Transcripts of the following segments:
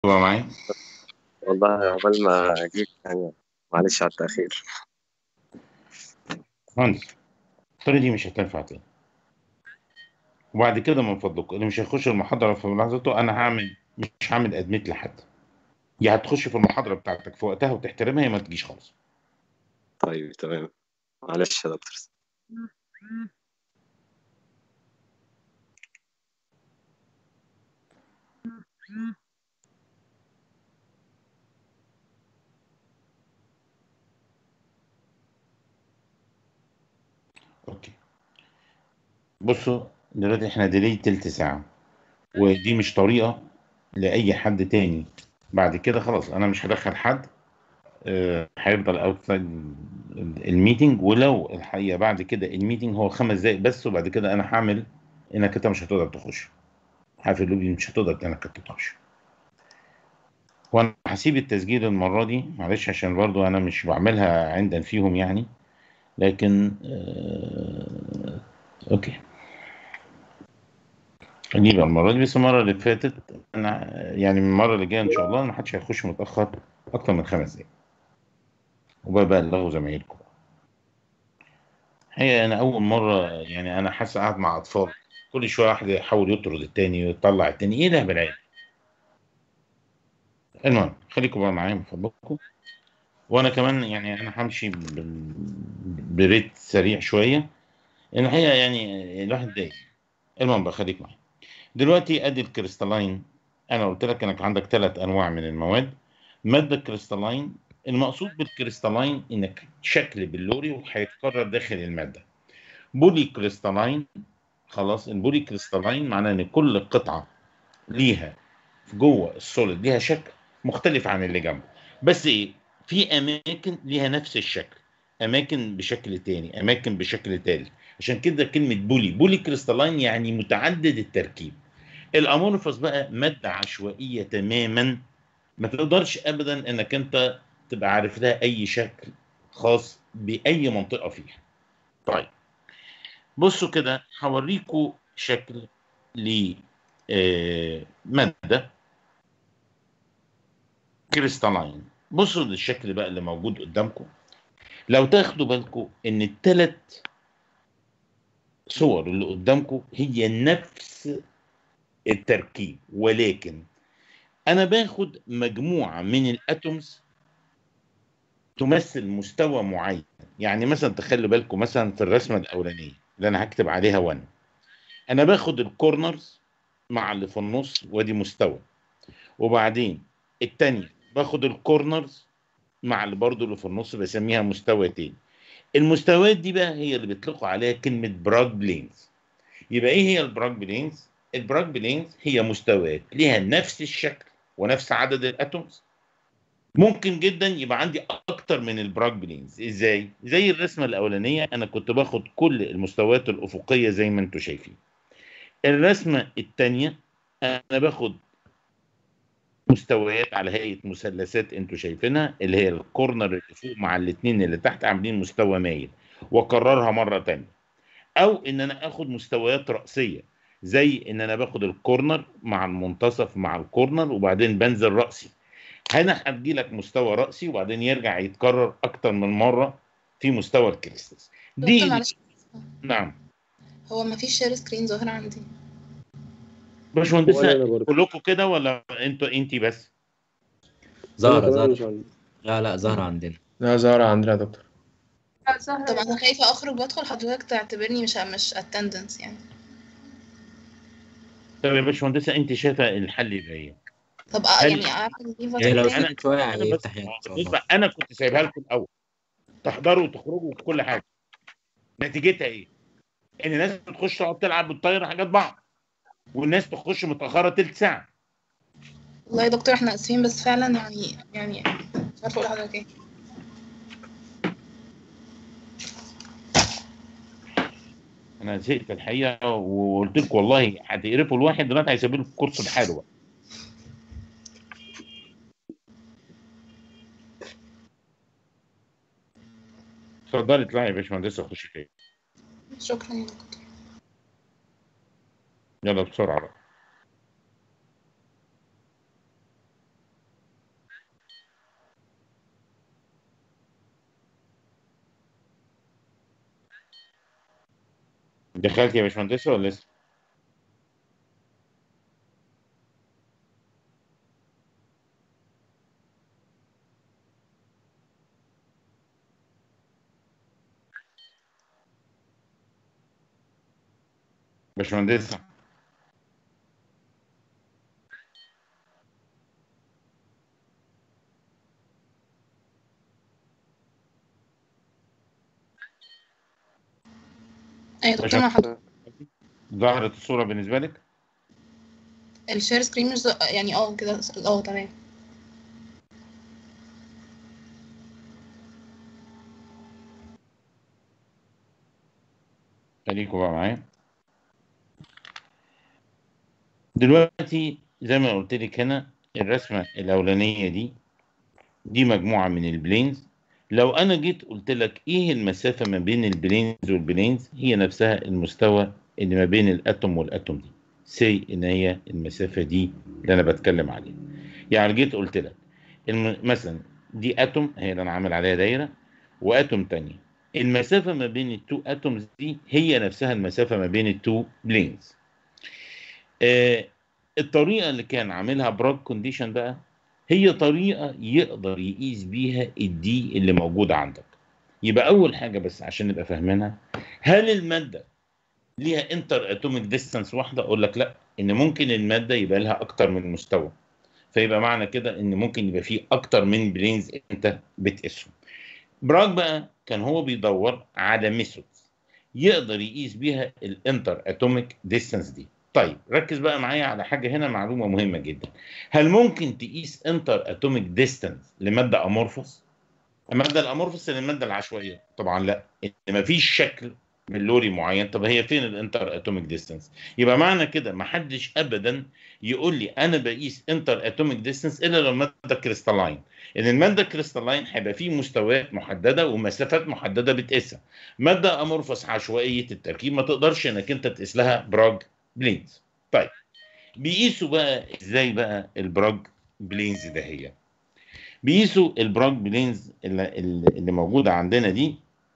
تبقى معايا والله عقبال ما جيت يعني معلش على التأخير مهندس الطريقة دي مش هتنفع تاني وبعد كده من فضلكم اللي مش هيخش المحاضرة في لحظته أنا هعمل مش هعمل أدميت لحد يا هتخش في المحاضرة بتاعتك في وقتها وتحترمها يا ما تجيش خالص طيب تمام معلش يا دكتور أوكي بصوا دلوقتي إحنا ديلي تلت ساعة ودي مش طريقة لأي حد تاني بعد كده خلاص أنا مش هدخل حد آه، هيفضل اوتسايد الميتنج ولو الحقيقه بعد كده الميتنج هو خمس دقايق بس وبعد كده انا هعمل انك انت مش هتقدر تخش عارف اللوبي مش هتقدر انك انت تخش وانا هسيب التسجيل المره دي معلش عشان برضو انا مش بعملها عندا فيهم يعني لكن آه اوكي نجيب المره دي بس المره اللي فاتت انا يعني من المره اللي جايه ان شاء الله ما حدش هيخش متاخر اكتر من خمس دقايق وببلغوا زمايلكم هي انا اول مره يعني انا حاسس قاعد مع اطفال كل شويه واحد يحاول يطرد التاني ويطلع التاني ايه ده بالعيال المهم خليكم بقى معايا من فضلكم وانا كمان يعني انا همشي بال- بريت سريع شويه ان الحقيقه يعني الواحد دايق المهم بقى خليك معايا دلوقتي ادي الكريستالاين انا قلت لك انك عندك ثلاث انواع من المواد ماده كريستالاين المقصود بالكريستالاين انك شكل بلوري وهيتكرر داخل الماده بولي كريستالاين خلاص البولي كريستالاين معناه ان كل قطعه ليها في جوه السوليد ليها شكل مختلف عن اللي جنبه بس ايه في اماكن ليها نفس الشكل اماكن بشكل تاني اماكن بشكل تالت عشان كده كلمه بولي بولي كريستالاين يعني متعدد التركيب الامورفوس بقى ماده عشوائيه تماما ما تقدرش ابدا انك انت تبقى عارف لها اي شكل خاص باي منطقه فيها طيب بصوا كده هوريكم شكل ل آه، ماده كريستالاين بصوا للشكل بقى اللي موجود قدامكم لو تاخدوا بالكم ان الثلاث صور اللي قدامكم هي نفس التركيب ولكن انا باخد مجموعه من الاتومز تمثل مستوى معين يعني مثلا تخلوا بالكم مثلا في الرسمه الاولانيه اللي انا هكتب عليها 1 انا باخد الكورنرز مع اللي في النص وادي مستوى وبعدين الثانيه باخد الكورنرز مع اللي برضه اللي في النص بسميها مستوى تاني المستويات دي بقى هي اللي بيطلقوا عليها كلمه براج بلينز يبقى ايه هي البراج بلينز البراج بلينز هي مستويات ليها نفس الشكل ونفس عدد الاتومز ممكن جدا يبقى عندي اكتر من البراج بلينز ازاي زي الرسمه الاولانيه انا كنت باخد كل المستويات الافقيه زي ما انتم شايفين الرسمه الثانيه انا باخد مستويات على هيئه مثلثات انتوا شايفينها اللي هي الكورنر اللي فوق مع الاثنين اللي تحت عاملين مستوى مايل واكررها مره تانية او ان انا اخد مستويات راسيه زي ان انا باخد الكورنر مع المنتصف مع الكورنر وبعدين بنزل راسي هنا هتجي لك مستوى راسي وبعدين يرجع يتكرر اكتر من مره في مستوى الكريستالز دكتور دي معلش نعم هو ما فيش شير سكرين ظاهر عندي ولا باشمهندسه أنا برضه. كلكم كده ولا انتوا انتي بس زهرة أنا كمان مش زهرة عندي. لا لا زهرة عندنا لا زهرة عندنا يا دكتور طب انا خايفه اخرج وادخل حضرتك تعتبرني مش مش اتندنس يعني طب يا باشمهندسه انت شايفه الحل يبقى ايه؟ طب آه هل- يعني اعرف نجيب يعني لو وقت تاني؟ سكت شوية انا بس هيفتح يعني إن شاء بص الله بقى انا كنت سايبها لكم الاول تحضروا وتخرجوا وكل حاجه نتيجتها ايه؟ ان الناس بتخش تقعد تلعب وتطير حاجات بعض والناس تخش متاخره تلت ساعه والله يا دكتور احنا اسفين بس فعلا يعني يعني مش عارفه اقول لحضرتك ايه انا زهقت الحقيقه وقلت لكم والله هتقرفوا الواحد دلوقتي هيسيب لكم الكورس بحاله بقى اتفضلي اطلعي يا باشمهندسه خشي فين شكرا يا دكتور يلا بسرعه بقى دخلت يا باشمهندس ولا لسه؟ باشمهندس ايوه دكتور مع حضرتك ظهرت الصورة بالنسبة لك؟ الشير سكرين مش ز- يعني اه كده اه تمام خليكوا بقى معايا دلوقتي زي ما قلت لك هنا الرسمة الأولانية دي دي مجموعة من البلينز لو أنا جيت قلت لك إيه المسافة ما بين البلينز والبلينز هي نفسها المستوى اللي ما بين الأتوم والأتوم دي سي إن هي المسافة دي اللي أنا بتكلم عليها يعني جيت قلت لك الم... مثلا دي أتوم هي اللي أنا عامل عليها دايرة وأتوم تانية المسافة ما بين التو أتومز دي هي نفسها المسافة ما بين التو بلينز آه الطريقة اللي كان عاملها براج كونديشن بقى هي طريقة يقدر يقيس بيها الدي اللي موجودة عندك يبقى أول حاجة بس عشان نبقى فاهمينها هل المادة ليها انتر اتوميك ديستانس واحدة أقول لك لا إن ممكن المادة يبقى لها أكتر من مستوى فيبقى معنى كده إن ممكن يبقى فيه أكتر من بلينز أنت بتقيسهم براج بقى كان هو بيدور على ميثودز يقدر يقيس بيها الانتر اتوميك ديستانس دي طيب ركز بقى معايا على حاجه هنا معلومه مهمه جدا هل ممكن تقيس انتر اتوميك ديستانس لماده امورفوس الماده الامورفوس للماده العشوائيه طبعا لا ان مفيش شكل من لوري معين طب هي فين الانتر اتوميك ديستانس يبقى معنى كده ما حدش ابدا يقول لي انا بقيس انتر اتوميك ديستانس الا لو الماده كريستالاين ان الماده كريستالاين هيبقى فيه مستويات محدده ومسافات محدده بتقيسها ماده امورفوس عشوائيه التركيب ما تقدرش انك انت تقيس لها براج بلينز طيب بيقيسوا بقى ازاي بقى البراج بلينز ده هي بيقيسوا البراج بلينز اللي, اللي موجوده عندنا دي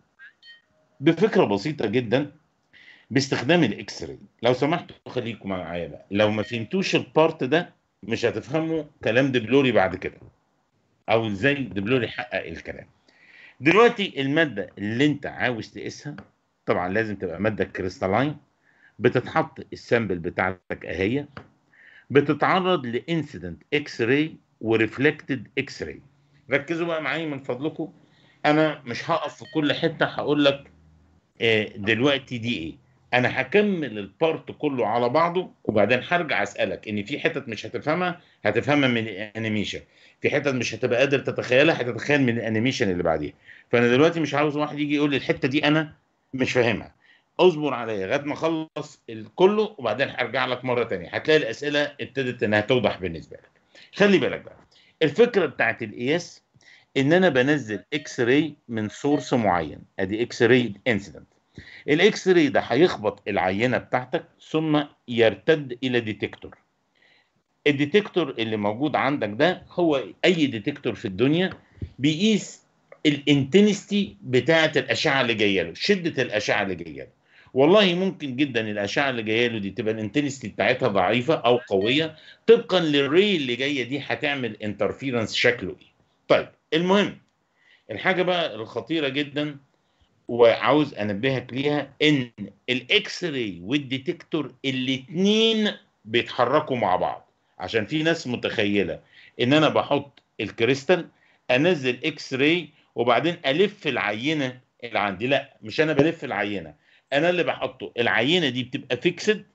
بفكره بسيطه جدا باستخدام الاكس راي لو سمحتوا خليكم معايا بقى لو ما فهمتوش البارت ده مش هتفهموا كلام دبلوري بعد كده او ازاي دبلوري حقق الكلام دلوقتي الماده اللي انت عاوز تقيسها طبعا لازم تبقى ماده كريستالاين بتتحط السامبل بتاعتك اهي بتتعرض لانسيدنت اكس راي وريفلكتد اكس راي ركزوا بقى معايا من فضلكم انا مش هقف في كل حته هقول لك آه، دلوقتي دي ايه انا هكمل البارت كله على بعضه وبعدين هرجع اسالك ان في حتت مش هتفهمها هتفهمها من الانيميشن في حتت مش هتبقى قادر تتخيلها هتتخيل من الانيميشن اللي بعديها فانا دلوقتي مش عاوز واحد يجي يقول لي الحته دي انا مش فاهمها اصبر عليا لغايه ما اخلص كله وبعدين هرجع لك مره تانية هتلاقي الاسئله ابتدت انها توضح بالنسبه لك خلي بالك بقى الفكره بتاعت القياس ان انا بنزل اكس راي من سورس معين ادي اكس راي انسيدنت الاكس راي ده هيخبط العينه بتاعتك ثم يرتد الى ديتكتور الديتكتور اللي موجود عندك ده هو اي ديتكتور في الدنيا بيقيس الانتنستي بتاعه الاشعه اللي جايه له شده الاشعه اللي جايه له والله ممكن جدا الاشعه اللي جايه له دي تبقى الانتنستي بتاعتها ضعيفه او قويه طبقا للري اللي جايه دي هتعمل انترفيرنس شكله ايه طيب المهم الحاجه بقى الخطيره جدا وعاوز انبهك ليها ان الاكس راي والديتكتور الاثنين بيتحركوا مع بعض عشان في ناس متخيله ان انا بحط الكريستال انزل اكس راي وبعدين الف العينه اللي عندي لا مش انا بلف العينه انا اللي بحطه العينه دي بتبقى فيكسد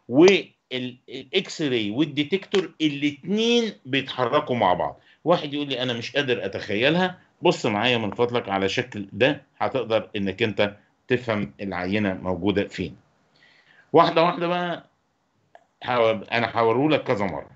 والاكس راي والديتكتور الاثنين بيتحركوا مع بعض واحد يقول لي انا مش قادر اتخيلها بص معايا من فضلك على شكل ده هتقدر انك انت تفهم العينه موجوده فين واحده واحده بقى حاول انا هوريه لك كذا مره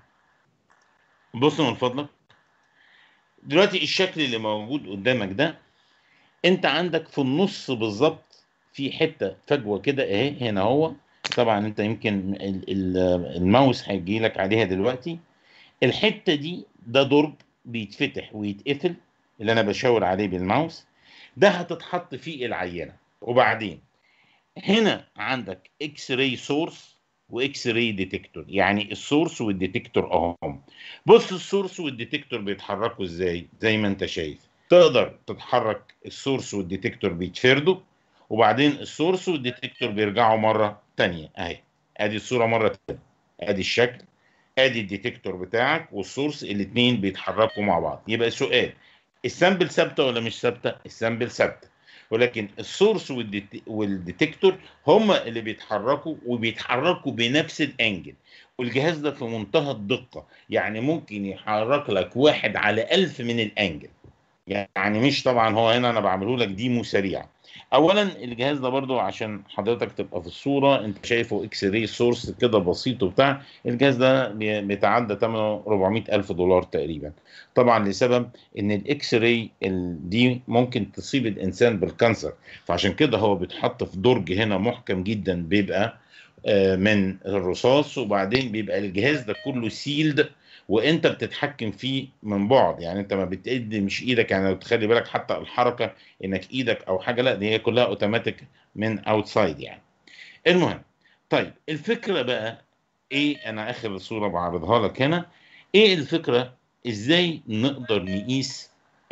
بص من فضلك دلوقتي الشكل اللي موجود قدامك ده انت عندك في النص بالظبط في حته فجوه كده اهي هنا هو طبعا انت يمكن ال- ال- الماوس هيجي لك عليها دلوقتي الحته دي ده درج بيتفتح ويتقفل اللي انا بشاور عليه بالماوس ده هتتحط فيه العينه وبعدين هنا عندك اكس راي سورس واكس راي ديتكتور يعني السورس والديتكتور اهم بص السورس والديتكتور بيتحركوا ازاي زي ما انت شايف تقدر تتحرك السورس والديتكتور بيتفردوا وبعدين السورس والديتكتور بيرجعوا مره تانية اهي ادي الصوره مره تانية ادي الشكل ادي الديتكتور بتاعك والسورس الاثنين بيتحركوا مع بعض يبقى سؤال السامبل ثابته ولا مش ثابته السامبل ثابته ولكن السورس والديت- والديتكتور هما اللي بيتحركوا وبيتحركوا بنفس الانجل والجهاز ده في منتهى الدقه يعني ممكن يحرك لك واحد على ألف من الانجل يعني مش طبعا هو هنا انا بعمله لك ديمو سريع اولا الجهاز ده برضو عشان حضرتك تبقى في الصوره انت شايفه اكس راي سورس كده بسيط وبتاع الجهاز ده بي- بيتعدى ثمنه 400 الف دولار تقريبا طبعا لسبب ان الاكس راي ال- دي ممكن تصيب الانسان بالكانسر فعشان كده هو بيتحط في درج هنا محكم جدا بيبقى آه، من الرصاص وبعدين بيبقى الجهاز ده كله سيلد وانت بتتحكم فيه من بعد يعني انت ما بتدي مش ايدك يعني لو تخلي بالك حتى الحركه انك ايدك او حاجه لا دي هي كلها اوتوماتيك من اوتسايد يعني المهم طيب الفكره بقى ايه انا اخر صوره بعرضها لك هنا ايه الفكره ازاي نقدر نقيس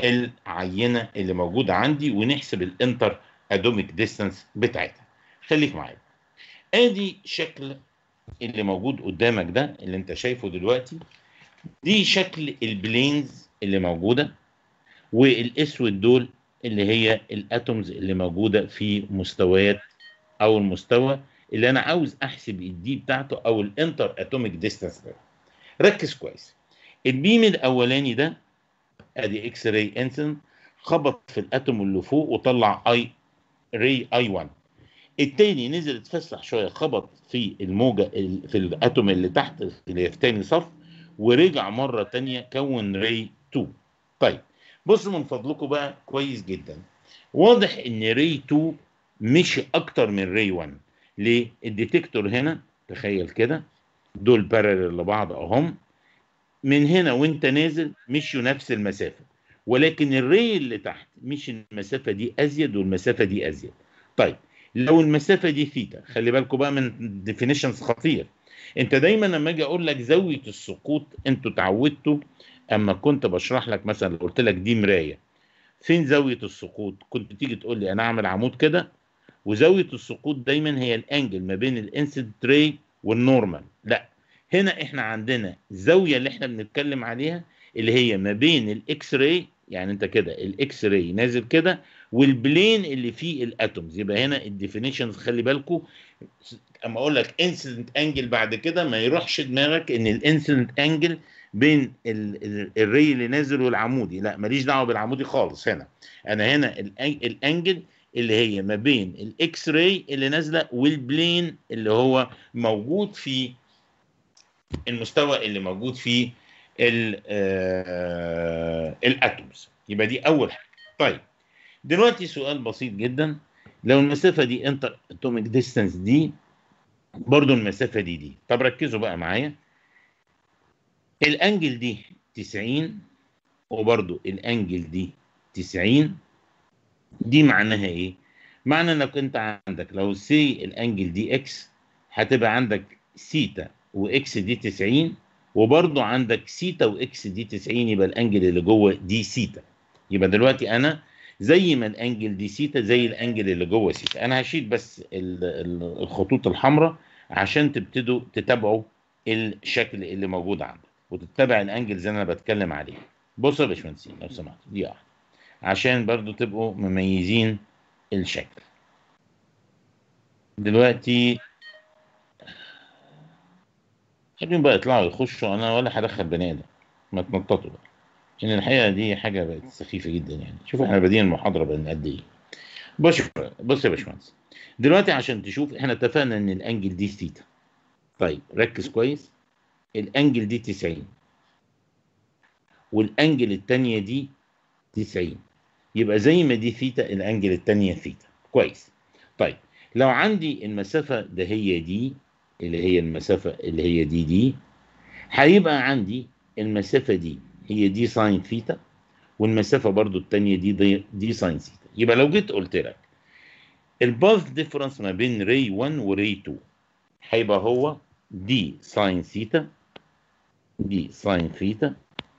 العينه اللي موجوده عندي ونحسب الانتر ادوميك ديستانس بتاعتها خليك معايا ادي شكل اللي موجود قدامك ده اللي انت شايفه دلوقتي دي شكل البلينز اللي موجوده والاسود دول اللي هي الاتومز اللي موجوده في مستويات او المستوى اللي انا عاوز احسب الدي بتاعته او الانتر اتوميك ديستانس ده ركز كويس البيم الاولاني ده ادي اكس راي انسن خبط في الاتوم اللي فوق وطلع اي راي اي 1 التاني نزل اتفسح شويه خبط في الموجه ال- في الاتوم اللي تحت اللي هي في تاني صف ورجع مره تانيه كون راي 2 طيب بصوا من فضلكم بقى كويس جدا واضح ان راي 2 مش اكتر من راي 1 ليه الديتكتور هنا تخيل كده دول بارلل لبعض اهم من هنا وانت نازل مشوا نفس المسافه ولكن الري اللي تحت مش المسافه دي ازيد والمسافه دي ازيد طيب لو المسافه دي ثيتا خلي بالكم بقى من ديفينيشنز خطير انت دايما لما اجي اقول لك زاويه السقوط انتوا اتعودتوا اما كنت بشرح لك مثلا لو قلت لك دي مرايه فين زاويه السقوط كنت تيجي تقول لي انا اعمل عمود كده وزاويه السقوط دايما هي الانجل ما بين الانسيدنت راي والنورمال لا هنا احنا عندنا الزاويه اللي احنا بنتكلم عليها اللي هي ما بين الاكس راي يعني انت كده الاكس راي نازل كده والبلين اللي فيه الاتومز يبقى هنا الديفينيشنز خلي بالكم اما اقول لك انسيدنت انجل بعد كده ما يروحش دماغك ان الانسيدنت انجل بين ال- ال- الري اللي نازل والعمودي لا ماليش دعوه بالعمودي خالص هنا انا هنا الأن- الانجل اللي هي ما بين الاكس راي اللي نازله والبلين اللي هو موجود في المستوى اللي موجود فيه ال- آه، الاتومز يبقى دي اول حاجه طيب دلوقتي سؤال بسيط جدا لو المسافه دي انتر اتوميك ديستانس دي برضو المسافه دي دي طب ركزوا بقى معايا الانجل دي 90 وبرضو الانجل دي 90 دي معناها ايه معنى انك انت عندك لو سي الانجل دي اكس هتبقى عندك سيتا واكس دي 90 وبرضو عندك سيتا واكس دي 90 يبقى الانجل اللي جوه دي سيتا يبقى دلوقتي انا زي ما الانجل دي سيتا زي الانجل اللي جوه سيتا انا هشيل بس ال- ال- الخطوط الحمراء عشان تبتدوا تتابعوا الشكل اللي موجود عندك وتتبع الانجلز اللي انا بتكلم عليه بصوا يا باشمهندسين لو سمحت دي واحده عشان برضو تبقوا مميزين الشكل دلوقتي خليهم بقى يطلعوا يخشوا انا ولا هدخل بني ادم ما تنططوا بقى عشان الحقيقه دي حاجه بقت سخيفه جدا يعني شوف احنا بادئين المحاضره بقى قد ايه بص بص يا باشمهندس دلوقتي عشان تشوف احنا اتفقنا ان الانجل دي ثيتا طيب ركز كويس الانجل دي 90 والانجل الثانيه دي 90 يبقى زي ما دي ثيتا الانجل الثانيه ثيتا كويس طيب لو عندي المسافه ده هي دي اللي هي المسافه اللي هي دي دي هيبقى عندي المسافه دي هي دي ساين ثيتا والمسافه برضو الثانيه دي دي, دي ساين ثيتا يبقى لو جيت قلت لك الباث ديفرنس ما بين ري 1 وري 2 هيبقى هو دي ساين ثيتا دي ساين ثيتا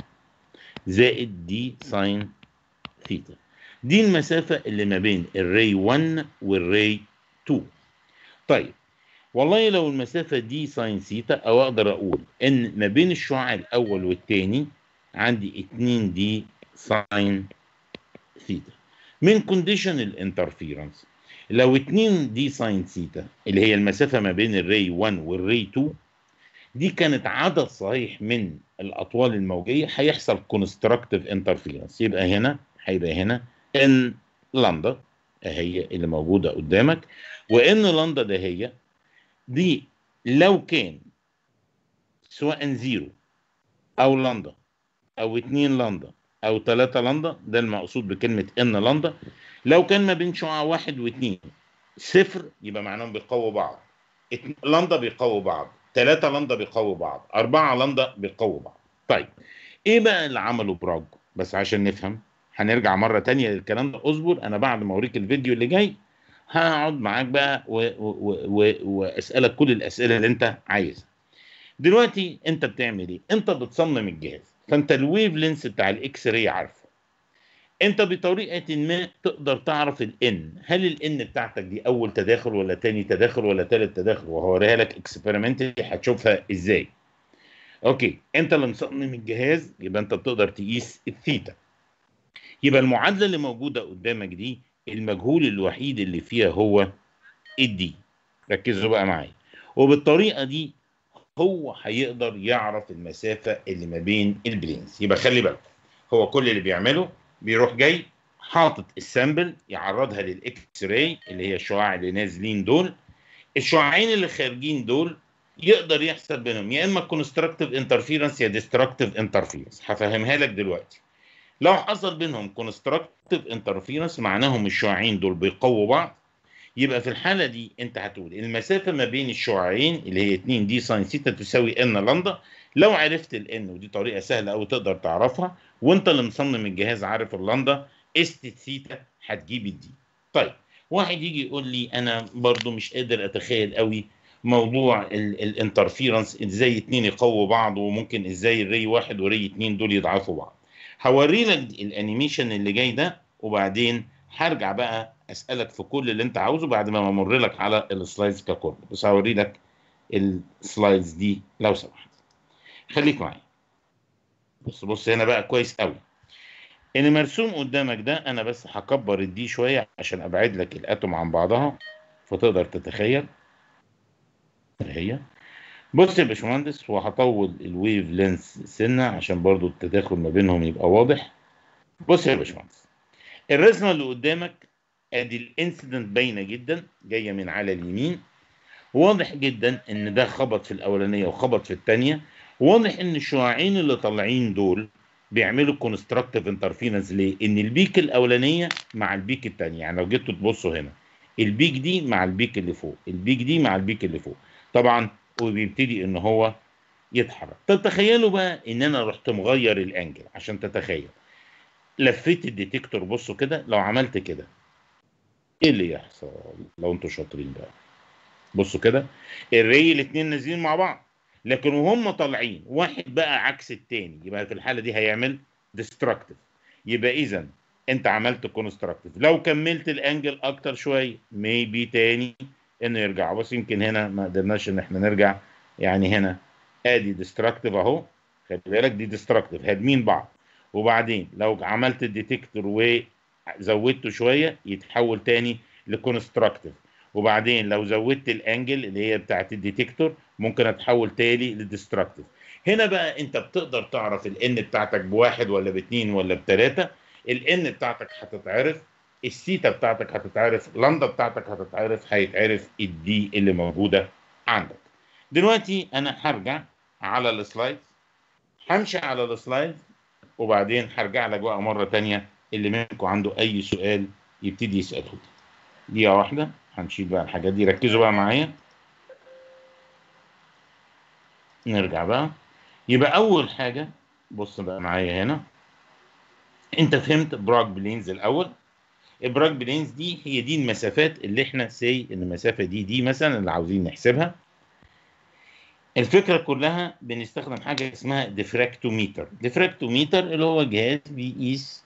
زائد دي ساين ثيتا دي المسافة اللي ما بين الري 1 والري 2 طيب والله لو المسافة دي ساين ثيتا أو أقدر أقول إن ما بين الشعاع الأول والتاني عندي 2 دي ساين ثيتا من كونديشن الانترفيرنس لو 2 دي ساين ثيتا اللي هي المسافة ما بين الري 1 والري 2 دي كانت عدد صحيح من الأطوال الموجية هيحصل كونستراكتيف انترفيرنس يبقى هنا هيبقى هنا ان لامدا هي اللي موجودة قدامك وان لامدا ده هي دي لو كان سواء زيرو او لامدا او اتنين لامدا او تلاتة لامدا ده المقصود بكلمة ان لامدا لو كان ما بين شعاع واحد واثنين صفر يبقى معناهم بيقووا بعض اتن- لامدا بيقووا بعض ثلاثة لامدا بيقووا بعض أربعة لامدا بيقووا بعض طيب إيه بقى اللي عمله براج بس عشان نفهم هنرجع مرة تانية للكلام ده اصبر أنا بعد ما أوريك الفيديو اللي جاي هقعد معاك بقى و... و... و... وأسألك كل الأسئلة اللي أنت عايزها دلوقتي أنت بتعمل إيه؟ أنت بتصمم الجهاز فأنت الويف لينس بتاع الإكس راي عارفه انت بطريقه ما تقدر تعرف الان هل الان بتاعتك دي اول تداخل ولا تاني تداخل ولا تالت تداخل وهوريها لك اكسبيرمنتلي هتشوفها ازاي اوكي انت اللي مصمم الجهاز يبقى انت بتقدر تقيس الثيتا يبقى المعادله اللي موجوده قدامك دي المجهول الوحيد اللي فيها هو الدي ركزوا بقى معايا وبالطريقه دي هو هيقدر يعرف المسافه اللي ما بين البلينز يبقى خلي بالك هو كل اللي بيعمله بيروح جاي حاطط السامبل يعرضها للاكس راي اللي هي الشعاع اللي نازلين دول الشعاعين اللي خارجين دول يقدر يحصل بينهم يا اما كونستراكتيف انترفيرنس يا ديستراكتيف انترفيرنس هفهمها لك دلوقتي لو حصل بينهم كونستراكتيف انترفيرنس معناهم الشعاعين دول بيقووا بعض يبقى في الحاله دي انت هتقول المسافه ما بين الشعاعين اللي هي 2 دي ساين ثيتا تساوي ان لامدا لو عرفت الان ودي طريقه سهله قوي تقدر تعرفها وانت اللي مصمم الجهاز عارف اللامدا است الثيتا هتجيب الدي طيب واحد يجي يقول لي انا برضو مش قادر اتخيل قوي موضوع الانترفيرنس ازاي اتنين يقووا بعض وممكن ازاي الري واحد وري اتنين دول يضعفوا بعض هوري لك الانيميشن اللي جاي ده وبعدين هرجع بقى اسالك في كل اللي انت عاوزه بعد ما امر لك على السلايدز ككل بس هوري لك السلايدز دي لو سمحت خليك معايا بص بص هنا بقى كويس قوي اللي مرسوم قدامك ده انا بس هكبر الدي شويه عشان ابعد لك الاتوم عن بعضها فتقدر تتخيل هي بص يا باشمهندس وهطول الويف لينس سنه عشان برضو التداخل ما بينهم يبقى واضح بص يا باشمهندس الرسمه اللي قدامك ادي الانسيدنت باينه جدا جايه من على اليمين واضح جدا ان ده خبط في الاولانيه وخبط في الثانيه واضح ان الشعاعين اللي طالعين دول بيعملوا كونستراكتيف انترفيرنس ليه؟ ان البيك الاولانيه مع البيك الثانيه يعني لو جيتوا تبصوا هنا البيك دي مع البيك اللي فوق البيك دي مع البيك اللي فوق طبعا وبيبتدي ان هو يتحرك طب تخيلوا بقى ان انا رحت مغير الانجل عشان تتخيل لفيت الديتكتور بصوا كده لو عملت كده ايه اللي يحصل لو انتوا شاطرين بقى بصوا كده الري الاثنين نازلين مع بعض لكن وهم طالعين واحد بقى عكس التاني يبقى في الحاله دي هيعمل ديستراكتيف يبقى اذا انت عملت كونستراكتيف لو كملت الانجل اكتر شويه ميبي تاني انه يرجع بس يمكن هنا ما قدرناش ان احنا نرجع يعني هنا ادي ديستراكتيف اهو خلي بالك دي ديستراكتيف هادمين بعض وبعدين لو عملت الديتكتور وزودته شويه يتحول تاني لكونستراكتيف وبعدين لو زودت الانجل اللي هي بتاعت الديتكتور ممكن اتحول تاني لديستراكتيف هنا بقى انت بتقدر تعرف الان بتاعتك بواحد ولا باثنين ولا بثلاثه الان بتاعتك هتتعرف السيتا بتاعتك هتتعرف لامدا بتاعتك هتتعرف هيتعرف الدي اللي موجوده عندك دلوقتي انا هرجع على السلايد همشي على السلايد وبعدين هرجع لك بقى مره تانية اللي منكم عنده اي سؤال يبتدي يساله دقيقه واحده هنشيل بقى الحاجات دي ركزوا بقى معايا نرجع بقى يبقى اول حاجه بص بقى معايا هنا انت فهمت براك بلينز الاول البراك بلينز دي هي دي المسافات اللي احنا سي ان المسافه دي دي مثلا اللي عاوزين نحسبها الفكره كلها بنستخدم حاجه اسمها ديفراكتوميتر ديفراكتوميتر اللي هو جهاز بيقيس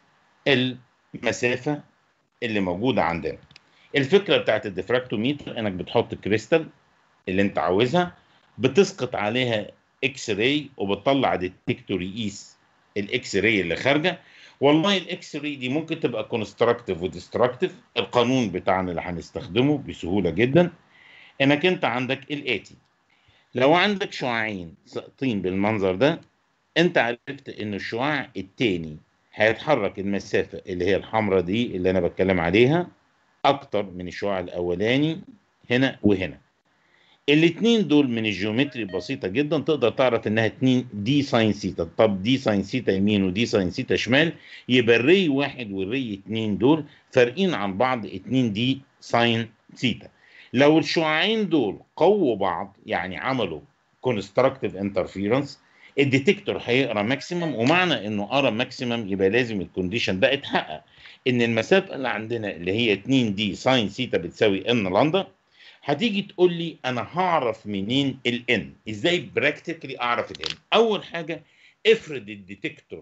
المسافه اللي موجوده عندنا الفكره بتاعت الديفراكتوميتر انك بتحط كريستال اللي انت عاوزها بتسقط عليها اكس راي وبتطلع ديتكتور يقيس الاكس راي اللي خارجه والله الاكس راي دي ممكن تبقى كونستراكتيف وديستراكتيف القانون بتاعنا اللي هنستخدمه بسهوله جدا انك انت عندك الاتي لو عندك شعاعين ساقطين بالمنظر ده انت عرفت ان الشعاع التاني هيتحرك المسافه اللي هي الحمراء دي اللي انا بتكلم عليها اكتر من الشعاع الاولاني هنا وهنا الاثنين دول من الجيومتري بسيطه جدا تقدر تعرف انها 2 دي ساين سيتا طب دي ساين سيتا يمين ودي ساين سيتا شمال يبقى الري واحد والري اتنين دول فارقين عن بعض 2 دي ساين سيتا لو الشعاعين دول قووا بعض يعني عملوا كونستراكتيف انترفيرنس الديتكتور هيقرا ماكسيمم ومعنى انه قرا ماكسيمم يبقى لازم الكونديشن ده اتحقق ان المسافه اللي عندنا اللي هي 2 دي ساين سيتا بتساوي ان لامدا هتيجي تقول لي انا هعرف منين الان ازاي براكتيكلي اعرف الان اول حاجه افرض الديتكتور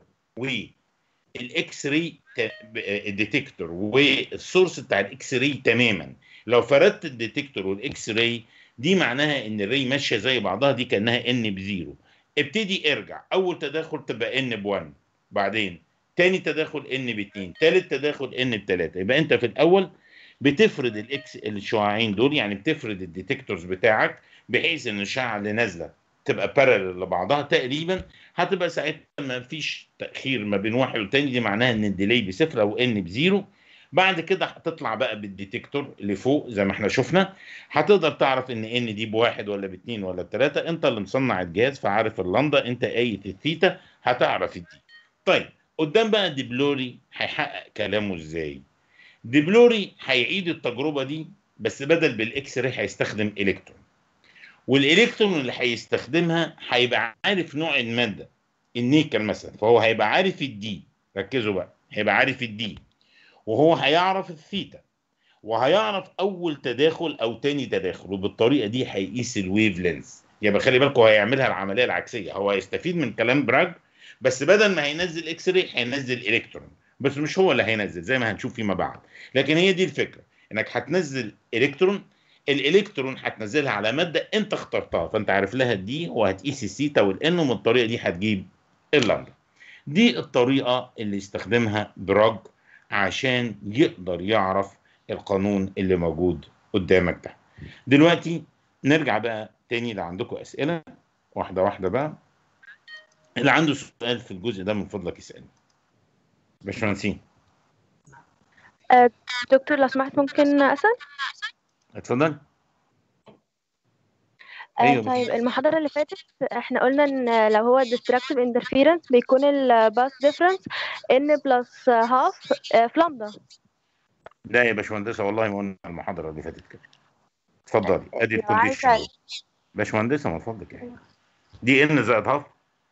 والاكس راي الديتكتور والسورس بتاع الاكس راي تماما لو فردت الديتكتور والاكس راي دي معناها ان الري ماشيه زي بعضها دي كانها ان بزيرو ابتدي ارجع اول تداخل تبقى ان ب1 بعدين تاني تداخل ان ب2 تالت تداخل ان ب3 يبقى انت في الاول بتفرد الاكس الشعاعين دول يعني بتفرد الديتكتورز بتاعك بحيث ان الشعاع اللي نازله تبقى بارلل لبعضها تقريبا هتبقى ساعتها ما فيش تاخير ما بين واحد والتاني دي معناها ان الديلي بصفر او ان بزيرو بعد كده هتطلع بقى بالديتكتور اللي فوق زي ما احنا شفنا هتقدر تعرف ان ان دي بواحد ولا باثنين ولا بثلاثه انت اللي مصنع الجهاز فعارف اللندا انت قايت الثيتا هتعرف الدي طيب قدام بقى ديبلوري هيحقق كلامه ازاي ديبلوري هيعيد التجربه دي بس بدل بالاكس راي هيستخدم الكترون والالكترون اللي هيستخدمها هيبقى عارف نوع الماده النيكل مثلا فهو هيبقى عارف الدي ركزوا بقى هيبقى عارف الدي وهو هيعرف الثيتا وهيعرف اول تداخل او تاني تداخل وبالطريقه دي هيقيس الويف لينز يبقى خلي بالكم هيعملها العمليه العكسيه هو هيستفيد من كلام براج بس بدل ما هينزل اكس راي هينزل الكترون بس مش هو اللي هينزل زي ما هنشوف فيما بعد لكن هي دي الفكره انك هتنزل الكترون الالكترون هتنزلها على ماده انت اخترتها فانت عارف لها الدي وهتقيس السيتا والان ومن الطريقه دي هتجيب اللامدا دي الطريقه اللي يستخدمها براج عشان يقدر يعرف القانون اللي موجود قدامك ده دلوقتي نرجع بقى تاني لو عندكم اسئله واحده واحده بقى اللي عنده سؤال في الجزء ده من فضلك يسالني باشمهندسين آه، دكتور لو سمحت ممكن أسأل؟ اتفضل آه، أيوة طيب بس. المحاضرة اللي فاتت احنا قلنا ان لو هو destructive interference بيكون ال bus difference n plus half آه، في لامدا لا يا باشمهندسه والله ما قلنا المحاضره اللي فاتت كده اتفضلي ادي لو عايزة الكونديشن باشمهندسه من فضلك يعني دي ان زائد هاف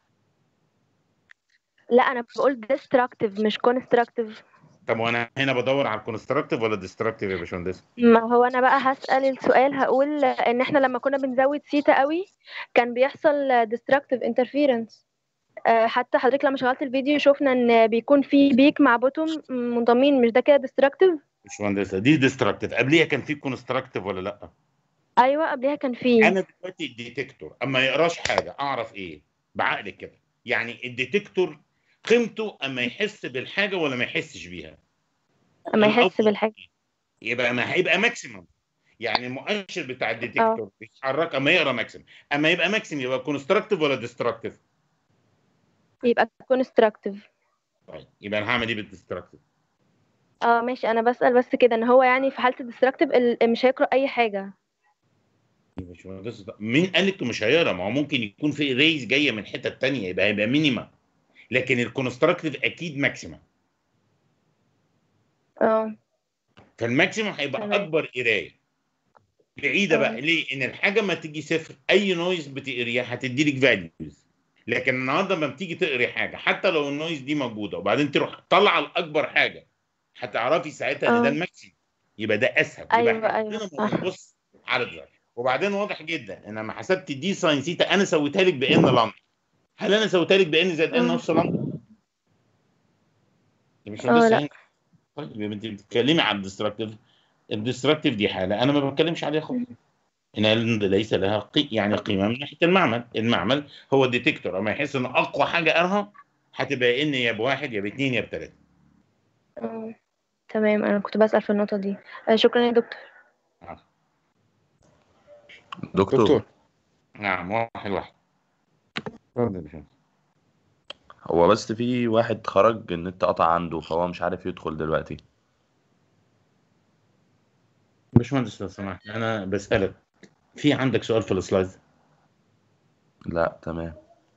لا انا بقول destructive مش constructive طب وانا هنا بدور على الكونستراكتيف ولا ديستراكتيف يا باشمهندسه ما هو انا بقى هسأل السؤال هقول ان احنا لما كنا بنزود سيتا قوي كان بيحصل destructive interference آه، حتى حضرتك لما شغلت الفيديو شفنا ان بيكون في بيك مع بوتوم منضمين مش ده كده destructive باشمهندسه دي ديستراكتيف قبليها كان في كونستراكتيف ولا لا ايوه قبلها كان في انا دلوقتي الديتكتور اما يقراش حاجه اعرف ايه بعقلك كده يعني الديتكتور قيمته اما يحس بالحاجه ولا ما يحسش بيها اما يحس الأفضل بالحاجه يبقى ما هيبقى ماكسيمم يعني المؤشر بتاع الديتكتور بيتحرك اما يقرا ماكسيمم اما يبقى ماكسيمم يبقى كونستراكتيف ولا ديستراكتيف يبقى constructive طيب يبقى انا هعمل ايه بالديستراكتيف اه ماشي انا بسأل بس كده ان هو يعني في حالة الديستراكتيف مش هيقرأ اي حاجة يا باشمهندس مين قال لك مش هيقرا ما هو ممكن يكون في ريز جايه من حته تانية يبقى هيبقى مينيما لكن الكونستراكتيف اكيد ماكسيمم اه فالماكسيمم هيبقى تمام. اكبر قرايه بعيده بقى اه. ليه ان الحاجه ما تيجي صفر اي نويز بتقريها هتدي لك فاليوز لكن النهارده لما بتيجي تقري حاجه حتى لو النويز دي موجوده وبعدين تروح طالعه لاكبر حاجه هتعرفي ساعتها ان ده آه. الماكسيمم يبقى ده اسهل أيوة، يبقى أيوة، عندنا صح. بنبص على الدرايف وبعدين واضح جدا ان لما حسبت دي ساين سيتا انا سويتها لك بان لامدا هل انا سويتها لك بان زائد ان مم. نص لامدا؟ دي مش آه، لسه لا. هنا طيب يبقى انت بتتكلمي على الديستركتيف الديستركتيف دي حاله انا ما بتكلمش عليها خالص انها ليس لها قي... يعني قيمه من ناحيه المعمل المعمل هو الديتكتور اما يحس ان اقوى حاجه قراها هتبقى ان يا بواحد يا باثنين يا بثلاثه آه. تمام انا كنت بسأل في النقطة دي آه، شكرا يا دكتور دكتور, دكتور نعم واحد واحد اتفضل يا باشمهندس. هو بس في واحد خرج النت قطع عنده فهو مش عارف يدخل دلوقتي باشمهندس لو سمحت انا بسالك في عندك سؤال في السلايدز لا تمام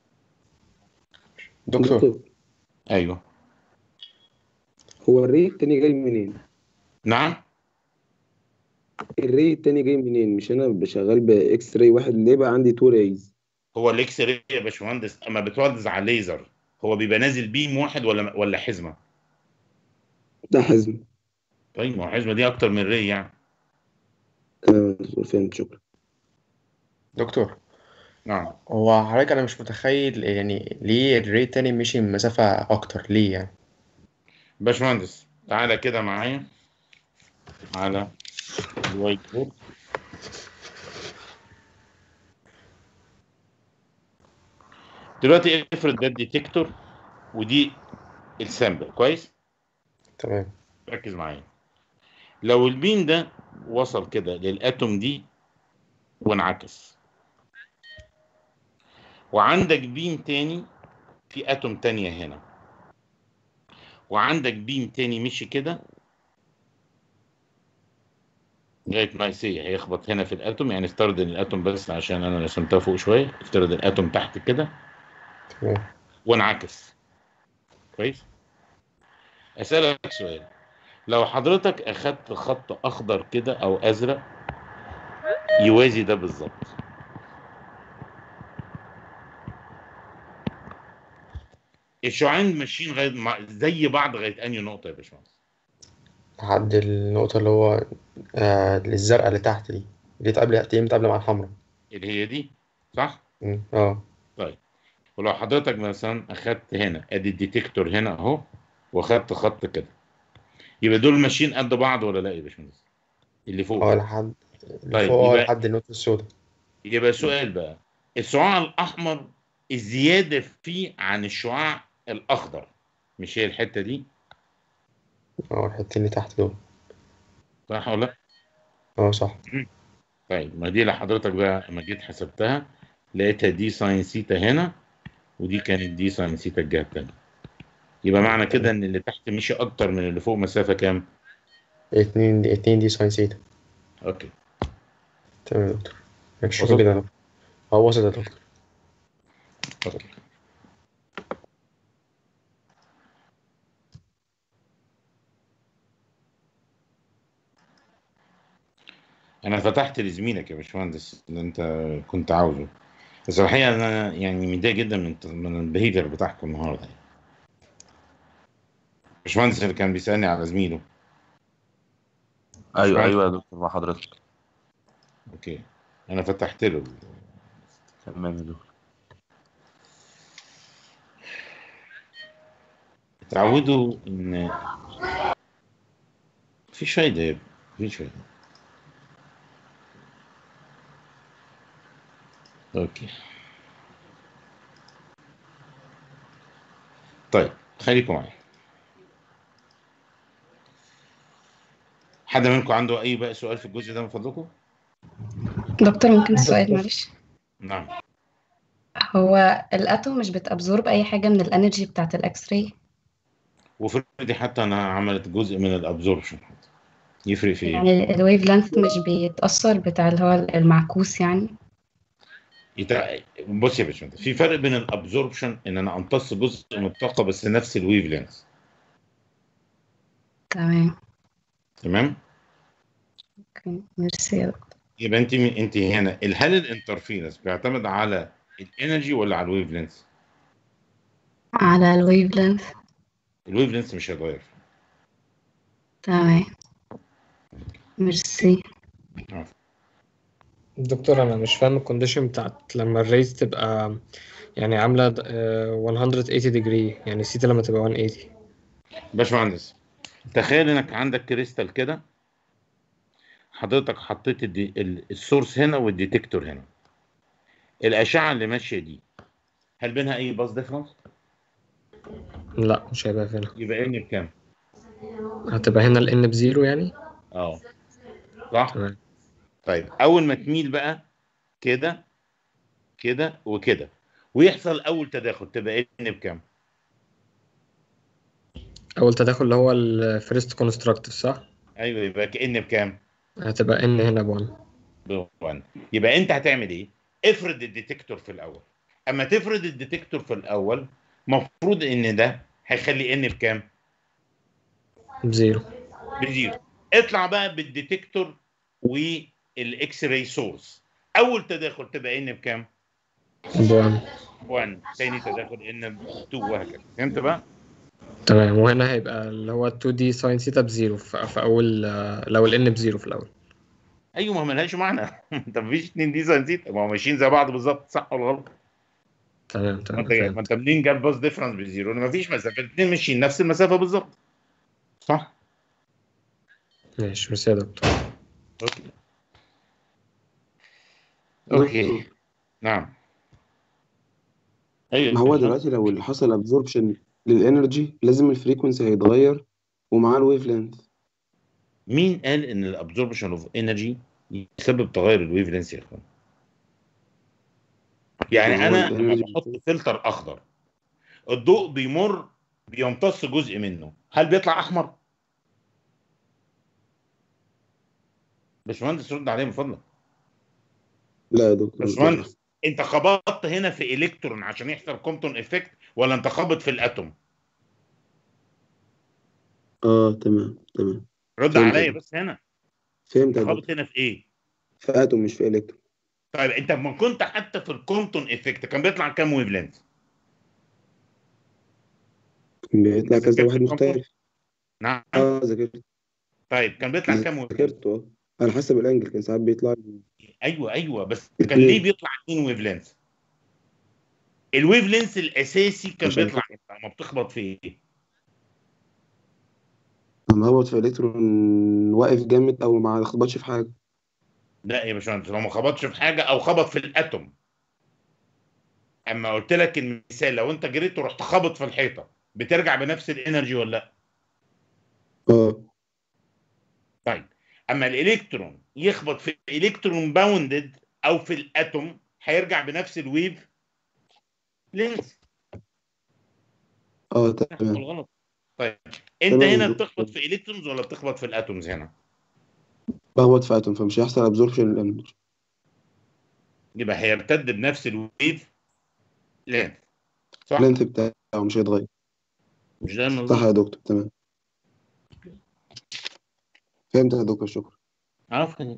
دكتور دكتور ايوه هو الري التاني جاي منين؟ نعم الري التاني جاي منين؟ مش انا بشغال باكس راي واحد ليه بقى عندي تو ريز؟ هو الاكس راي يا باشمهندس اما بتوزع على الليزر هو بيبقى نازل بيم واحد ولا ولا حزمه ده حزم طيب ما هو حزمه دي اكتر من ري يعني تمام يا دكتور فهمت شكرا دكتور نعم هو حضرتك انا مش متخيل يعني ليه الري التاني مشي مسافة اكتر ليه يعني باشمهندس تعالى كده معايا على الوايت بورد دلوقتي افرض ده الديتكتور ودي السامبل كويس تمام ركز معايا لو البين ده وصل كده للاتوم دي وانعكس وعندك بيم تاني في اتوم تانية هنا وعندك بيم تاني مشي كده لغايه ما يسي هيخبط هنا في الاتوم يعني افترض ان الاتوم بس عشان انا رسمتها فوق شويه افترض الاتوم تحت كده تمام وانعكس كويس اسالك سؤال لو حضرتك اخدت خط اخضر كده او ازرق يوازي ده بالظبط الشعاعين ماشيين غير مع- زي بعض لغايه انهي نقطه يا باشمهندس لحد النقطة اللي هو آه الزرقاء اللي تحت دي اللي تقابل دي متقابلة مع الحمراء اللي هي دي صح مم. اه ولو حضرتك مثلا اخدت هنا ادي الديتكتور هنا اهو واخدت خط كده يبقى دول ماشيين قد بعض ولا لا يا باشمهندس اللي فوق اه لحد اللي طيب، فوق اه يبقى- لحد النقطة السوداء يبقى سؤال بقى الشعاع الاحمر الزياده فيه عن الشعاع الاخضر مش هي الحته دي اه الحتتين اللي تحت دول صح ولا لا اه صح طيب ما دي لحضرتك بقى لما جيت حسبتها لقيتها دي ساين سيتا هنا ودي كانت دي ساين سيتا الجهه التانيه يبقى معنى كده ان اللي تحت مشي اكتر من اللي فوق مسافه كام اتنين دي اتنين دي ساين سيتا اوكي تمام يا دكتور ماشي، وصلت؟ شكرا جدا يا دكتور اه وصلت يا دكتور اوكي انا فتحت لزميلك يا باشمهندس اللي انت كنت عاوزه بس الحقيقه انا يعني متضايق جدا من من البيهيفير بتاعكم النهارده يعني. باشمهندس اللي كان بيسالني على زميله ايوه سمعت. ايوه يا دكتور مع حضرتك اوكي انا فتحت له تمام يا دكتور اتعودوا ان مفيش فايده يا ابني مفيش فايده اوكي طيب خليكم معايا حد منكم عنده اي بقى سؤال في الجزء ده من فضلكم دكتور ممكن سؤال معلش نعم هو الاتوم مش بتابزورب اي حاجه من الانرجي بتاعت الاكس راي وفرضي حتى انها عملت جزء من الابزوربشن يفرق في ايه يعني الويف لينث مش بيتاثر بتاع اللي هو المعكوس يعني يتع... بص يا باشمهندس في فرق بين الابزوربشن ان انا امتص جزء من الطاقه بس نفس الويف لينث تمام تمام اوكي ميرسي يا دكتور يبقى انت انت هنا هل الانترفيرنس بيعتمد على الانرجي ولا على الويف لينث على الويف لينث الويف لينث مش هيتغير تمام ميرسي دكتور انا مش فاهم الكونديشن بتاعت لما الريز تبقى يعني عامله آه، 180 ديجري يعني السيتا لما تبقى 180 باشمهندس تخيل انك عندك كريستال كده حضرتك حطيت الدي... ال- السورس هنا والديتكتور هنا الاشعه اللي ماشيه دي هل بينها اي باس ديفرنس لا مش هيبقى هنا يبقى ان بكام هتبقى هنا ال n بزيرو يعني اه صح تمام طيب اول ما تميل بقى كده كده وكده ويحصل اول تداخل تبقى ان بكام اول تداخل اللي هو الفيرست كونستراكتيف صح ايوه يبقى ان بكام هتبقى n هنا ب 1 ب1 يبقى انت هتعمل ايه افرض الديتكتور في الاول اما تفرض الديتكتور في الاول مفروض ان ده هيخلي ان بكام بزيرو بزيرو اطلع بقى بالديتكتور والاكس راي سورس اول تداخل تبقى ان بكام ب 1 1 ثاني تداخل ان ب 2 وهكذا فهمت بقى تمام وهنا هيبقى اللي هو 2 دي ساين ثيتا بزيرو في في اول آه، لو ال n بزيرو في الاول ايوه ما ملهاش معنى انت مفيش 2 دي ساين ثيتا ما هو ماشيين زي بعض بالظبط صح ولا غلط تمام ما تمام انت ما فهمت انت منين جاب باس ديفرنس بزيرو ما فيش مسافه الاثنين ماشيين نفس المسافه بالظبط صح ماشي ميرسي يا دكتور اوكي اوكي نعم ايوه ما هو دلوقتي لو اللي حصل ابزوربشن للانرجي لازم الفريكونسي هيتغير ومعاه الويف لينث مين قال ان الابزوربشن اوف انرجي يسبب تغير الويف لينس يا اخوان يعني ما هو انا الانرجي لما بحط فلتر اخضر الضوء بيمر بيمتص جزء منه هل بيطلع احمر باشمهندس رد عليه من فضلك لا يا دكتور باشمهندس انت خبطت هنا في الكترون عشان يحصل كومبتون افكت ولا انت خابط في الاتوم اه تمام تمام رد فهمت. عليا بس هنا فهمت يا خابط دكتور هنا في ايه في اتوم مش في الكترون طيب انت لما كنت حتى في الكومبتون افكت كان بيطلع كام ويف لينث بيطلع كذا ذاكرت واحد الكومبتون؟ مختلف نعم اه ذاكرت طيب كان بيطلع كام ويف لينث ذاكرته اه على حسب الانجل كان ساعات بيطلع ايوه ايوه بس كان اتنين. ليه بيطلع اتنين ويف لينث الويف لينث الاساسي كان عشان بيطلع امتى؟ لما بتخبط في ايه لما هبط في الكترون واقف جامد او ما خبطش في حاجه لا يا باشمهندس لو ما خبطش في حاجه او خبط في الاتوم اما قلت لك المثال لو انت جريت ورحت خابط في الحيطه بترجع بنفس الانرجي ولا لا اه طيب اما الالكترون يخبط في الكترون باوندد او في الاتوم هيرجع بنفس الويف لينث اه صح تمام ولا غلط طيب انت تمام هنا يا دكتور. بتخبط في الكترونز ولا بتخبط في الاتومز هنا بخبط في اتوم فمش هيحصل ابزوربشن للانرجي يبقى هيرتد بنفس الويف لينث صح اللينث بتاعه مش هيتغير مش ده صح الموضوع يا دكتور تمام فهمت يا دكتور شكرا عارف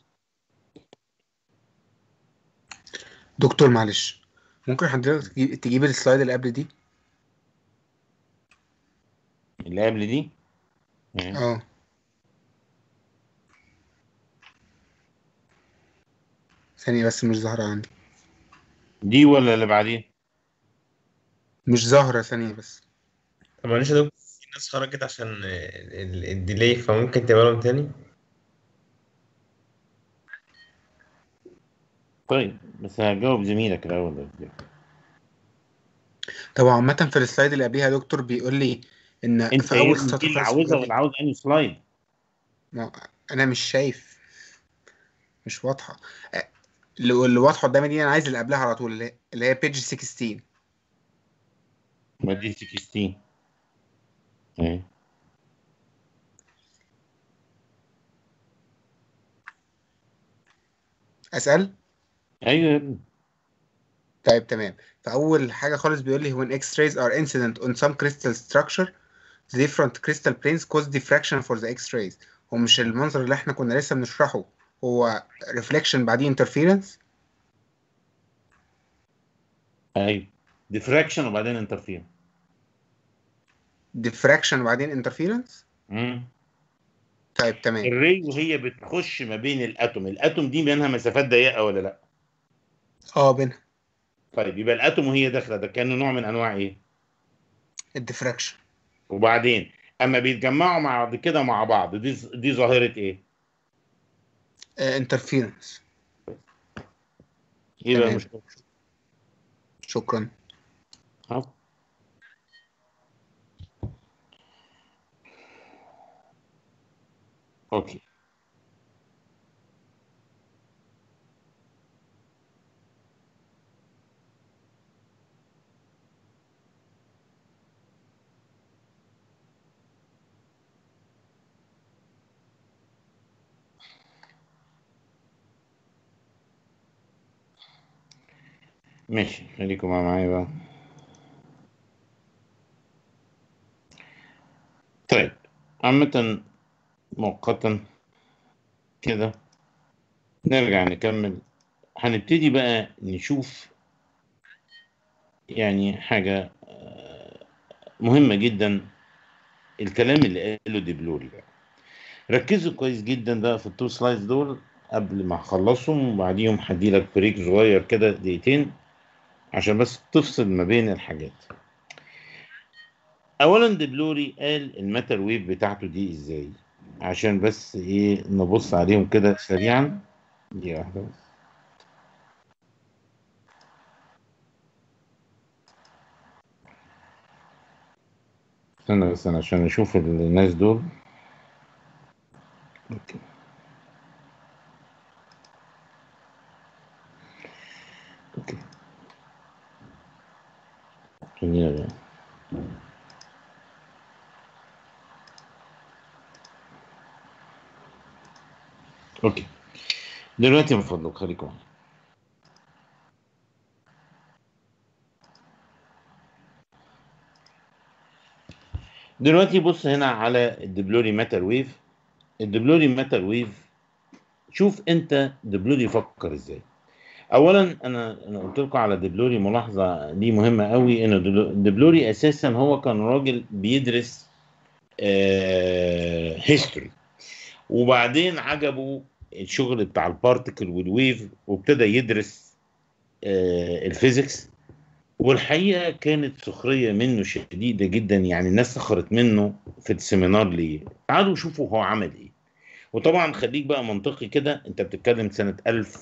دكتور معلش ممكن حضرتك تجيب- تجيب السلايد اللي قبل دي اللي قبل دي اه ثانية بس مش ظاهرة عندي دي ولا اللي بعديها مش ظاهرة ثانية بس طب معلش يا دكتور في ناس خرجت عشان ال- ال- الديلي فممكن تبقى لهم تاني طيب بس هجاوب زميلك الاول طب عامة في السلايد اللي قبليها يا دكتور بيقول لي إن انت في ايه أول دي سطر اللي خالص عاوزها بيقول لي ولا عاوز انهي سلايد ما أنا مش شايف مش واضحة أه، اللي اللي واضحة قدامي دي أنا عايز اللي قبلها على طول اللي اللي هي بيج 16 ما دي 16 ايه أسأل ايوه يا ابني طيب تمام فأول حاجة خالص بيقول لي when X-rays are incident on some crystal structure the different crystal planes cause diffraction for the X-rays هو مش المنظر اللي احنا كنا لسه بنشرحه هو reflection بعديه interference ايوه ديفراكشن وبعدين انترفير diffraction وبعدين interference امم طيب تمام الري وهي بتخش ما بين الاتوم الاتوم دي بينها مسافات ضيقه ولا لا اه بينها طيب يبقى الاتوم وهي داخله ده كانه نوع من انواع ايه الديفراكشن وبعدين اما بيتجمعوا مع بعض كده مع بعض دي دي ظاهره ايه انترفيرنس ايه بقى تمام. المشكله شكرا أهو. اوكي ماشي خليكم مع- معايا بقى طيب عامة مؤقتا كده نرجع نكمل هنبتدي بقى نشوف يعني حاجة آه، مهمة جدا الكلام اللي قاله ديبلوري بقى ركزوا كويس جدا بقى في التو سلايدز دول قبل ما اخلصهم وبعديهم هديلك بريك صغير كده دقيقتين عشان بس تفصل ما بين الحاجات اولا دبلوري قال الماتر ويف بتاعته دي ازاي عشان بس ايه نبص عليهم كده سريعا دي واحده بس استنى بس انا عشان اشوف الناس دول اوكي اوكي خلينا بقى اوكي دلوقتي من فضلك خليكم معايا. دلوقتي بص هنا على الدبلوري ماتر ويف الدبلوري ماتر ويف شوف انت دبلوري يفكر ازاي اولا انا انا قلت لكم على دبلوري ملاحظه دي مهمه قوي ان دبلو- دبلوري اساسا هو كان راجل بيدرس هيستوري وبعدين عجبه الشغل بتاع البارتكل والويف وابتدى يدرس آه، الفيزيكس والحقيقه كانت سخريه منه شديده جدا يعني الناس سخرت منه في السيمينار ليه تعالوا شوفوا هو عمل ايه وطبعا خليك بقى منطقي كده انت بتتكلم سنه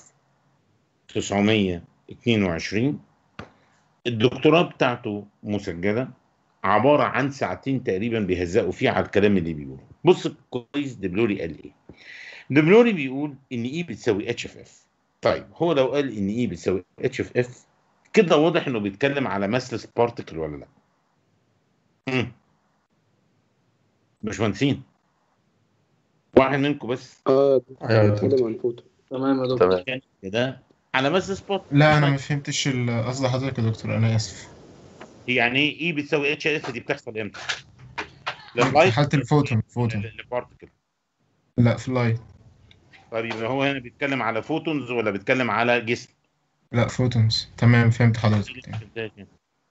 1922 الدكتوراه بتاعته مسجله عباره عن ساعتين تقريبا بيهزقوا فيه على الكلام اللي بيقوله بص كويس دبلوري قال ايه دبلوري بيقول ان اي بتساوي اتش اف اف طيب هو لو قال ان اي بتساوي اتش اف اف كده واضح انه بيتكلم على ماسلس بارتكل ولا لا مم. باشمهندسين واحد منكم بس اه ايوه يا بتكلم دكتور. عن فوتو تمام يا دكتور تمام كده على ماسلس بارتكل لا انا ما فهمتش ال- قصد حضرتك يا دكتور انا اسف يعني ايه اي بتساوي اتش اف دي بتحصل امتى؟ في لللايت حالة الفوتون فوتون للبارتكل لا في اللايت طيب يبقى هو هنا بيتكلم على فوتونز ولا بيتكلم على جسم؟ لا فوتونز تمام فهمت حضرتك تمام.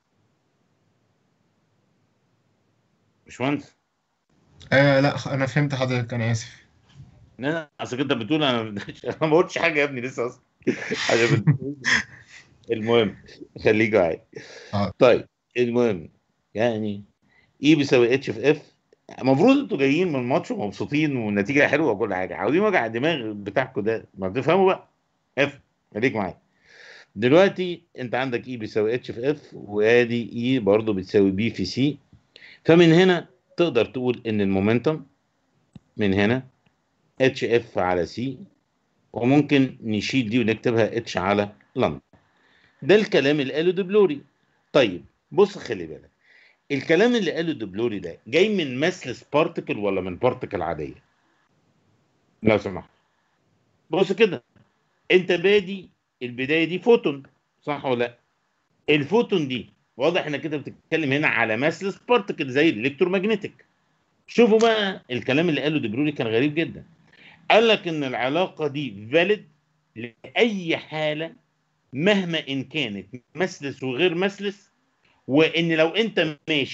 باشمهندس آه لا خ- انا فهمت حضرتك انا اسف لا لا اصل انت بتقول انا انا ما قلتش حاجه يا ابني لسه اصلا حاجه بت- المهم خليك معايا آه. طيب المهم يعني اي بيساوي اتش في اف المفروض انتوا جايين من الماتش ومبسوطين والنتيجه حلوه وكل حاجه عاوزين وجع الدماغ بتاعكم ده ما تفهموا بقى اف خليك معايا دلوقتي انت عندك اي بيساوي اتش في اف وادي اي برضه بتساوي بي في سي فمن هنا تقدر تقول ان المومنتم من هنا اتش اف على سي وممكن نشيل دي ونكتبها اتش على لندن ده الكلام اللي قاله دبلوري طيب بص خلي بالك الكلام اللي قاله دبلوري ده جاي من ماسلس بارتكل ولا من بارتكل عاديه لو سمحت بص كده انت بادي البدايه دي فوتون صح ولا لا الفوتون دي واضح انك كده بتتكلم هنا على ماسلس بارتكل زي الالكترومagnetic شوفوا بقى الكلام اللي قاله دبلوري كان غريب جدا قال لك ان العلاقه دي فاليد لاي حاله مهما ان كانت مسلس وغير مسلس وان لو انت ماشي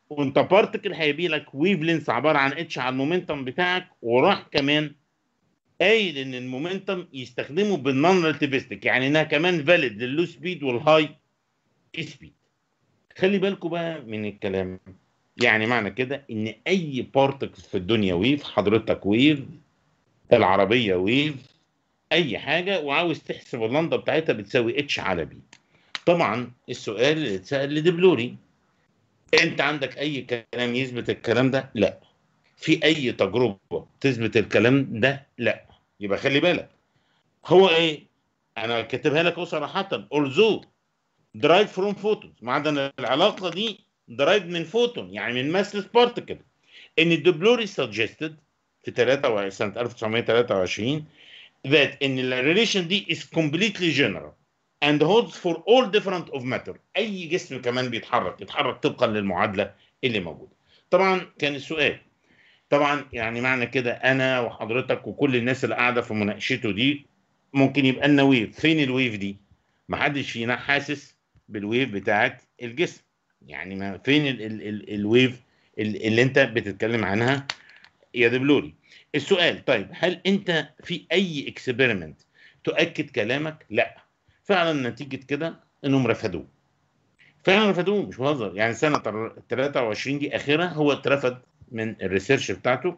وانت بارتكل هيبي لك ويف لينس عباره عن اتش على المومنتم بتاعك وراح كمان قايل ان المومنتم يستخدمه بالنون ريلاتيفستيك يعني انها كمان فاليد لللو سبيد والهاي سبيد خلي بالكم بقى من الكلام يعني معنى كده ان اي بارتكل في الدنيا ويف حضرتك ويف العربيه ويف اي حاجه وعاوز تحسب اللندا بتاعتها بتساوي اتش على بي طبعا السؤال اللي اتسال لدبلوري انت عندك اي كلام يثبت الكلام ده لا في اي تجربه تثبت الكلام ده لا يبقى خلي بالك هو ايه انا كاتبها لك اهو صراحه although derived from photons مع ان العلاقه دي derived من فوتون يعني من massless particle ان الدبلوري suggested في 3 سنه 1923 that ان الريليشن دي is completely general and holds for all different of matter اي جسم كمان بيتحرك يتحرك طبقا للمعادله اللي موجوده طبعا كان السؤال طبعا يعني معنى كده انا وحضرتك وكل الناس اللي قاعده في مناقشته دي ممكن يبقى لنا ويف فين الويف دي ما حدش فينا حاسس بالويف بتاعت الجسم يعني ما فين ال ال ال الويف ال- اللي انت بتتكلم عنها يا دبلوري السؤال طيب هل انت في اي اكسبيرمنت تؤكد كلامك لا فعلا نتيجه كده انهم رفضوه فعلا رفضوه مش بهزر يعني سنه 23 دي اخرها هو اترفض من الريسيرش بتاعته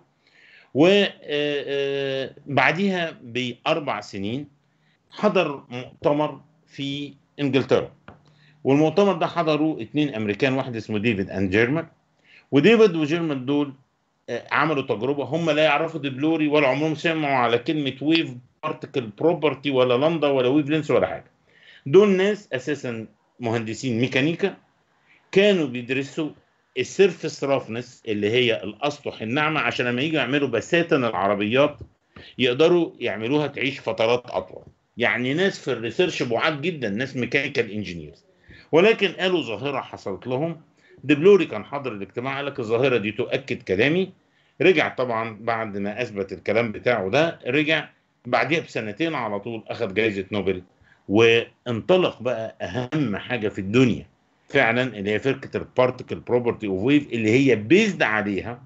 وبعديها باربع سنين حضر مؤتمر في انجلترا والمؤتمر ده حضروا اتنين امريكان واحد اسمه ديفيد اند جيرمان وديفيد وجيرمان دول آه، عملوا تجربه هم لا يعرفوا دبلوري ولا عمرهم سمعوا على كلمه ويف بارتكل بروبرتي ولا لندا ولا ويف لينس ولا حاجه دول ناس اساسا مهندسين ميكانيكا كانوا بيدرسوا السيرفس رافنس اللي هي الاسطح الناعمه عشان لما يجوا يعملوا بساتن العربيات يقدروا يعملوها تعيش فترات اطول يعني ناس في الريسيرش بعاد جدا ناس ميكانيكال انجينيرز ولكن قالوا ظاهره حصلت لهم دبلوري كان حاضر الاجتماع قال لك الظاهره دي تؤكد كلامي رجع طبعا بعد ما اثبت الكلام بتاعه ده رجع بعديها بسنتين على طول اخذ جائزه نوبل وانطلق بقى اهم حاجه في الدنيا فعلا اللي هي فكره البارتكل بروبرتي اوف ويف اللي هي بيزد عليها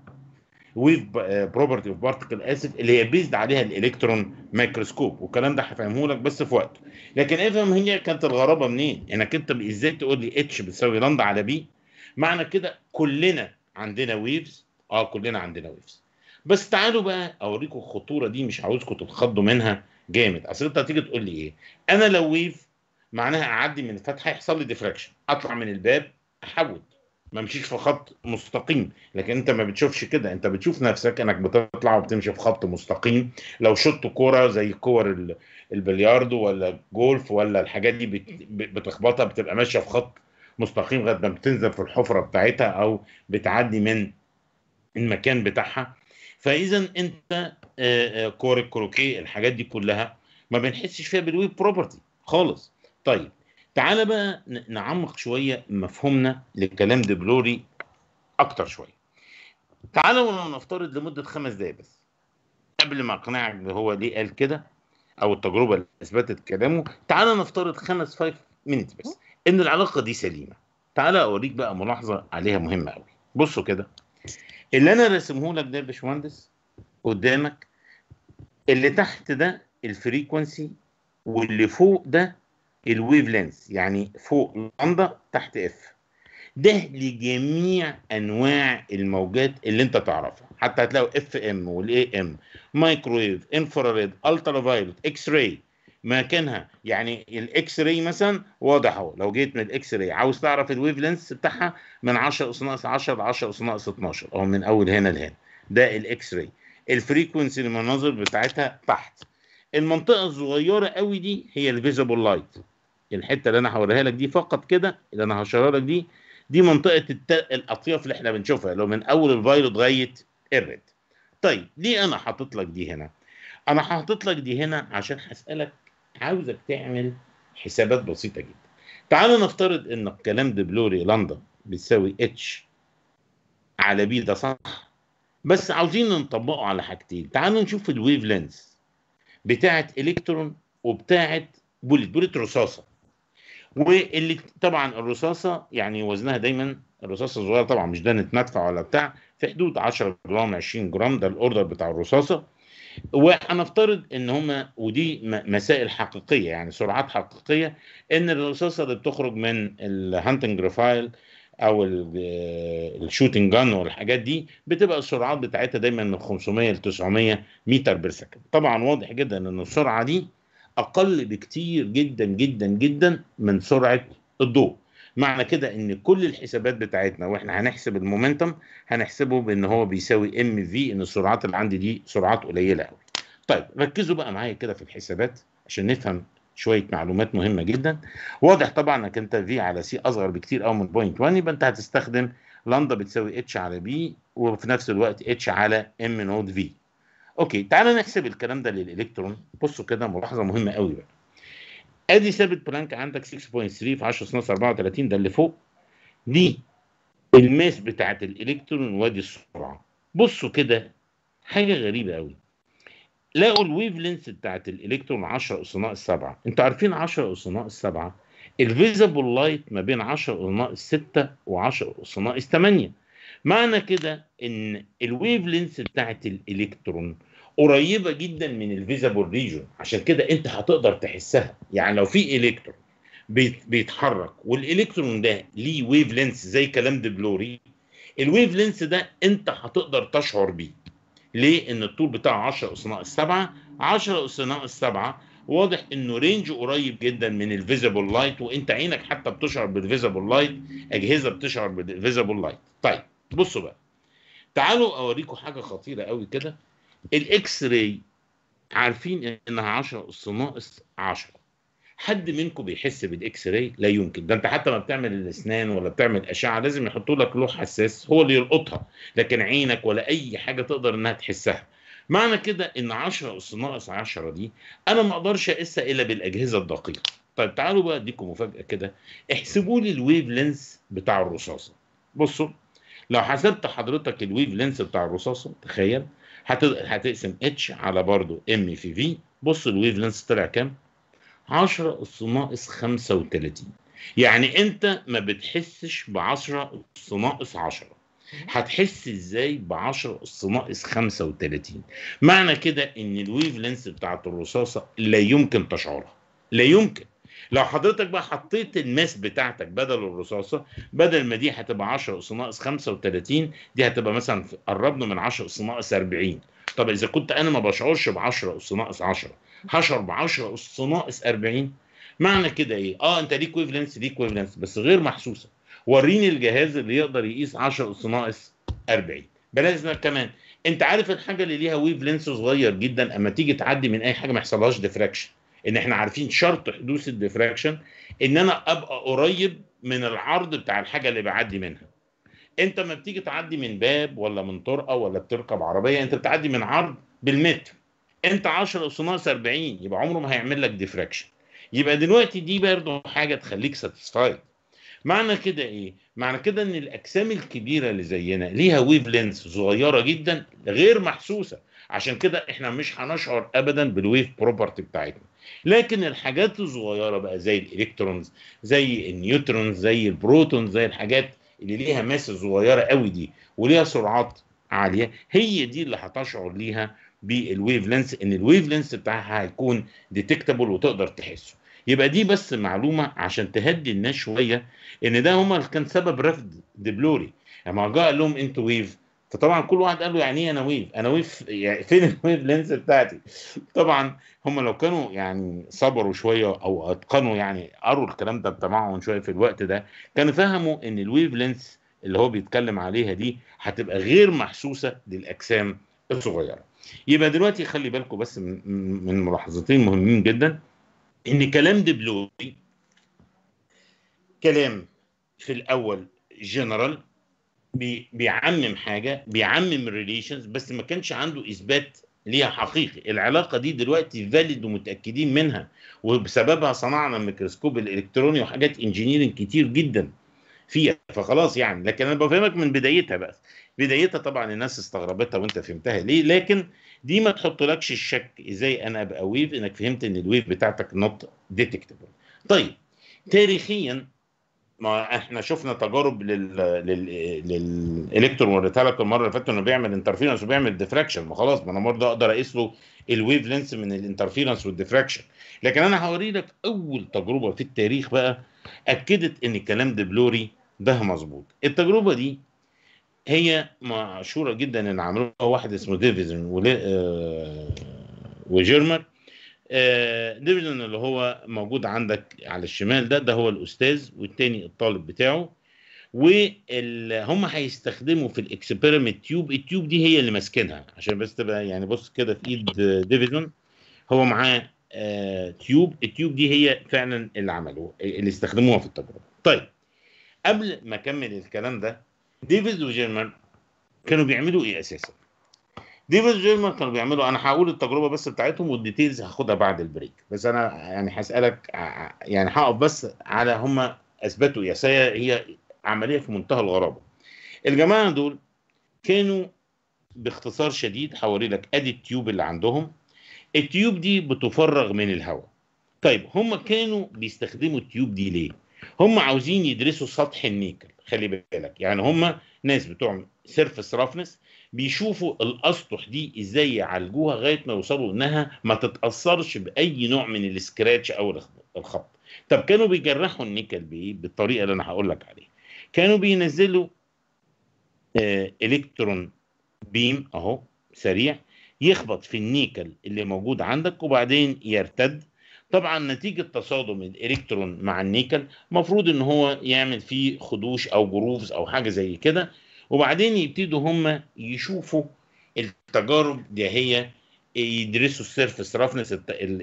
ويف بروبرتي اوف بارتكل اسف اللي هي بيزد عليها الالكترون مايكروسكوب والكلام ده هفهمه لك بس في وقته لكن افهم هي كانت الغرابه منين انك انت ازاي تقول لي اتش بتساوي لندا على بي معنى كده كلنا عندنا ويفز اه كلنا عندنا ويفز بس تعالوا بقى اوريكم الخطوره دي مش عاوزكم تتخضوا منها جامد اصل انت هتيجي تقول لي ايه انا لو ويف معناها اعدي من الفتحه يحصل لي ديفراكشن اطلع من الباب احود ما امشيش في خط مستقيم لكن انت ما بتشوفش كده انت بتشوف نفسك انك بتطلع وبتمشي في خط مستقيم لو شطت كوره زي كور ال- البلياردو ولا جولف ولا الحاجات دي بت- بتخبطها بتبقى ماشيه في خط مستقيم لغايه ما بتنزل في الحفره بتاعتها او بتعدي من المكان بتاعها فاذا انت آه، آه، كور الكروكيه الحاجات دي كلها ما بنحسش فيها بالويب بروبرتي خالص طيب تعالى بقى ن- نعمق شويه مفهومنا لكلام دبلوري اكتر شويه تعالى ونفترض لمده خمس دقايق بس قبل ما اقنعك ان هو ليه قال كده او التجربه اللي اثبتت كلامه تعالى نفترض خمس فايف مينت بس ان العلاقه دي سليمه تعالى اوريك بقى ملاحظه عليها مهمه قوي بصوا كده اللي انا راسمه لك ده يا باشمهندس قدامك اللي تحت ده الفريكونسي واللي فوق ده الويف لينس يعني فوق لندا تحت اف ده لجميع انواع الموجات اللي انت تعرفها حتى هتلاقوا اف ام والاي ام مايكرويف انفراريد الترا فايلوت اكس راي مكانها يعني الاكس راي مثلا واضح اهو لو جيت من الاكس راي عاوز تعرف الويف لينس بتاعها من 10 اس ناقص 10 ل 10 اس ناقص 12 او من اول هنا لهنا ده الاكس راي الفريكونسي المناظر بتاعتها تحت المنطقه الصغيره قوي دي هي الفيزيبل لايت الحته اللي انا هوريها لك دي فقط كده اللي انا هشرها لك دي دي منطقه الت... الاطياف اللي احنا بنشوفها لو من اول الفايلوت لغايه الريد طيب ليه انا حاطط لك دي هنا انا حاطط لك دي هنا عشان هسالك عاوزك تعمل حسابات بسيطه جدا تعال نفترض ان الكلام دبلوري لندا بتساوي اتش على بي ده صح بس عاوزين نطبقه على حاجتين تعالوا نشوف الويف لينس بتاعت الكترون وبتاعت بوليت بوليت رصاصه واللي طبعا الرصاصه يعني وزنها دايما الرصاصه الصغيره طبعا مش ده نتمدفع ولا بتاع في حدود 10 جرام 20 جرام ده الاوردر بتاع الرصاصه وهنفترض ان هما ودي م- مسائل حقيقيه يعني سرعات حقيقيه ان الرصاصه اللي بتخرج من الهانتنج ريفايل او الشوتنج جان والحاجات دي بتبقى السرعات بتاعتها دايما من 500 ل 900 متر بير سكند طبعا واضح جدا ان السرعه دي اقل بكتير جدا جدا جدا من سرعه الضوء معنى كده ان كل الحسابات بتاعتنا واحنا هنحسب المومنتم هنحسبه بان هو بيساوي ام في ان السرعات اللي عندي دي سرعات قليله قوي طيب ركزوا بقى معايا كده في الحسابات عشان نفهم شويه معلومات مهمه جدا واضح طبعا انك انت في على سي اصغر بكتير قوي من بوينت 1 يبقى انت هتستخدم لامدا بتساوي اتش على بي وفي نفس الوقت اتش على ام نود في اوكي تعالى نحسب الكلام ده للالكترون بصوا كده ملاحظه مهمه قوي بقى ادي ثابت بلانك عندك 6.3 في 10 سنة 34 ده اللي فوق دي الماس بتاعت الالكترون وادي السرعه بصوا كده حاجه غريبه قوي لقوا الويف لينث بتاعت الالكترون 10 اس ناقص 7 انتوا عارفين 10 اس ناقص 7 الفيزبل لايت ما بين 10 اس ناقص 6 و10 اس ناقص 8 معنى كده ان الويف لينث بتاعت الالكترون قريبه جدا من الفيزبل ريجون عشان كده انت هتقدر تحسها يعني لو في الكترون بيت- بيتحرك والالكترون ده ليه ويف لينث زي كلام دبلوري الويف لينث ده انت هتقدر تشعر بيه ليه؟ ان الطول بتاعه 10 اس ناقص 7 10 اس ناقص 7 واضح انه رينج قريب جدا من الفيزبل لايت وانت عينك حتى بتشعر بالفيزبل لايت اجهزه بتشعر بالفيزبل لايت طيب بصوا بقى تعالوا اوريكم حاجه خطيره قوي كده الاكس راي عارفين انها 10 اس ناقص 10 حد منكم بيحس بالاكس راي لا يمكن ده انت حتى ما بتعمل الاسنان ولا بتعمل اشعه لازم يحطوا لك لوح حساس هو اللي يلقطها لكن عينك ولا اي حاجه تقدر انها تحسها معنى كده ان 10 اس ناقص 10 دي انا ما اقدرش اقيسها الا بالاجهزه الدقيقه طيب تعالوا بقى اديكم مفاجاه كده احسبوا لي الويف لينس بتاع الرصاصه بصوا لو حسبت حضرتك الويف لينس بتاع الرصاصه تخيل هت- هتقسم اتش على برضو ام في في بص الويف لينس طلع كام 10 اس ناقص 35 يعني انت ما بتحسش ب 10 اس ناقص 10 هتحس ازاي ب 10 اس ناقص 35 معنى كده ان الويف لينس بتاعت الرصاصه لا يمكن تشعرها لا يمكن لو حضرتك بقى حطيت الماس بتاعتك بدل الرصاصه بدل ما دي هتبقى 10 اس ناقص 35 دي هتبقى مثلا في- قربنا من 10 اس ناقص 40 طب اذا كنت انا ما بشعرش ب 10 اس ناقص 10 هشعر ب 10 اس ناقص 40 معنى كده ايه؟ اه انت ليك ويف لينس ليك ويف لينس بس غير محسوسه وريني الجهاز اللي يقدر يقيس 10 اس ناقص 40 بلاش ده كمان انت عارف الحاجه اللي ليها ويف لينس صغير جدا اما تيجي تعدي من اي حاجه ما يحصلهاش ديفراكشن ان احنا عارفين شرط حدوث الديفراكشن ان انا ابقى قريب من العرض بتاع الحاجه اللي بعدي منها انت لما بتيجي تعدي من باب ولا من طرقه ولا بتركب عربيه انت بتعدي من عرض بالمتر انت 10 اس ناقص 40 يبقى عمره ما هيعمل لك ديفراكشن يبقى دلوقتي دي برضه حاجه تخليك ساتيسفايد معنى كده ايه معنى كده ان الاجسام الكبيره اللي زينا ليها ويف لينس صغيره جدا غير محسوسه عشان كده احنا مش هنشعر ابدا بالويف بروبرتي بتاعتنا لكن الحاجات الصغيره بقى زي الالكترونز زي النيوترونز زي البروتونز زي الحاجات اللي ليها ماس صغيره قوي دي وليها سرعات عاليه هي دي اللي هتشعر ليها بالويف لينس ان الويف لينس بتاعها هيكون ديتكتابل وتقدر تحسه يبقى دي بس معلومه عشان تهدي الناس شويه ان ده هما اللي كان سبب رفض دبلوري لما جه قال لهم انتوا ويف فطبعا كل واحد قال له يعني ايه انا ويف انا ويف يعني فين الويف لينس بتاعتي طبعا هم لو كانوا يعني صبروا شويه او اتقنوا يعني قروا الكلام ده بتمعن شويه في الوقت ده كانوا فهموا ان الويف لينس اللي هو بيتكلم عليها دي هتبقى غير محسوسه للاجسام الصغيره يبقى دلوقتي خلي بالكم بس من من ملاحظتين مهمين جدا ان كلام دبلوري كلام في الاول جنرال بي بيعمم حاجه بيعمم ريليشنز بس ما كانش عنده اثبات ليها حقيقي العلاقه دي دلوقتي فاليد ومتاكدين منها وبسببها صنعنا الميكروسكوب الالكتروني وحاجات انجينيرنج كتير جدا فيها فخلاص يعني لكن انا بفهمك من بدايتها بس بدايتها طبعا الناس استغربتها وانت فهمتها ليه لكن دي ما تحطلكش الشك ازاي انا ابقى ويف انك فهمت ان الويف بتاعتك نوت ديتكتبل طيب تاريخيا ما احنا شفنا تجارب لل لل للالكترون وريتها لك المره اللي فاتت انه بيعمل انترفيرنس وبيعمل ديفراكشن ما خلاص ما انا برضه اقدر اقيس له الويف لينس من الانترفيرنس والديفراكشن لكن انا هوري لك اول تجربه في التاريخ بقى اكدت ان الكلام ده بلوري ده مظبوط التجربه دي هي مشهوره جدا ان عملوها واحد اسمه ديفيزن ولي- آه، وجيرمر آه، ديفيزن اللي هو موجود عندك على الشمال ده ده هو الاستاذ والتاني الطالب بتاعه وهم هيستخدموا في الاكسبيرمنت تيوب التيوب دي هي اللي ماسكينها عشان بس تبقى يعني بص كده في ايد ديفيزن هو معاه آه، تيوب التيوب دي هي فعلا اللي عملوه اللي استخدموها في التجربه طيب قبل ما اكمل الكلام ده ديفيد وجيرمان كانوا بيعملوا ايه اساسا ديفيد وجيرمان كانوا بيعملوا انا هقول التجربه بس بتاعتهم والديتيلز هاخدها بعد البريك بس انا يعني هسالك ع- يعني هقف بس على هم اثبتوا ايه أصل هي هي عمليه في منتهى الغرابه الجماعه دول كانوا باختصار شديد هوري لك ادي التيوب اللي عندهم التيوب دي بتفرغ من الهواء طيب هم كانوا بيستخدموا التيوب دي ليه هم عاوزين يدرسوا سطح النيكل خلي بالك يعني هم ناس بتوع سيرفس رافنس بيشوفوا الاسطح دي ازاي يعالجوها لغايه ما يوصلوا انها ما تتاثرش باي نوع من السكراتش او الخ- الخبط طب كانوا بيجرحوا النيكل بايه بالطريقه اللي انا هقول لك عليها كانوا بينزلوا آه الكترون بيم اهو سريع يخبط في النيكل اللي موجود عندك وبعدين يرتد طبعا نتيجة تصادم الإلكترون مع النيكل مفروض إن هو يعمل فيه خدوش أو جروفز أو حاجة زي كده وبعدين يبتدوا هم يشوفوا التجارب دي هي يدرسوا السيرفس رافنس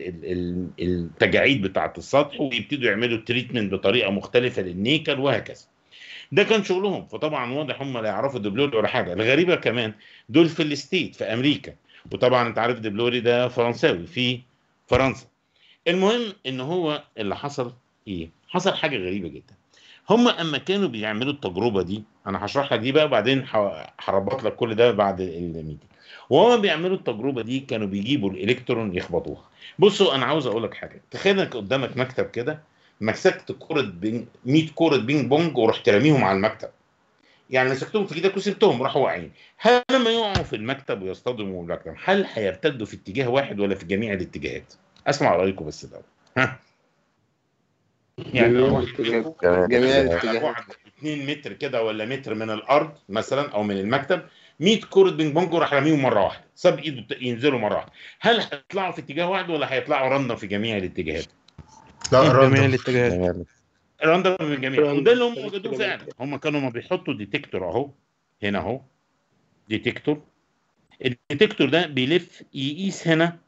التجاعيد بتاعة السطح ويبتدوا يعملوا تريتمنت بطريقة مختلفة للنيكل وهكذا ده كان شغلهم فطبعا واضح هم لا يعرفوا دبلوري ولا حاجه الغريبه كمان دول في الستيت في امريكا وطبعا انت عارف دبلوري ده فرنساوي في فرنسا المهم ان هو اللي حصل ايه حصل حاجه غريبه جدا هم اما كانوا بيعملوا التجربه دي انا هشرح لك دي بقى وبعدين ه- هربط لك كل ده بعد الميتنج وهم بيعملوا التجربه دي كانوا بيجيبوا الالكترون يخبطوها بصوا انا عاوز اقول لك حاجه تخيل انك قدامك مكتب كده مسكت كرة بينج 100 كرة بينج بونج ورحت راميهم على المكتب يعني مسكتهم في ايدك وسبتهم راحوا واقعين هل لما يقعوا في المكتب ويصطدموا بالمكتب هل هيرتدوا في اتجاه واحد ولا في جميع الاتجاهات اسمع رايكم بس الاول ها يعني جميع لو واحد الاتجاهات. منكم جميع على الاتجاهات. بعد 2 متر كده ولا متر من الارض مثلا او من المكتب 100 كرة بينج بونج وراح راميهم مره واحده ساب ايده ت- ينزلوا مره واحده هل هيطلعوا في اتجاه واحد ولا هيطلعوا رندم في جميع الاتجاهات؟ لا جميع راندوم الاتجاهات راندم من الجميع وده اللي هم وجدوه فعلا هم كانوا ما بيحطوا ديتكتور اهو هنا اهو ديتكتور الديتكتور ده بيلف يقيس هنا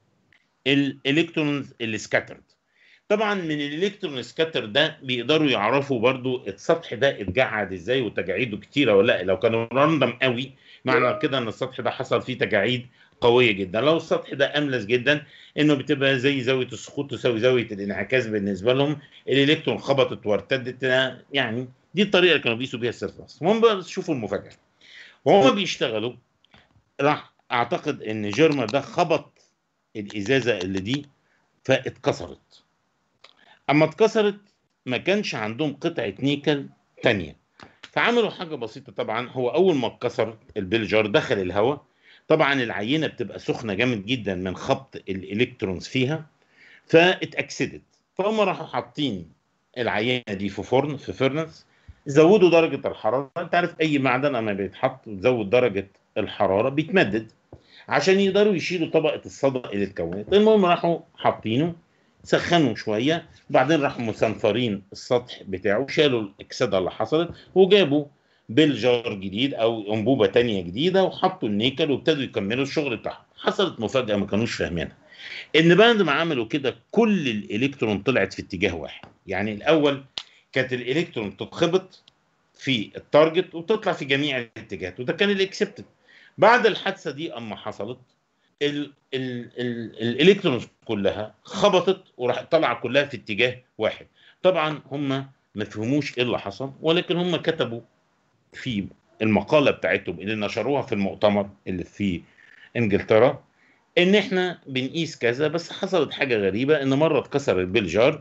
الالكترونز اللي سكاترد طبعا من الالكترون سكاتر ده بيقدروا يعرفوا برضو السطح ده اتجعد ازاي وتجاعيده كتيره ولا لا لو كانوا راندم قوي معنى كده ان السطح ده حصل فيه تجاعيد قويه جدا لو السطح ده املس جدا انه بتبقى زي زاويه السقوط تساوي زاويه الانعكاس بالنسبه لهم الالكترون خبطت وارتدت يعني دي الطريقه اللي كانوا بيقيسوا بيها السيرفس المهم بقى شوفوا المفاجاه وهم بيشتغلوا راح اعتقد ان جيرمر ده خبط الازازه اللي دي فاتكسرت اما اتكسرت ما كانش عندهم قطعه نيكل تانية فعملوا حاجه بسيطه طبعا هو اول ما اتكسر البلجر دخل الهواء طبعا العينه بتبقى سخنه جامد جدا من خبط الالكترونز فيها فاتاكسدت فهم راحوا حاطين العينه دي في فرن في فرنس زودوا درجه الحراره انت عارف اي معدن اما بيتحط وتزود درجه الحراره بيتمدد عشان يقدروا يشيلوا طبقه الصدى اللي اتكونت المهم راحوا حاطينه سخنوا شويه بعدين راحوا مسنفرين السطح بتاعه شالوا الاكسده اللي حصلت وجابوا بلجر جديد او انبوبه تانية جديده وحطوا النيكل وابتدوا يكملوا الشغل بتاعهم حصلت مفاجاه ما كانوش فاهمينها ان بعد ما عملوا كده كل الالكترون طلعت في اتجاه واحد يعني الاول كانت الالكترون تتخبط في التارجت وتطلع في جميع الاتجاهات وده كان الاكسبتد بعد الحادثه دي اما حصلت ال ال ال الالكترونز كلها خبطت وراح طالعه كلها في اتجاه واحد طبعا هم ما فهموش ايه اللي حصل ولكن هم كتبوا في المقاله بتاعتهم اللي نشروها في المؤتمر اللي في انجلترا ان احنا بنقيس كذا بس حصلت حاجه غريبه ان مره اتكسر البلجار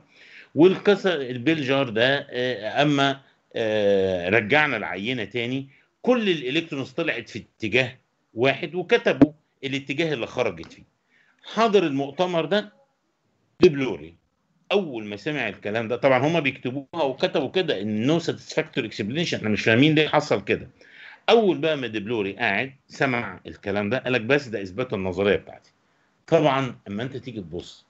والكسر البيلجار ده آه، اما آه، رجعنا العينه تاني كل الالكترونز طلعت في اتجاه واحد وكتبوا الاتجاه اللي خرجت فيه حاضر المؤتمر ده دبلوري اول ما سمع الكلام ده طبعا هما بيكتبوها وكتبوا كده ان نو ساتسفاكتوري اكسبلينيشن احنا مش فاهمين ليه حصل كده اول بقى ما دبلوري قاعد سمع الكلام ده قال لك بس ده اثبات النظريه بتاعتي طبعا اما انت تيجي تبص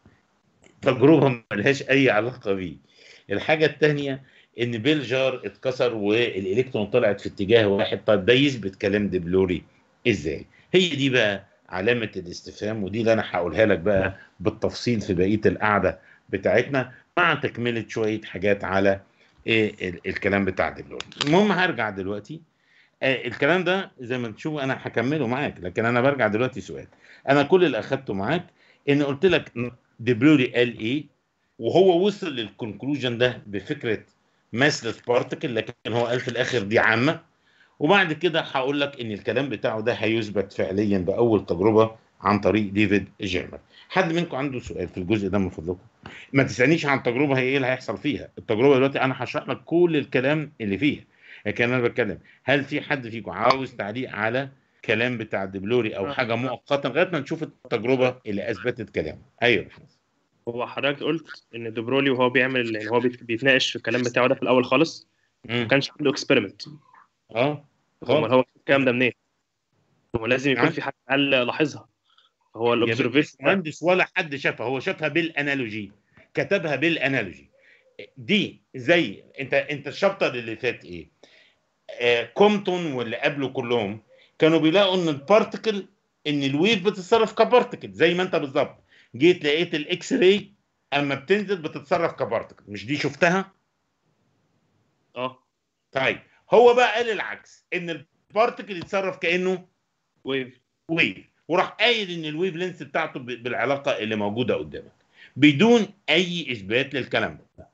تجربه ملهاش اي علاقه بيه الحاجه الثانيه ان بيلجار اتكسر والالكترون طلعت في اتجاه واحد طب ده يثبت كلام دبلوري ازاي هي دي بقى علامه الاستفهام ودي اللي انا هقولها لك بقى بالتفصيل في بقيه القعده بتاعتنا مع تكمله شويه حاجات على إيه ال- الكلام بتاع دبلوري المهم هرجع دلوقتي آه، الكلام ده زي ما تشوف انا هكمله معاك لكن انا برجع دلوقتي سؤال انا كل اللي اخدته معاك ان قلت لك دبلوري قال ايه وهو وصل للكونكلوجن ده بفكره ماسلس بارتكل لكن هو قال في الاخر دي عامه وبعد كده هقول لك ان الكلام بتاعه ده هيثبت فعليا باول تجربه عن طريق ديفيد جيرمان حد منكم عنده سؤال في الجزء ده من فضلكم ما تسالنيش عن تجربه هي ايه اللي هيحصل فيها التجربه دلوقتي انا هشرح لك كل الكلام اللي فيها لكن انا بتكلم هل في حد فيكم عاوز تعليق على كلام بتاع دبلوري او حاجه مؤقته لغايه ما نشوف التجربه اللي اثبتت كلامه ايوه يا باشمهندس. هو حضرتك قلت ان دبرولي وهو بيعمل ان هو بيت- بيتناقش في الكلام بتاعه ده في الاول خالص ما كانش عنده اكسبيرمنت اه امال هو الكلام ده منين؟ هو لازم يكون نعم. في حد قال لاحظها هو يا الاوبزرفيشن مهندس ولا حد شافها هو شافها بالانالوجي كتبها بالانالوجي دي زي انت انت الشابتر اللي فات ايه آه كومتون واللي قبله كلهم كانوا بيلاقوا ان البارتكل ان الويف بتتصرف كبارتكل زي ما انت بالظبط جيت لقيت الاكس راي اما بتنزل بتتصرف كبارتكل مش دي شفتها اه طيب هو بقى قال العكس ان البارتكل يتصرف كانه ويف ويف وراح قايل ان الويف لينس بتاعته ب- بالعلاقه اللي موجوده قدامك بدون اي اثبات للكلام ده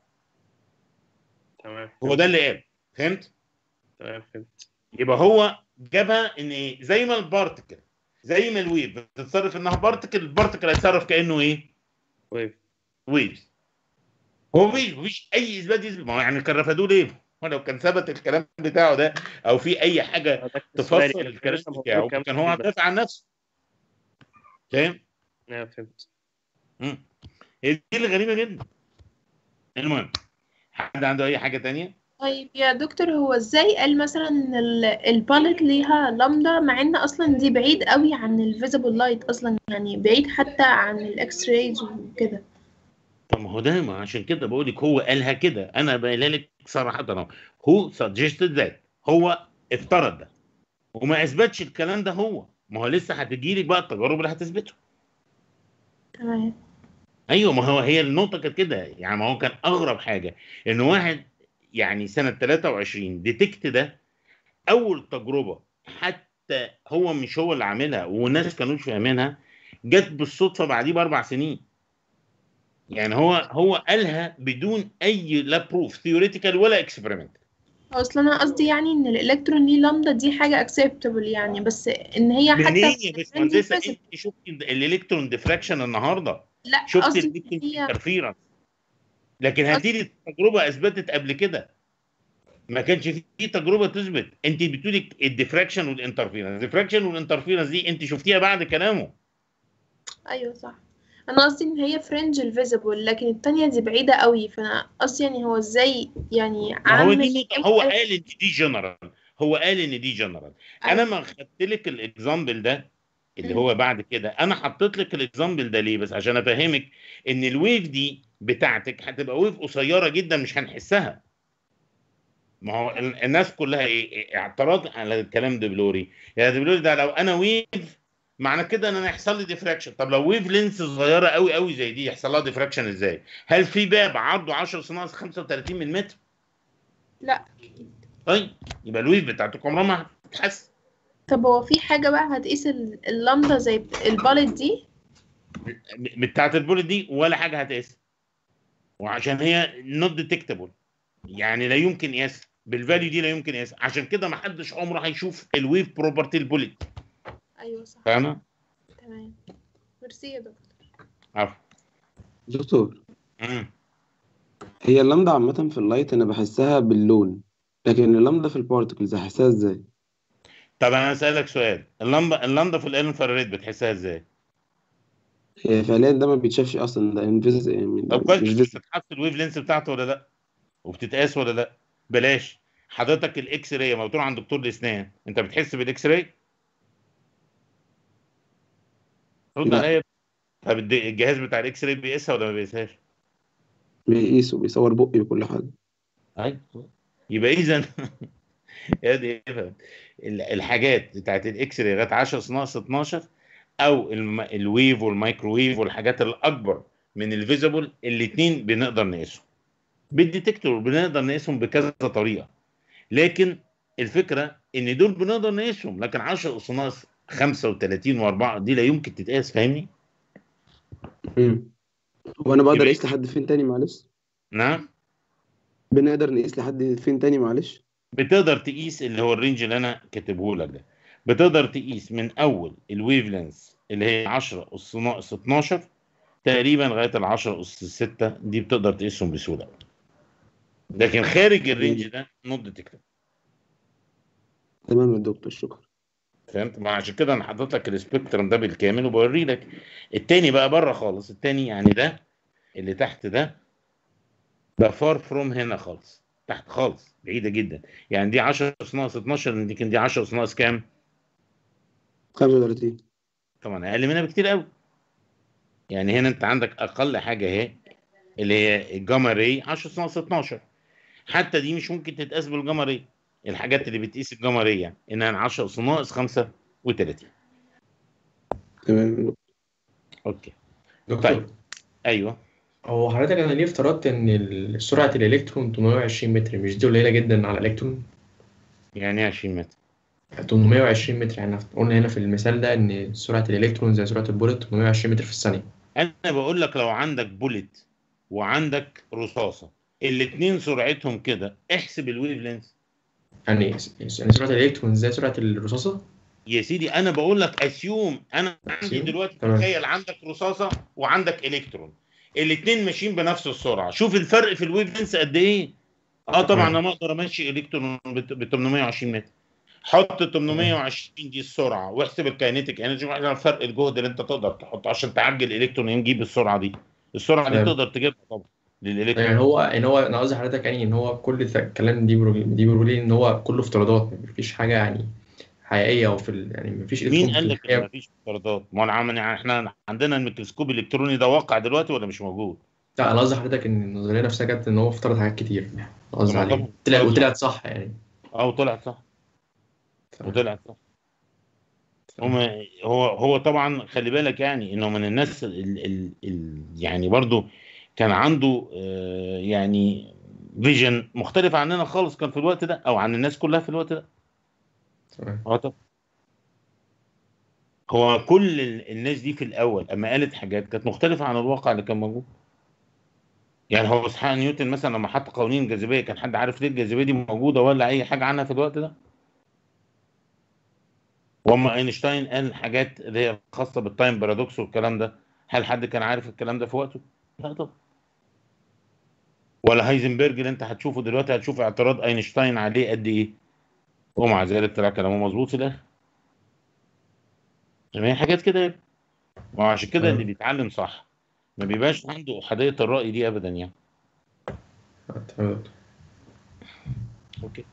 تمام هو ده اللي قال فهمت تمام فهمت يبقى هو جابها ان ايه زي ما البارتكل زي ما الويف بتتصرف انها بارتكل البارتكل هيتصرف كانه ايه ويف ويف هو مفيش مفيش اي اثبات يثبت ما هو يعني كان رفضوه ليه؟ ولو كان ثبت الكلام بتاعه ده او في اي حاجه تفسر سؤالي. الكلام لسه موضوع بتاعه كام كان هو تقريبا. هيدافع عن نفسه فاهم؟ ايوه فهمت مم. هي دي اللي غريبه جدا المهم حد عنده اي حاجه تانية طيب يا دكتور هو ازاي قال مثلا ان ال- الباليت ليها لامدا مع ان اصلا دي بعيد قوي عن الفيزيبل لايت اصلا يعني بعيد حتى عن الاكس رايز وكده طب ما هو ده ما عشان كده بقول لك هو قالها كده انا بقولها لك صراحه اهو هو suggested that هو افترض ده وما اثبتش الكلام ده هو ما هو لسه هتجي لك بقى التجارب اللي هتثبته تمام ايوه ما هو هي النقطه كانت كده يعني ما هو كان اغرب حاجه ان واحد يعني سنه 23 ديتكت ده اول تجربه حتى هو مش هو اللي عاملها والناس كانوش فاهمينها جت بالصدفه بعديه باربع سنين يعني هو هو قالها بدون اي لا بروف ثيوريتيكال ولا اكسبيرمنت اصلا انا قصدي يعني ان الالكترون ليه لامدا دي حاجه اكسبتبل يعني بس ان هي منين حتى يا باشمهندسه انت شفتي الالكترون ديفراكشن النهارده لا شفت قصدي الالكترون إن هي انترفيرنس لكن هاتي لي تجربه اثبتت قبل كده ما كانش في تجربه تثبت انت بتقولي الديفراكشن والانترفيرنس الديفراكشن والانترفيرنس دي انت شفتيها بعد كلامه ايوه صح انا قصدي ان هي فرنج الفيزيبل لكن التانية دي بعيدة قوي فانا قصدي يعني هو ازاي يعني ما هو دي عامل نقطة هو قال ان دي جنرال هو قال ان دي جنرال انا ما خدت لك الاكزامبل ده اللي مم. هو بعد كده انا حطيت لك الاكزامبل ده ليه بس عشان افهمك ان الويف دي بتاعتك هتبقى ويف قصيره جدا مش هنحسها ما هو ال- الناس كلها ايه إيه اعتراض على الكلام دبلوري يا دبلوري ده لو انا ويف معنى كده ان انا يحصل لي ديفراكشن طب لو ويف لينس صغيره قوي قوي زي دي يحصل لها ديفراكشن ازاي هل في باب عرضه 10 ناقص 35 من متر لا طيب يبقى الويف بتاعتك عمرها ما هتتحسن طب هو في حاجة بقى هتقيس ال- اللامدا زي الباليت دي بتاعت البولت دي ولا حاجه هتقيس وعشان هي نوت ديتكتبل يعني لا يمكن قياس بالفاليو دي لا يمكن قياس عشان كده ما حدش عمره هيشوف الويف بروبرتي البولت ايوه صح فاهمه؟ تمام ميرسي يا دكتور عفوا دكتور مم. هي اللامدا عامة في اللايت أنا بحسها باللون لكن اللامدا في البارتكلز هحسها ازاي؟ طب انا هسألك سؤال اللمبه اللمبه في الانفراريد بتحسها ازاي؟ هي فعليا ده ما بيتشافش أصلا ده انفيز يعني طب كويس مش مش فيز بتتحط الويف لينس بتاعته ولا لا؟ وبتتقاس ولا لا؟ بلاش حضرتك الاكس راي لما بتروح عند دكتور الاسنان انت بتحس بالاكس راي؟ رد لا عليا طب الد- الجهاز بتاع الاكس راي بيقيسها ولا ما بيقيسهاش؟ بيقيس وبيصور بقي وكل حاجة ايوه يبقى اذا يا دي افهم ال- الحاجات بتاعت الاكس راي لغايه 10 ناقص 12 او الم- الويف والمايكروويف والحاجات الاكبر من الفيزيبل الاثنين بنقدر نقيسهم بالديتكتور بنقدر نقيسهم بكذا طريقه لكن الفكره ان دول بنقدر نقيسهم لكن 10 اس ناقص 35 و4 دي لا يمكن تتقاس فاهمني؟ امم وأنا بقدر يبقى أقيس لحد فين تاني معلش؟ نعم بنقدر نقيس لحد فين تاني معلش؟ بتقدر تقيس اللي هو الرينج اللي انا كاتبه لك ده بتقدر تقيس من اول الويف لينس اللي هي 10 اس ناقص 12 تقريبا لغايه ال 10 اس 6 دي بتقدر تقيسهم بسهوله لكن خارج الرينج ده نوت ديتكتد تمام يا دكتور شكرا فهمت ما عشان كده انا حاطط لك السبيكترم ده بالكامل وبوري لك التاني بقى بره خالص التاني يعني ده اللي تحت ده ده فار فروم هنا خالص تحت خالص بعيده جدا يعني دي 10 اس ناقص 12 دي كان دي 10 اس ناقص كام 35 طبعا اقل منها بكتير قوي يعني هنا انت عندك اقل حاجه اهي اللي هي الجاما راي 10 ناقص 12 حتى دي مش ممكن تتقاس بالجاما راي الحاجات اللي بتقيس الجاما راي يعني انها 10 ناقص 35 تمام اوكي دكتور طيب ايوه هو حضرتك انا ليه افترضت ان ال- سرعه الالكترون 820 متر مش دي قليله جدا على الالكترون يعني ايه 20 متر 820 متر يعني قلنا هنا في المثال ده ان سرعه الالكترون زي سرعه البوليت 820 متر في الثانيه انا بقول لك لو عندك بوليت وعندك رصاصه الاثنين سرعتهم كده احسب الويف لينس يعني يعني سرعه الالكترون زي سرعه الرصاصه يا سيدي انا بقول لك اسيوم انا عندي أسيوم؟ دلوقتي تمام. تخيل عندك رصاصه وعندك الكترون الاثنين ماشيين بنفس السرعه شوف الفرق في الويف لينس قد ايه اه طبعا تمام. انا اقدر امشي الكترون ب 820 متر حط 820 دي السرعه واحسب الكاينيتيك انرجي واحسب فرق الجهد اللي انت تقدر تحطه عشان تعجل الالكترون يجيب السرعه دي السرعه دي تمام. تقدر تجيبها طبعا للالكترون يعني هو ان هو انا قصدي حضرتك يعني ان هو كل الت- الكلام دي بيقولوا دي بيقولوا لي ان هو كله افتراضات مفيش حاجه يعني حقيقيه او في ال... يعني مفيش مين الكترون قال في لك ان الحقيقه مفيش افتراضات؟ ما انا عم- يعني احنا عندنا الميكروسكوب الالكتروني ده واقع دلوقتي ولا مش موجود؟ لا انا قصدي حضرتك ان النظريه نفسها جت ان هو افترض حاجات كتير قصدي طبعا عليه طبعا طلع طبعا. وطلعت صح يعني اه وطلعت صح تمام. وطلعت صح هم هو هو طبعا خلي بالك يعني انه من الناس ال ال ال يعني برضو كان عنده آه يعني فيجن مختلف عننا خالص كان في الوقت ده او عن الناس كلها في الوقت ده تمام اه طبعا هو كل ال- الناس دي في الاول اما قالت حاجات كانت مختلفه عن الواقع اللي كان موجود يعني هو اسحاق نيوتن مثلا لما حط قوانين الجاذبيه كان حد عارف ليه الجاذبيه دي موجوده ولا اي حاجه عنها في الوقت ده واما اينشتاين قال حاجات اللي هي خاصه بالتايم بارادوكس والكلام ده هل حد كان عارف الكلام ده في وقته؟ لا طبعا ولا هايزنبرج اللي انت هتشوفه دلوقتي هتشوف اعتراض اينشتاين عليه قد ايه ومع ذلك طلع كلامه مظبوط في الاخر ما هي حاجات كده ما هو عشان كده اللي بيتعلم صح ما بيبقاش عنده احاديه الراي دي ابدا يعني تمام اوكي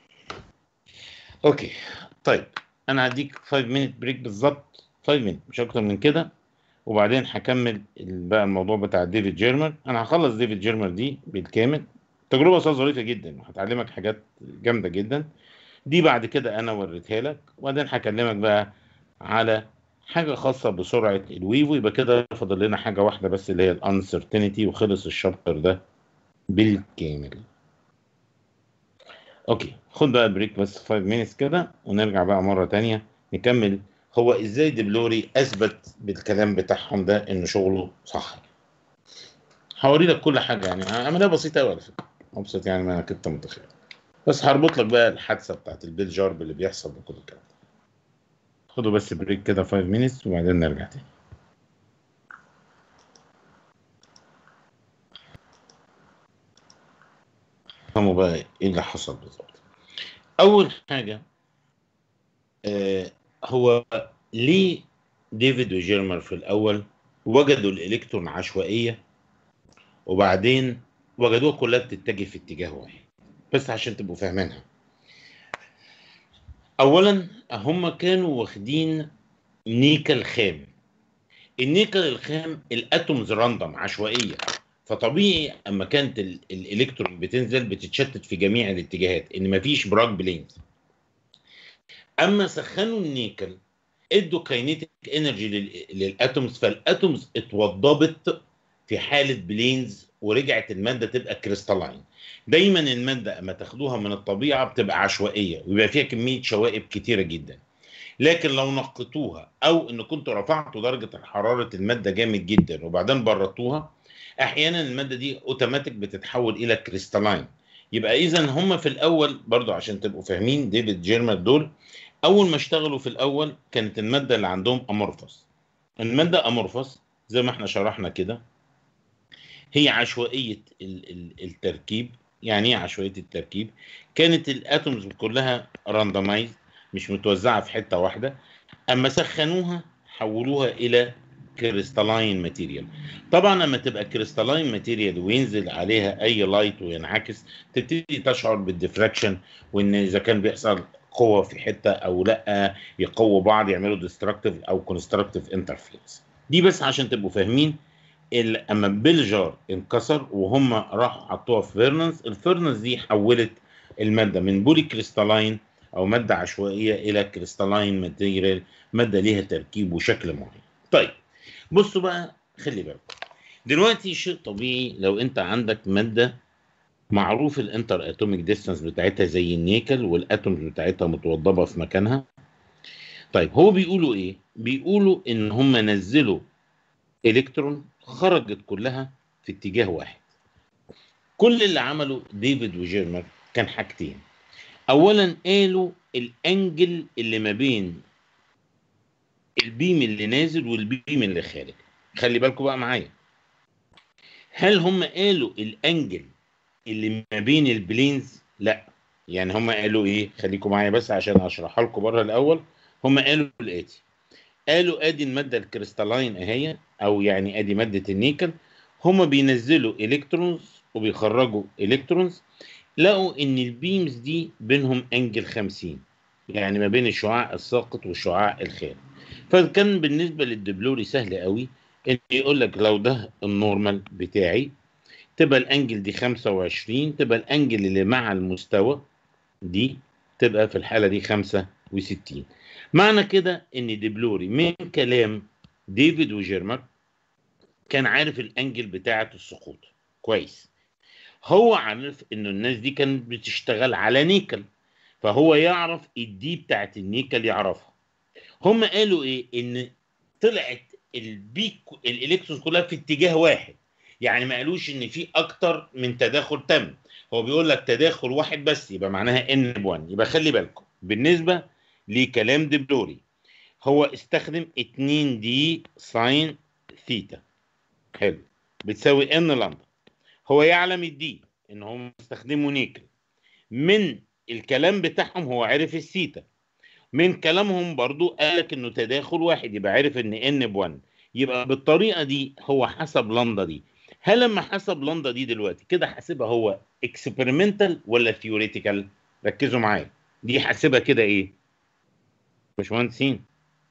اوكي طيب انا هديك 5 مينت بريك بالظبط 5 مينت مش اكتر من كده وبعدين هكمل ال- بقى الموضوع بتاع ديفيد جيرمر انا هخلص ديفيد جيرمر دي بالكامل تجربه اصلا ظريفه جدا وهتعلمك حاجات جامده جدا دي بعد كده انا وريتها لك وبعدين هكلمك بقى على حاجه خاصه بسرعه الويفو يبقى كده فاضل لنا حاجه واحده بس اللي هي الانسرتينتي وخلص الشابتر ده بالكامل اوكي خد بقى بريك بس 5 مينتس كده ونرجع بقى مره تانية نكمل هو ازاي دبلوري اثبت بالكلام بتاعهم ده ان شغله صح هوري لك كل حاجه يعني عمليه بسيطه قوي على فكره ابسط يعني ما انا كنت متخيل بس هربط لك بقى الحادثه بتاعت البيل جارب اللي بيحصل بكل الكلام ده خدوا بس بريك كده 5 مينتس وبعدين نرجع تاني بقى ايه اللي حصل بالظبط اول حاجه آه هو ليه ديفيد وجيرمر في الاول وجدوا الالكترون عشوائيه وبعدين وجدوها كلها بتتجه في اتجاه واحد بس عشان تبقوا فاهمينها اولا هم كانوا واخدين نيكل خام النيكل الخام الاتومز راندوم عشوائيه فطبيعي اما كانت ال- الالكترون بتنزل بتتشتت في جميع الاتجاهات ان مفيش براك بلينز اما سخنوا النيكل ادوا كاينيتيك انرجي للاتومز فالاتومز اتوضبت في حاله بلينز ورجعت الماده تبقى كريستالاين دايما الماده اما تاخدوها من الطبيعه بتبقى عشوائيه ويبقى فيها كميه شوائب كتيره جدا لكن لو نقطوها او ان كنتوا رفعتوا درجه حراره الماده جامد جدا وبعدين بردتوها احيانا الماده دي اوتوماتيك بتتحول الى كريستالاين يبقى اذا هم في الاول برضو عشان تبقوا فاهمين ديفيد جيرمر دول اول ما اشتغلوا في الاول كانت الماده اللي عندهم امورفوس الماده امورفوس زي ما احنا شرحنا كده هي عشوائيه ال- ال- التركيب يعني ايه عشوائيه التركيب كانت الاتومز كلها راندمايز مش متوزعه في حته واحده اما سخنوها حولوها الى كريستالاين ماتيريال طبعا لما تبقى كريستالاين ماتيريال وينزل عليها اي لايت وينعكس تبتدي تشعر بالديفراكشن وان اذا كان بيحصل قوه في حته او لا يقووا بعض يعملوا ديستركتيف او كونستركتيف انترفيرنس دي بس عشان تبقوا فاهمين ال- اما بلجر انكسر وهم راحوا حطوها في فيرنس الفيرنس دي حولت الماده من بولي كريستالاين او ماده عشوائيه الى كريستالاين ماتيريال ماده ليها تركيب وشكل معين طيب بصوا بقى خلي بالكم دلوقتي شيء طبيعي لو انت عندك ماده معروف الانتر اتوميك ديستانس بتاعتها زي النيكل والاتومز بتاعتها متوضبه في مكانها طيب هو بيقولوا ايه بيقولوا ان هم نزلوا الكترون خرجت كلها في اتجاه واحد كل اللي عمله ديفيد وجيرمر كان حاجتين اولا قالوا الانجل اللي ما بين البيم اللي نازل والبيم اللي خارج خلي بالكم بقى معايا هل هم قالوا الانجل اللي ما بين البلينز لا يعني هم قالوا ايه خليكم معايا بس عشان اشرحها لكم بره الاول هم قالوا الاتي قالوا ادي الماده الكريستالاين اهي او يعني ادي ماده النيكل هم بينزلوا الكترونز وبيخرجوا الكترونز لقوا ان البيمز دي بينهم انجل 50 يعني ما بين الشعاع الساقط والشعاع الخارج فكان بالنسبه للدبلوري سهل قوي ان يقول لك لو ده النورمال بتاعي تبقى الانجل دي 25 تبقى الانجل اللي مع المستوى دي تبقى في الحاله دي 65 معنى كده ان دبلوري من كلام ديفيد وجيرمر كان عارف الانجل بتاعه السقوط كويس هو عارف ان الناس دي كانت بتشتغل على نيكل فهو يعرف الدي بتاعت النيكل يعرفها هم قالوا ايه ان طلعت البيك الالكترونز كلها في اتجاه واحد يعني ما قالوش ان في اكتر من تداخل تم هو بيقول لك تداخل واحد بس يبقى معناها ان ب 1 يبقى خلي بالكم بالنسبه لكلام دبلوري هو استخدم 2 دي ساين ثيتا حلو بتساوي ان لامدا هو يعلم الدي ان هم استخدموا نيكل من الكلام بتاعهم هو عرف الثيتا من كلامهم برضو قالك انه تداخل واحد يبقى عرف ان ان ب 1 يبقى بالطريقه دي هو حسب لامدا دي هل لما حسب لامدا دي دلوقتي كده حاسبها هو اكسبيرمنتال ولا ثيوريتيكال ركزوا معايا دي حاسبها كده ايه باشمهندسين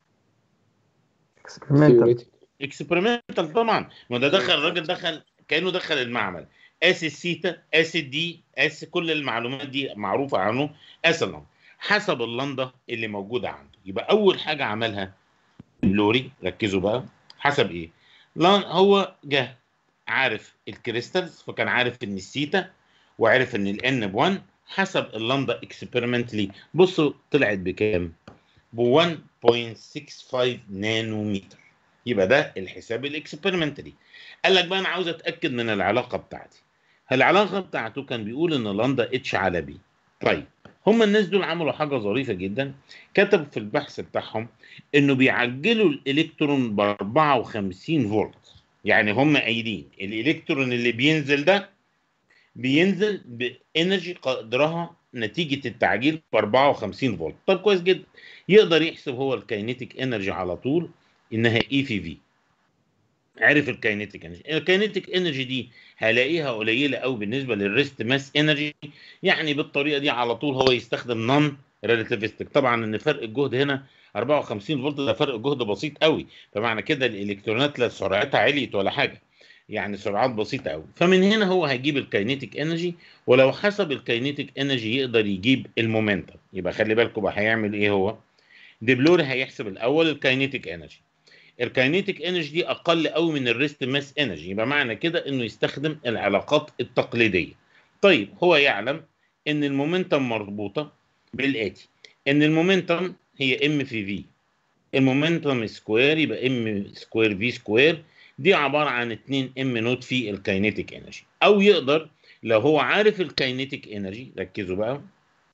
اكسبيرمنتال اكسبيرمنتال طبعا ما ده دخل الراجل دخل كانه دخل المعمل قاس السيتا قاس الدي قاس كل المعلومات دي معروفه عنه قاس اللمبه حسب اللمبه اللي موجوده عنده يبقى اول حاجه عملها لوري ركزوا بقى حسب ايه لان هو جه عارف الكريستالز فكان عارف ان السيتا وعرف ان الان ب 1 حسب اللمبه اكسبيرمنتلي بصوا طلعت بكام ب 1.65 نانومتر يبقى ده الحساب الاكسبيرمنتلي قال لك بقى انا عاوز اتاكد من العلاقه بتاعتي العلاقه بتاعته كان بيقول ان لندا اتش على بي طيب هم الناس دول عملوا حاجه ظريفه جدا كتبوا في البحث بتاعهم انه بيعجلوا الالكترون ب 54 فولت يعني هم قايلين الالكترون اللي بينزل ده بينزل بانرجي قدرها نتيجه التعجيل ب 54 فولت طب كويس جدا يقدر يحسب هو الكاينيتيك انرجي على طول انها اي في في عرف الكاينيتيك انرجي الكاينيتيك انرجي دي هلاقيها قليله قوي بالنسبه للريست ماس انرجي يعني بالطريقه دي على طول هو يستخدم نون ريلاتيفستيك طبعا ان فرق الجهد هنا 54 فولت ده فرق جهد بسيط قوي فمعنى كده الالكترونات لا سرعتها عليت ولا حاجه يعني سرعات بسيطه قوي فمن هنا هو هيجيب الكاينيتيك انرجي ولو حسب الكاينيتيك انرجي يقدر يجيب المومنتم يبقى خلي بالكم بقى هيعمل ايه هو ديبلوري هيحسب الاول الكاينيتيك انرجي الكاينيتيك انرجي دي اقل قوي من الريست ماس انرجي يبقى معنى كده انه يستخدم العلاقات التقليديه طيب هو يعلم ان المومنتم مربوطه بالاتي ان المومنتم هي ام في في المومنتم سكوير يبقى ام سكوير في سكوير دي عباره عن 2 ام نوت في الكاينيتيك انرجي او يقدر لو هو عارف الكاينيتيك انرجي ركزوا بقى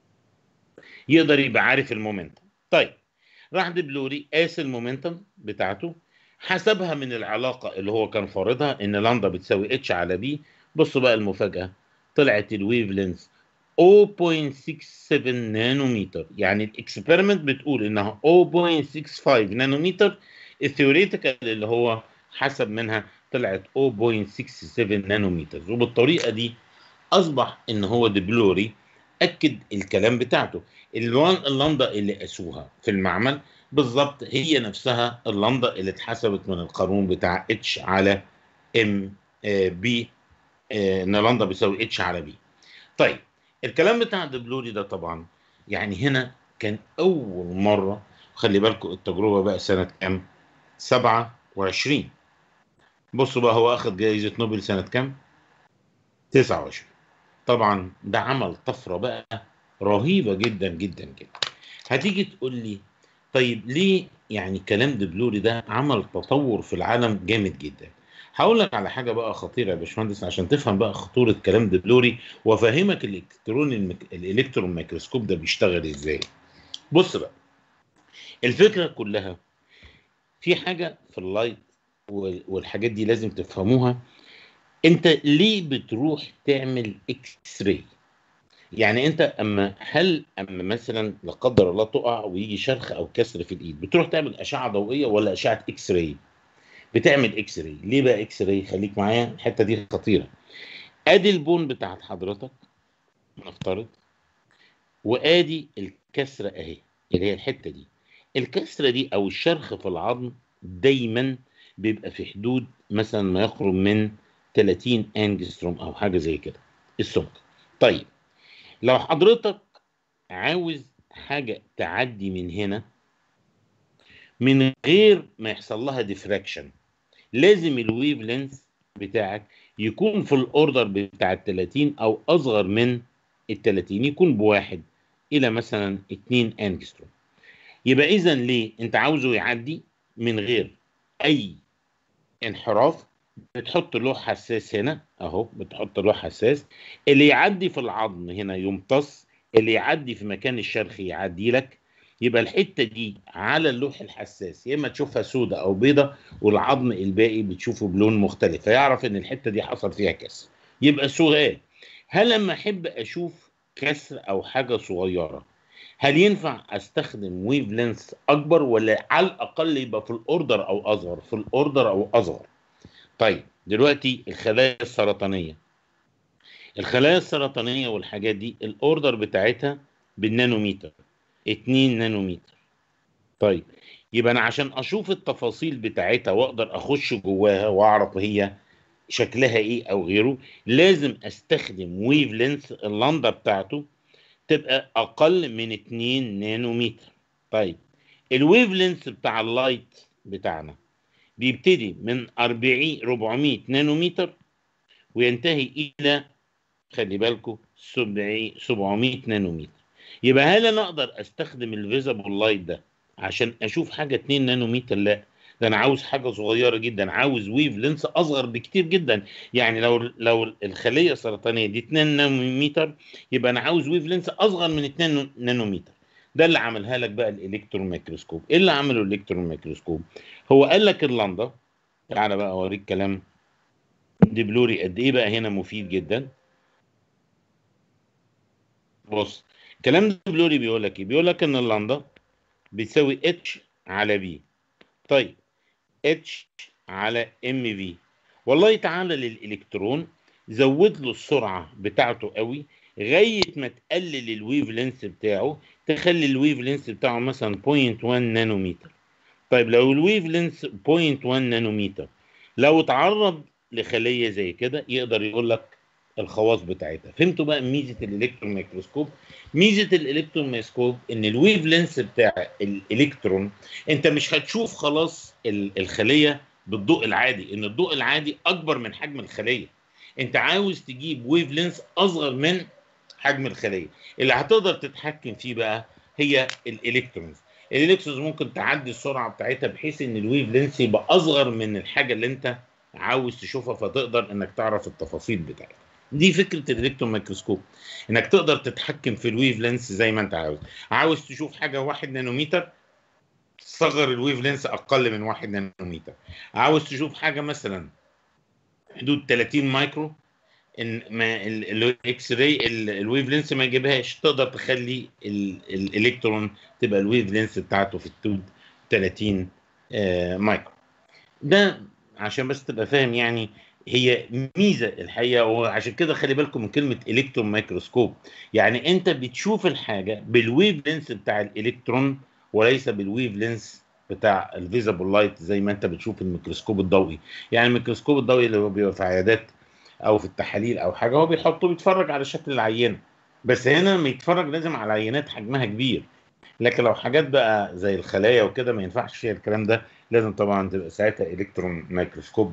يقدر يبقى عارف المومنتم طيب راح دبلوري قاس المومنتم بتاعته حسبها من العلاقه اللي هو كان فارضها ان لامدا بتساوي اتش على بي بصوا بقى المفاجاه طلعت الويف لينث 0.67 نانومتر يعني الاكسبيرمنت بتقول انها 0.65 نانومتر الثيوريتيكال اللي هو حسب منها طلعت 0.67 نانومتر وبالطريقه دي اصبح ان هو دبلوري اكد الكلام بتاعته اللندا اللي قاسوها في المعمل بالظبط هي نفسها اللندا اللي اتحسبت من القانون بتاع اتش على ام بي ان لندا بيساوي اتش على بي طيب الكلام بتاع دبلوري ده طبعا يعني هنا كان اول مره خلي بالكم التجربه بقى سنه كام 27 بصوا بقى هو اخذ جائزه نوبل سنه كام 29 طبعا ده عمل طفره بقى رهيبه جدا جدا جدا هتيجي تقول لي طيب ليه يعني كلام دبلوري ده عمل تطور في العالم جامد جدا هقول لك على حاجه بقى خطيره يا باشمهندس عشان تفهم بقى خطوره كلام دبلوري وافهمك الالكترون المك... الالكترون ميكروسكوب ده بيشتغل ازاي بص بقى الفكره كلها في حاجه في اللايت والحاجات دي لازم تفهموها انت ليه بتروح تعمل اكس راي يعني انت اما هل اما مثلا لا قدر الله تقع ويجي شرخ او كسر في الايد بتروح تعمل اشعه ضوئيه ولا اشعه اكس راي بتعمل اكس راي ليه بقى اكس راي خليك معايا الحته دي خطيره ادي البون بتاعت حضرتك نفترض وادي الكسره اهي اللي هي الحته دي الكسره دي او الشرخ في العظم دايما بيبقى في حدود مثلا ما يقرب من 30 انجستروم او حاجه زي كده السمك طيب لو حضرتك عاوز حاجه تعدي من هنا من غير ما يحصل لها ديفراكشن لازم الويف لينث بتاعك يكون في الاوردر بتاع ال 30 او اصغر من ال 30 يكون بواحد الى مثلا 2 انجستروم يبقى اذا ليه انت عاوزه يعدي من غير اي انحراف بتحط لوح حساس هنا اهو بتحط لوح حساس اللي يعدي في العظم هنا يمتص اللي يعدي في مكان الشرخ يعدي لك يبقى الحته دي على اللوح الحساس يا اما تشوفها سودة او بيضة والعظم الباقي بتشوفه بلون مختلف فيعرف ان الحته دي حصل فيها كسر يبقى سؤال هل لما احب اشوف كسر او حاجه صغيره هل ينفع استخدم ويف لينث اكبر ولا على الاقل يبقى في الاوردر او اصغر في الاوردر او اصغر طيب دلوقتي الخلايا السرطانيه الخلايا السرطانيه والحاجات دي الاوردر بتاعتها بالنانوميتر 2 نانومتر طيب يبقى انا عشان اشوف التفاصيل بتاعتها واقدر اخش جواها واعرف هي شكلها ايه او غيره لازم استخدم ويف لينث اللندا بتاعته تبقى اقل من 2 نانومتر طيب الويف لينث بتاع اللايت بتاعنا بيبتدي من 40 400 نانومتر وينتهي الى خلي بالكم 700 نانومتر يبقى هل انا اقدر استخدم الفيزابل لايت ده عشان اشوف حاجه 2 نانومتر لا ده انا عاوز حاجه صغيره جدا عاوز ويف لينس اصغر بكتير جدا يعني لو لو الخليه السرطانيه دي 2 نانومتر يبقى انا عاوز ويف لينس اصغر من 2 نانومتر ده اللي عملها لك بقى الالكترون ميكروسكوب ايه اللي عمله الالكترون ميكروسكوب هو قال لك اللندا تعالى بقى اوريك كلام دبلوري قد ايه بقى هنا مفيد جدا بص كلام دبلوري بيقول لك ايه بيقول لك ان اللامدا بيساوي اتش على بي طيب اتش على ام في والله تعالى للالكترون زود له السرعه بتاعته قوي لغايه ما تقلل الويف لينس بتاعه تخلي الويف لينس بتاعه مثلا 0.1 نانومتر طيب لو الويف لينس 0.1 نانومتر لو اتعرض لخليه زي كده يقدر يقول لك الخواص بتاعتها فهمتوا بقى ميزه الالكترون ميكروسكوب ميزه الالكترون ميكروسكوب ان الويف لينس بتاع الالكترون انت مش هتشوف خلاص ال- الخليه بالضوء العادي ان الضوء العادي اكبر من حجم الخليه انت عاوز تجيب ويف لينس اصغر من حجم الخليه اللي هتقدر تتحكم فيه بقى هي الالكترونز الالكترونز ممكن تعدي السرعه بتاعتها بحيث ان الويف لينس يبقى اصغر من الحاجه اللي انت عاوز تشوفها فتقدر انك تعرف التفاصيل بتاعتها دي فكره الالكترون ميكروسكوب انك تقدر تتحكم في الويف لينس زي ما انت عاوز عاوز تشوف حاجه واحد نانومتر تصغر الويف لينس اقل من واحد نانومتر عاوز تشوف حاجه مثلا حدود 30 مايكرو ان ما الاكس راي الويف لينس ما يجيبهاش تقدر تخلي ال- الالكترون تبقى الويف لينس بتاعته في حدود 30 آه، مايكرو ده عشان بس تبقى فاهم يعني هي ميزه الحقيقه وعشان كده خلي بالكم من كلمه الكترون ميكروسكوب يعني انت بتشوف الحاجه بالويف لينس بتاع الالكترون وليس بالويف لينس بتاع الفيزابل لايت زي ما انت بتشوف الميكروسكوب الضوئي يعني الميكروسكوب الضوئي اللي هو بيبقى في عيادات او في التحاليل او حاجه هو بيحطه بيتفرج على شكل العينه بس هنا لما يتفرج لازم على عينات حجمها كبير لكن لو حاجات بقى زي الخلايا وكده ما ينفعش فيها الكلام ده لازم طبعا تبقى ساعتها الكترون ميكروسكوب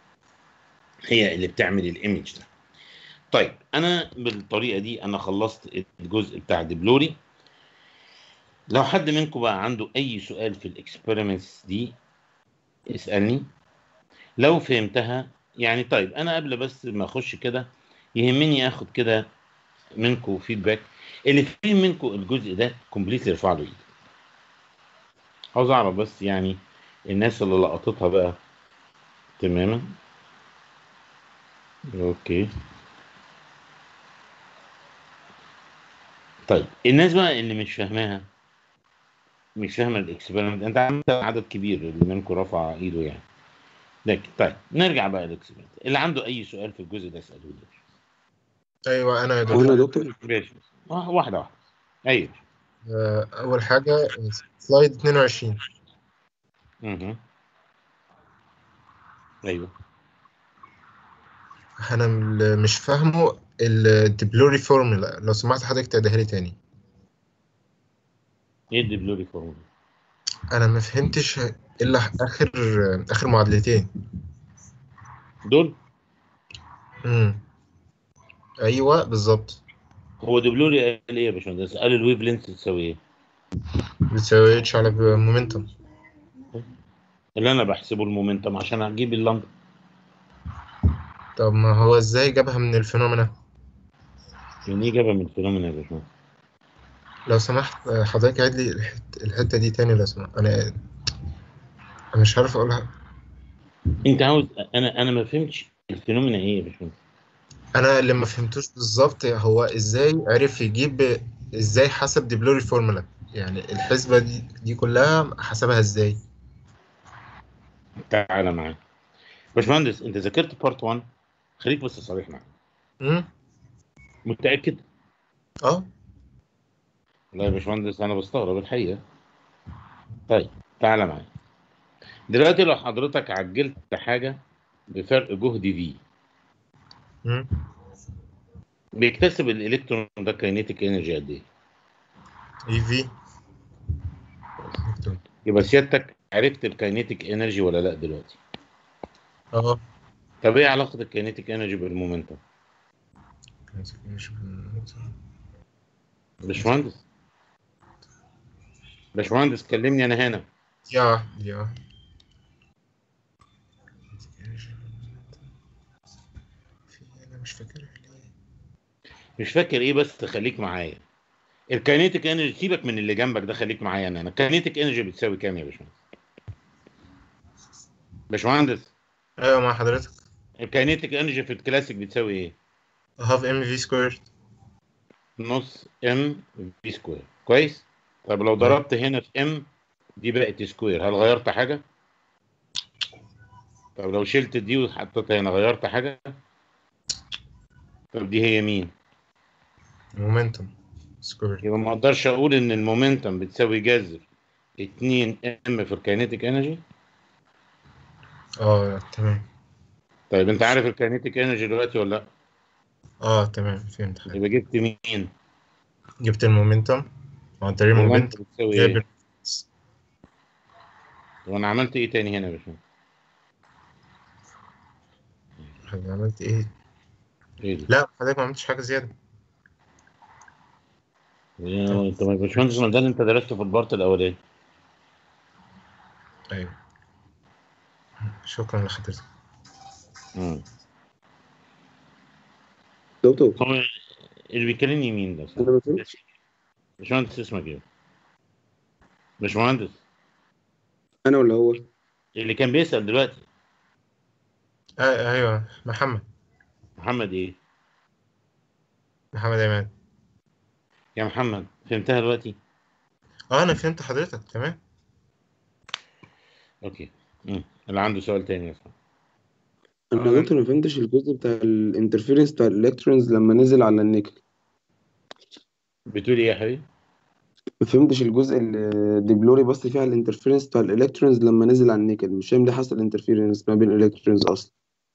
هي اللي بتعمل الايمج ده طيب انا بالطريقه دي انا خلصت الجزء بتاع دبلوري لو حد منكم بقى عنده اي سؤال في الاكسبيرمنتس دي اسالني لو فهمتها يعني طيب انا قبل بس ما اخش كده يهمني اخد كده منكم فيدباك اللي فهم منكم الجزء ده كومبليتلي ارفع له ايده عاوز اعرف بس يعني الناس اللي لقطتها بقى تماما اوكي طيب الناس بقى اللي مش فاهماها مش فاهمه الاكسبيرمنت انت عملت عدد كبير اللي منكم رفع ايده يعني لكن طيب نرجع بقى للاكسبيرمنت اللي عنده اي سؤال في الجزء ده اساله لي ايوه انا يا وانا دكتور دكتور ماشي واحده واحده ايوه آه، اول حاجه سلايد 22 اها ايوه انا اللي مش فاهمه الدبلوري فورمولا لو سمحت حضرتك تعيدها لي تاني ايه الدبلوري فورمولا انا ما فهمتش الا اخر اخر معادلتين دول امم ايوه بالظبط هو دبلوري قال ايه يا باشمهندس قال الويف لينث تساوي ايه بتساوي اتش على مومنتوم اللي انا بحسبه المومنتم عشان اجيب اللمبه طب ما هو ازاي جابها من الفينومينا من ايه جابها من الفينومينا يا باشمهندس لو سمحت آه، حضرتك عيد لي الحت- الحته دي تاني لو سمحت انا انا مش عارف اقولها انت عاوز انا انا ما فهمتش الفينومينا ايه يا باشمهندس انا اللي ما فهمتوش بالظبط هو ازاي عرف يجيب ازاي حسب دبلوري فورمولا يعني الحسبه دي دي كلها حسبها ازاي تعالى معايا باشمهندس انت ذاكرت بارت 1 خليك بس صريح معايا امم متاكد اه لا يا باشمهندس انا بستغرب الحقيقه طيب تعالى معايا دلوقتي لو حضرتك عجلت حاجه بفرق جهد في امم بيكتسب الالكترون ده كاينيتيك انرجي قد ايه اي في يبقى سيادتك عرفت الكاينيتيك انرجي ولا لا دلوقتي اه طب ايه علاقه الكاينيتيك انرجي بالمومنتم باشمهندس باشمهندس كلمني انا هنا يا واحد يا واحد انا مش فاكرها مش فاكر ايه بس خليك معايا الكاينيتيك انرجي سيبك من اللي جنبك ده خليك معايا انا الكاينيتيك انرجي بتساوي كام يا باشمهندس باشمهندس ايوه مع حضرتك الكاينيتيك انرجي في الكلاسيك بتساوي ايه هاف ام في سكوير نص ام في سكوير كويس طب لو ضربت هنا في ام دي بقت سكوير هل غيرت حاجه طب لو شلت دي وحطيتها هنا غيرت حاجه طب دي هي مين مومنتوم سكوير يبقى ما اقدرش اقول ان المومنتم بتساوي جذر 2 ام في الكاينيتيك انرجي اه تمام طيب انت عارف الكاينيتيك انرجي دلوقتي ولا لا اه تمام فهمت حاجة. يبقى جبت مين جبت المومنتوم عن طريق المومنتوم بتساوي جايب ايه وانا عملت ايه تاني هنا يا باشمهندس حاجة عملت ايه؟ ايه دي لا حضرتك ما عملتش حاجة زيادة يا- طب يا باشمهندس ما ده اللي انت درسته في البارت الاولاني ايوه شكرا لحضرتك امم دكتور هو اللي بيكلمني مين ده انا ما فهمتش باشمهندس اسمك ايه باشمهندس انا ولا هو اللي كان بيسأل دلوقتي آه ايوه محمد محمد ايه محمد ايمان يا محمد فهمتها دلوقتي اه انا فهمت حضرتك تمام اوكي امم اللي عنده سؤال تاني يا انا يا دكتور ما فهمتش الجزء بتاع الانترفيرنس بتاع الالكترونز لما نزل على النيكل بتقول ايه يا حبيبي ما فهمتش الجزء اللي ديبلوري بص فيه على الانترفيرنس بتاع الالكترونز لما نزل على النيكل مش فاهم ليه حصل انترفيرنس ما بين الالكترونز اصلا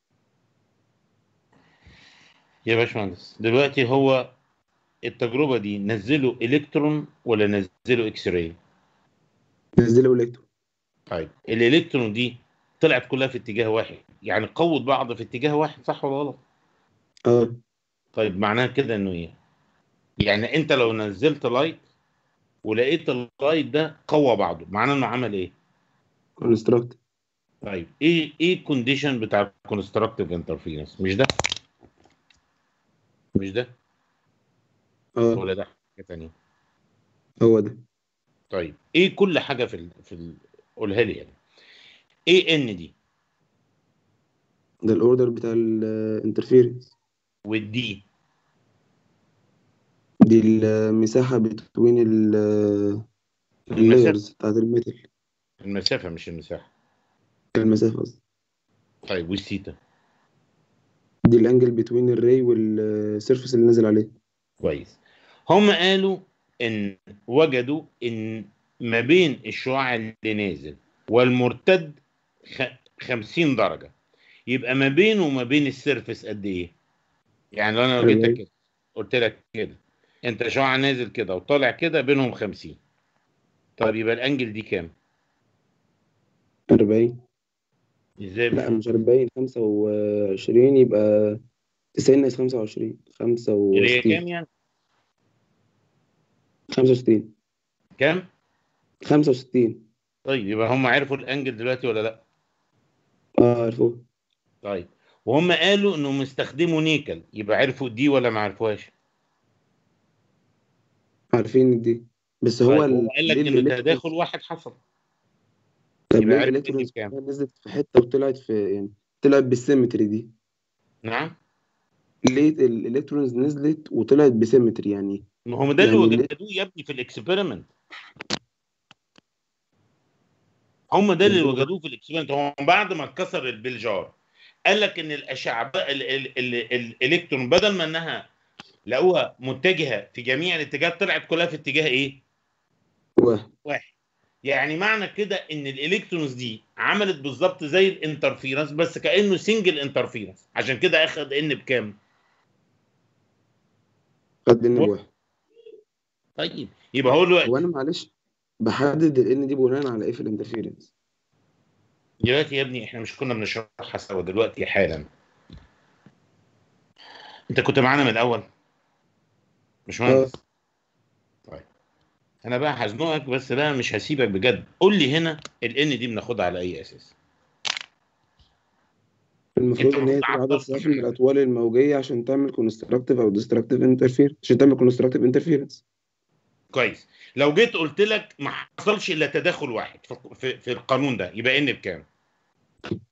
يا باشمهندس دلوقتي هو التجربة دي نزلوا الكترون ولا نزلوا اكس راي نزلوا الكترون طيب الالكترون دي طلعت كلها في اتجاه واحد يعني قوت بعض في اتجاه واحد صح ولا غلط اه طيب معناها كده انه ايه يعني انت لو نزلت لايت ولقيت اللايت ده قوى بعضه معناه انه عمل ايه كونستراكت طيب ايه ايه الكونديشن بتاع الكونستراكتيف انترفيرنس مش ده مش ده اه ولا ده حاجه ثانيه هو ده طيب ايه كل حاجه في ال في ال قولها لي يعني ايه ان دي ده الاوردر بتاع الانترفيرنس والدي دي المساحة بين اللايرز بتاعت الميتال المسافه مش المساحه المسافة قصدي طيب والثيتا دي الانجل بين الراي والسيرفس اللي نازل عليه كويس هم قالوا ان وجدوا ان ما بين الشعاع اللي نازل والمرتد خ- 50 درجه يبقى ما بينه وما بين السيرفس قد ايه يعني لو انا لو جيتك كده قلت لك كده انت شعاع نازل كده وطالع كده بينهم 50 طب يبقى الانجل دي كام 40 ازاي لا بقى مش 40 25 يبقى 90 ناقص 25 اللي هي 65 كام يعني 65 كام 65 طيب يبقى هم عرفوا الانجل دلوقتي ولا لا اه عرفوه طيب وهم قالوا انهم استخدموا نيكل يبقى عرفوا دي ولا ما عرفوهاش عارفين دي بس هو طيب ال- هو قال لك ليه ان الإلكترونز- تداخل واحد حصل طب يبقى ليه عرف الالكترونز كام نزلت في حتة وطلعت في يعني طلعت بالسيمتري دي نعم ليه الالكترونز نزلت وطلعت بسيمتري يعني ما هم ده اللي يعني ليه- وجدوه يا ابني في الاكسبيرمنت هم ده اللي وجدوه في الاكسبيرمنت هم بعد ما اتكسر البلجار قال لك ان الاشعه بقى ال- ال- ال- ال- الالكترون بدل ما انها لقوها متجهه في جميع الاتجاهات طلعت كلها في اتجاه ايه؟ واحد واحد يعني معنى كده ان الالكترونز دي عملت بالظبط زي الانترفيرنس بس كانه سنجل انترفيرنس عشان كده اخد ان بكام؟ خد ان بواحد طيب يبقى هو دلوقتي هو انا معلش بحدد ال دي بناء على ايه في الانترفيرنس دلوقتي يا ابني احنا مش كنا بنشرحها سوا دلوقتي حالا انت كنت معانا من الاول مش مهندس طيب انا بقى هزنقك بس بقى مش هسيبك بجد قول لي هنا ال ان دي بناخدها على اي اساس المفروض ان هي تبقى عدد صافي من الاطوال الموجيه عشان تعمل كونستراكتيف او ديستراكتيف انترفير عشان تعمل كونستراكتيف انترفيرنس كويس لو جيت قلت لك ما حصلش الا تداخل واحد في, في, في القانون ده يبقى ان بكام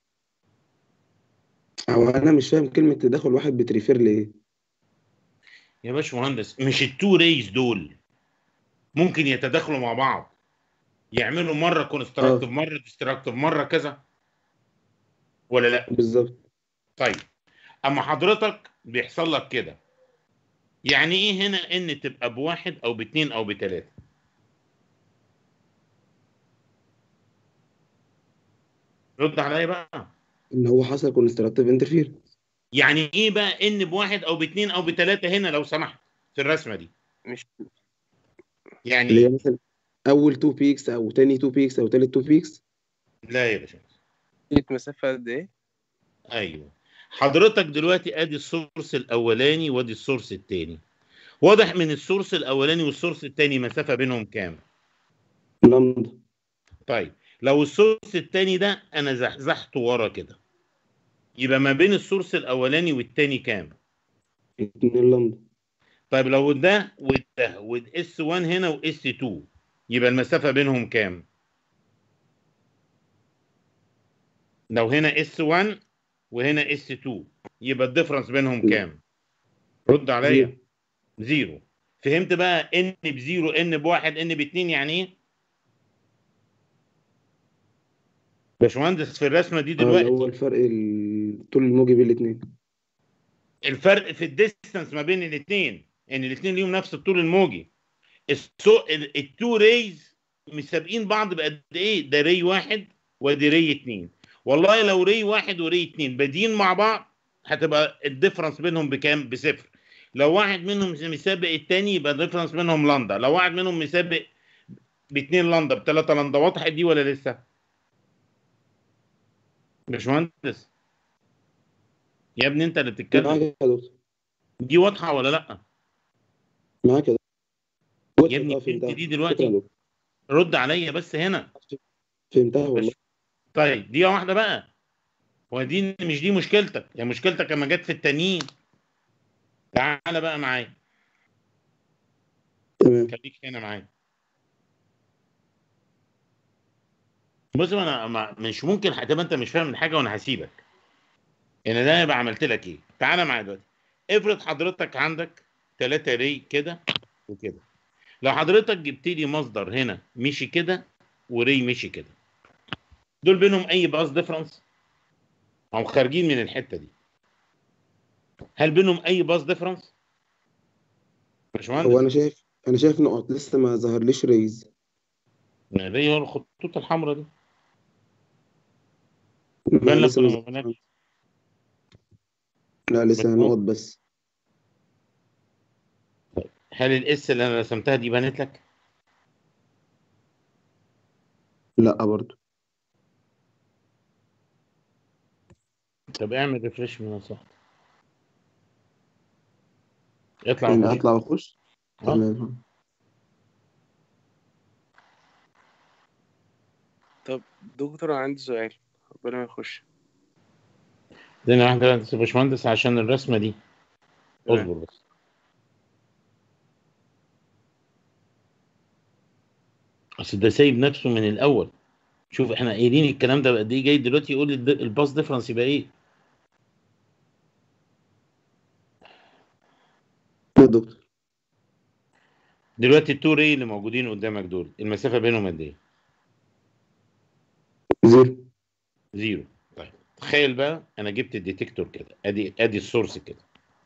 هو انا مش فاهم كلمه تداخل واحد بتريفير لايه يا باشمهندس مش التو ريز دول ممكن يتداخلوا مع بعض يعملوا مره كونستراكتيف مره ديستراكتيف مره كذا ولا لا بالظبط طيب اما حضرتك بيحصل لك كده يعني ايه هنا ان تبقى بواحد او باتنين او بتلاته رد عليا بقى ان هو حصل كونستراكتيف انترفير يعني ايه بقى ان بواحد او باتنين او بتلاته هنا لو سمحت في الرسمه دي مش يعني اللي هي مثلا اول تو بيكس او تاني تو بيكس او تالت تو بيكس لا يا باشا مسافة قد ايه؟ ايوه حضرتك دلوقتي ادي السورس الاولاني وادي السورس الثاني واضح من السورس الاولاني والسورس الثاني مسافه بينهم كام لامدا طيب لو السورس الثاني ده انا زحزحته ورا كده يبقى ما بين السورس الاولاني والثاني كام اتنين لامدا طيب لو ده وده واس 1 هنا واس 2 يبقى المسافه بينهم كام لو هنا اس 1 وهنا اس 2 يبقى الديفرنس بينهم كام رد عليا زيرو فهمت بقى ان بزيرو ان بواحد ان باتنين يعني ايه باشمهندس في الرسمه دي اه اللي دلوقتي هو الفرق الطول الموجي بين الاثنين الفرق في الديستانس ما بين الاثنين ان الاثنين ليهم نفس الطول الموجي السو التو ريز مسابقين بعض بقد ايه ده ري واحد ودي ري اتنين والله لو ري واحد وري اتنين بادين مع بعض هتبقى الديفرنس بينهم بكام بصفر لو واحد منهم مسابق التاني يبقى الديفرنس بينهم لندا لو واحد منهم مسابق باتنين لندا بتلاتة لندا واضحة دي ولا لسه باشمهندس يا ابني انت اللي معاك بتتكلم يا دكتور دي واضحة ولا لا معاك يا دكتور يا ابني اه فهمت فهمتها دي شكرا يا دلوقتي دكتور رد عليا بس هنا فهمتها والله طيب دي واحدة بقى ودي مش دي مشكلتك يا مشكلتك لما جت في التانيين تعالى بقى معايا تمام خليك هنا معايا بص انا ما- مش ممكن هتبقى انت مش فاهم الحاجه وانا هسيبك ان ده يبقى عملت لك ايه تعالى معايا دلوقتي افرض حضرتك عندك ثلاثة ري كده وكده لو حضرتك جبت لي مصدر هنا مشي كده وري مشي كده دول بينهم اي باس ديفرنس هم خارجين من الحته دي هل بينهم اي باس ديفرنس باشمهندس هو انا شايف انا شايف نقط لسه ما ظهرليش ريز الري هو الخطوط الحمراء دي ما بان لك لسه ولا ما ما بانلكش لا لسه بتقول- نقط بس هل الاس اللي انا رسمتها دي بانت لك لا برضو طب اعمل ريفريش من صح اطلع يعني وخش. اطلع واخش اه تمام طب دكتور أنا عندي سؤال قبل ما يخش ثانية واحدة بس يا باشمهندس عشان الرسمة دي تمام. اصبر بس اصل ده سايب نفسه من الاول شوف احنا قايلين الكلام ده بقد ايه جاي دلوقتي يقول لي الد- الباس ديفرنس يبقى ايه يا دكتور دلوقتي التو ري اللي موجودين قدامك دول المسافة بينهم قد ايه زيرو زيرو طيب تخيل بقى انا جبت الديتكتور كده ادي ادي السورس كده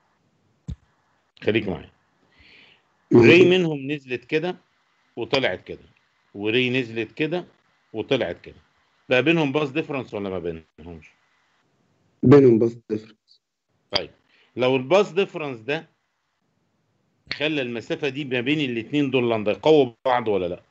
خليك معايا ري منهم نزلت كده وطلعت كده وري نزلت كده وطلعت كده بقى بينهم باس ديفرنس ولا ما بينهمش بينهم بس ديفرنس طيب لو الباس ديفرنس ده خلى المسافه دي ما بين الاثنين دول لندا يقووا بعض ولا لا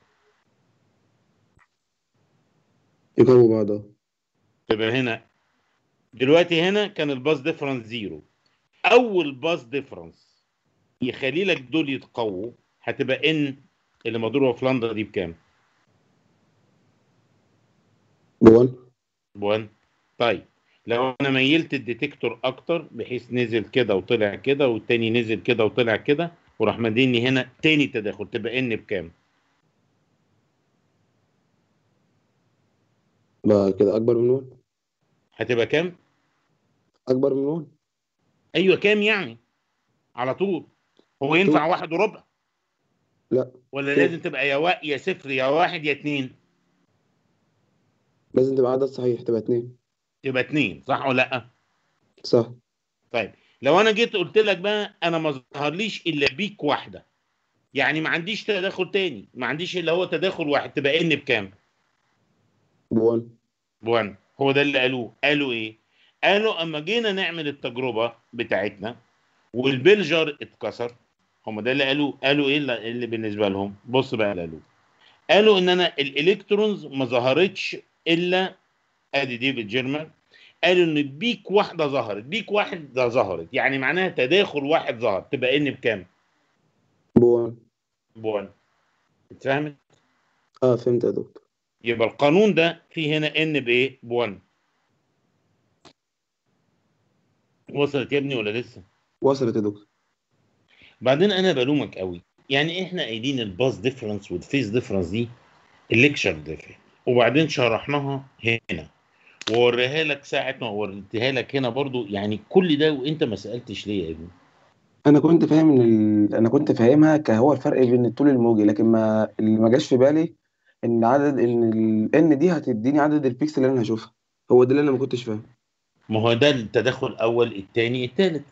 يقووا بعض اه تبقى هنا دلوقتي هنا كان الباس ديفرنس زيرو اول باس ديفرنس يخلي لك دول يتقووا هتبقى ان اللي مضروبه في لندا دي بكام؟ بوان بوان طيب لو انا ميلت الديتكتور اكتر بحيث نزل كده وطلع كده والتاني نزل كده وطلع كده وراح مديني هنا تاني تداخل تبقى ان بكام؟ بقى كده اكبر من وان هتبقى كام؟ اكبر من وان ايوه كام يعني؟ على طول هو ينفع واحد وربع لا ولا تو. لازم تبقى يا وا... يا صفر يا واحد يا اتنين لازم تبقى عدد صحيح تبقى اتنين تبقى اتنين صح ولا لا صح طيب لو انا جيت قلت لك بقى انا ما ظهرليش الا بيك واحده يعني ما عنديش تداخل تاني ما عنديش الا هو تداخل واحد تبقى ان بكام بوان بوان هو ده اللي قالوه قالوا ايه قالوا اما جينا نعمل التجربه بتاعتنا والبلجر اتكسر هم ده اللي قالوه قالوا ايه اللي اللي بالنسبه لهم بص بقى اللي قالوه قالوا ان انا الالكترونز ما ظهرتش الا ادي ديفيد جيرمان قالوا ان بيك واحده ظهرت بيك واحده ظهرت يعني معناها تداخل واحد ظهر تبقى ان بكام بوان بوان اتفهمت اه فهمت يا دكتور يبقى القانون ده فيه هنا ان بايه بوان وصلت يا ابني ولا لسه وصلت يا دكتور بعدين انا بلومك قوي يعني احنا قايلين الباس ديفرنس والفيز ديفرنس دي الليكشر ده وبعدين شرحناها هنا ووريها لك ساعه ما وريتها لك هنا برضو يعني كل ده وانت ما سالتش ليه يا ابني انا كنت فاهم ان ال... انا كنت فاهمها كهو الفرق بين الطول الموجي لكن ما اللي ما جاش في بالي ان عدد ان ال ان دي هتديني عدد البيكسل اللي انا هشوفها هو ده اللي انا ما كنتش فاهم ما هو ده التدخل الاول الثاني الثالث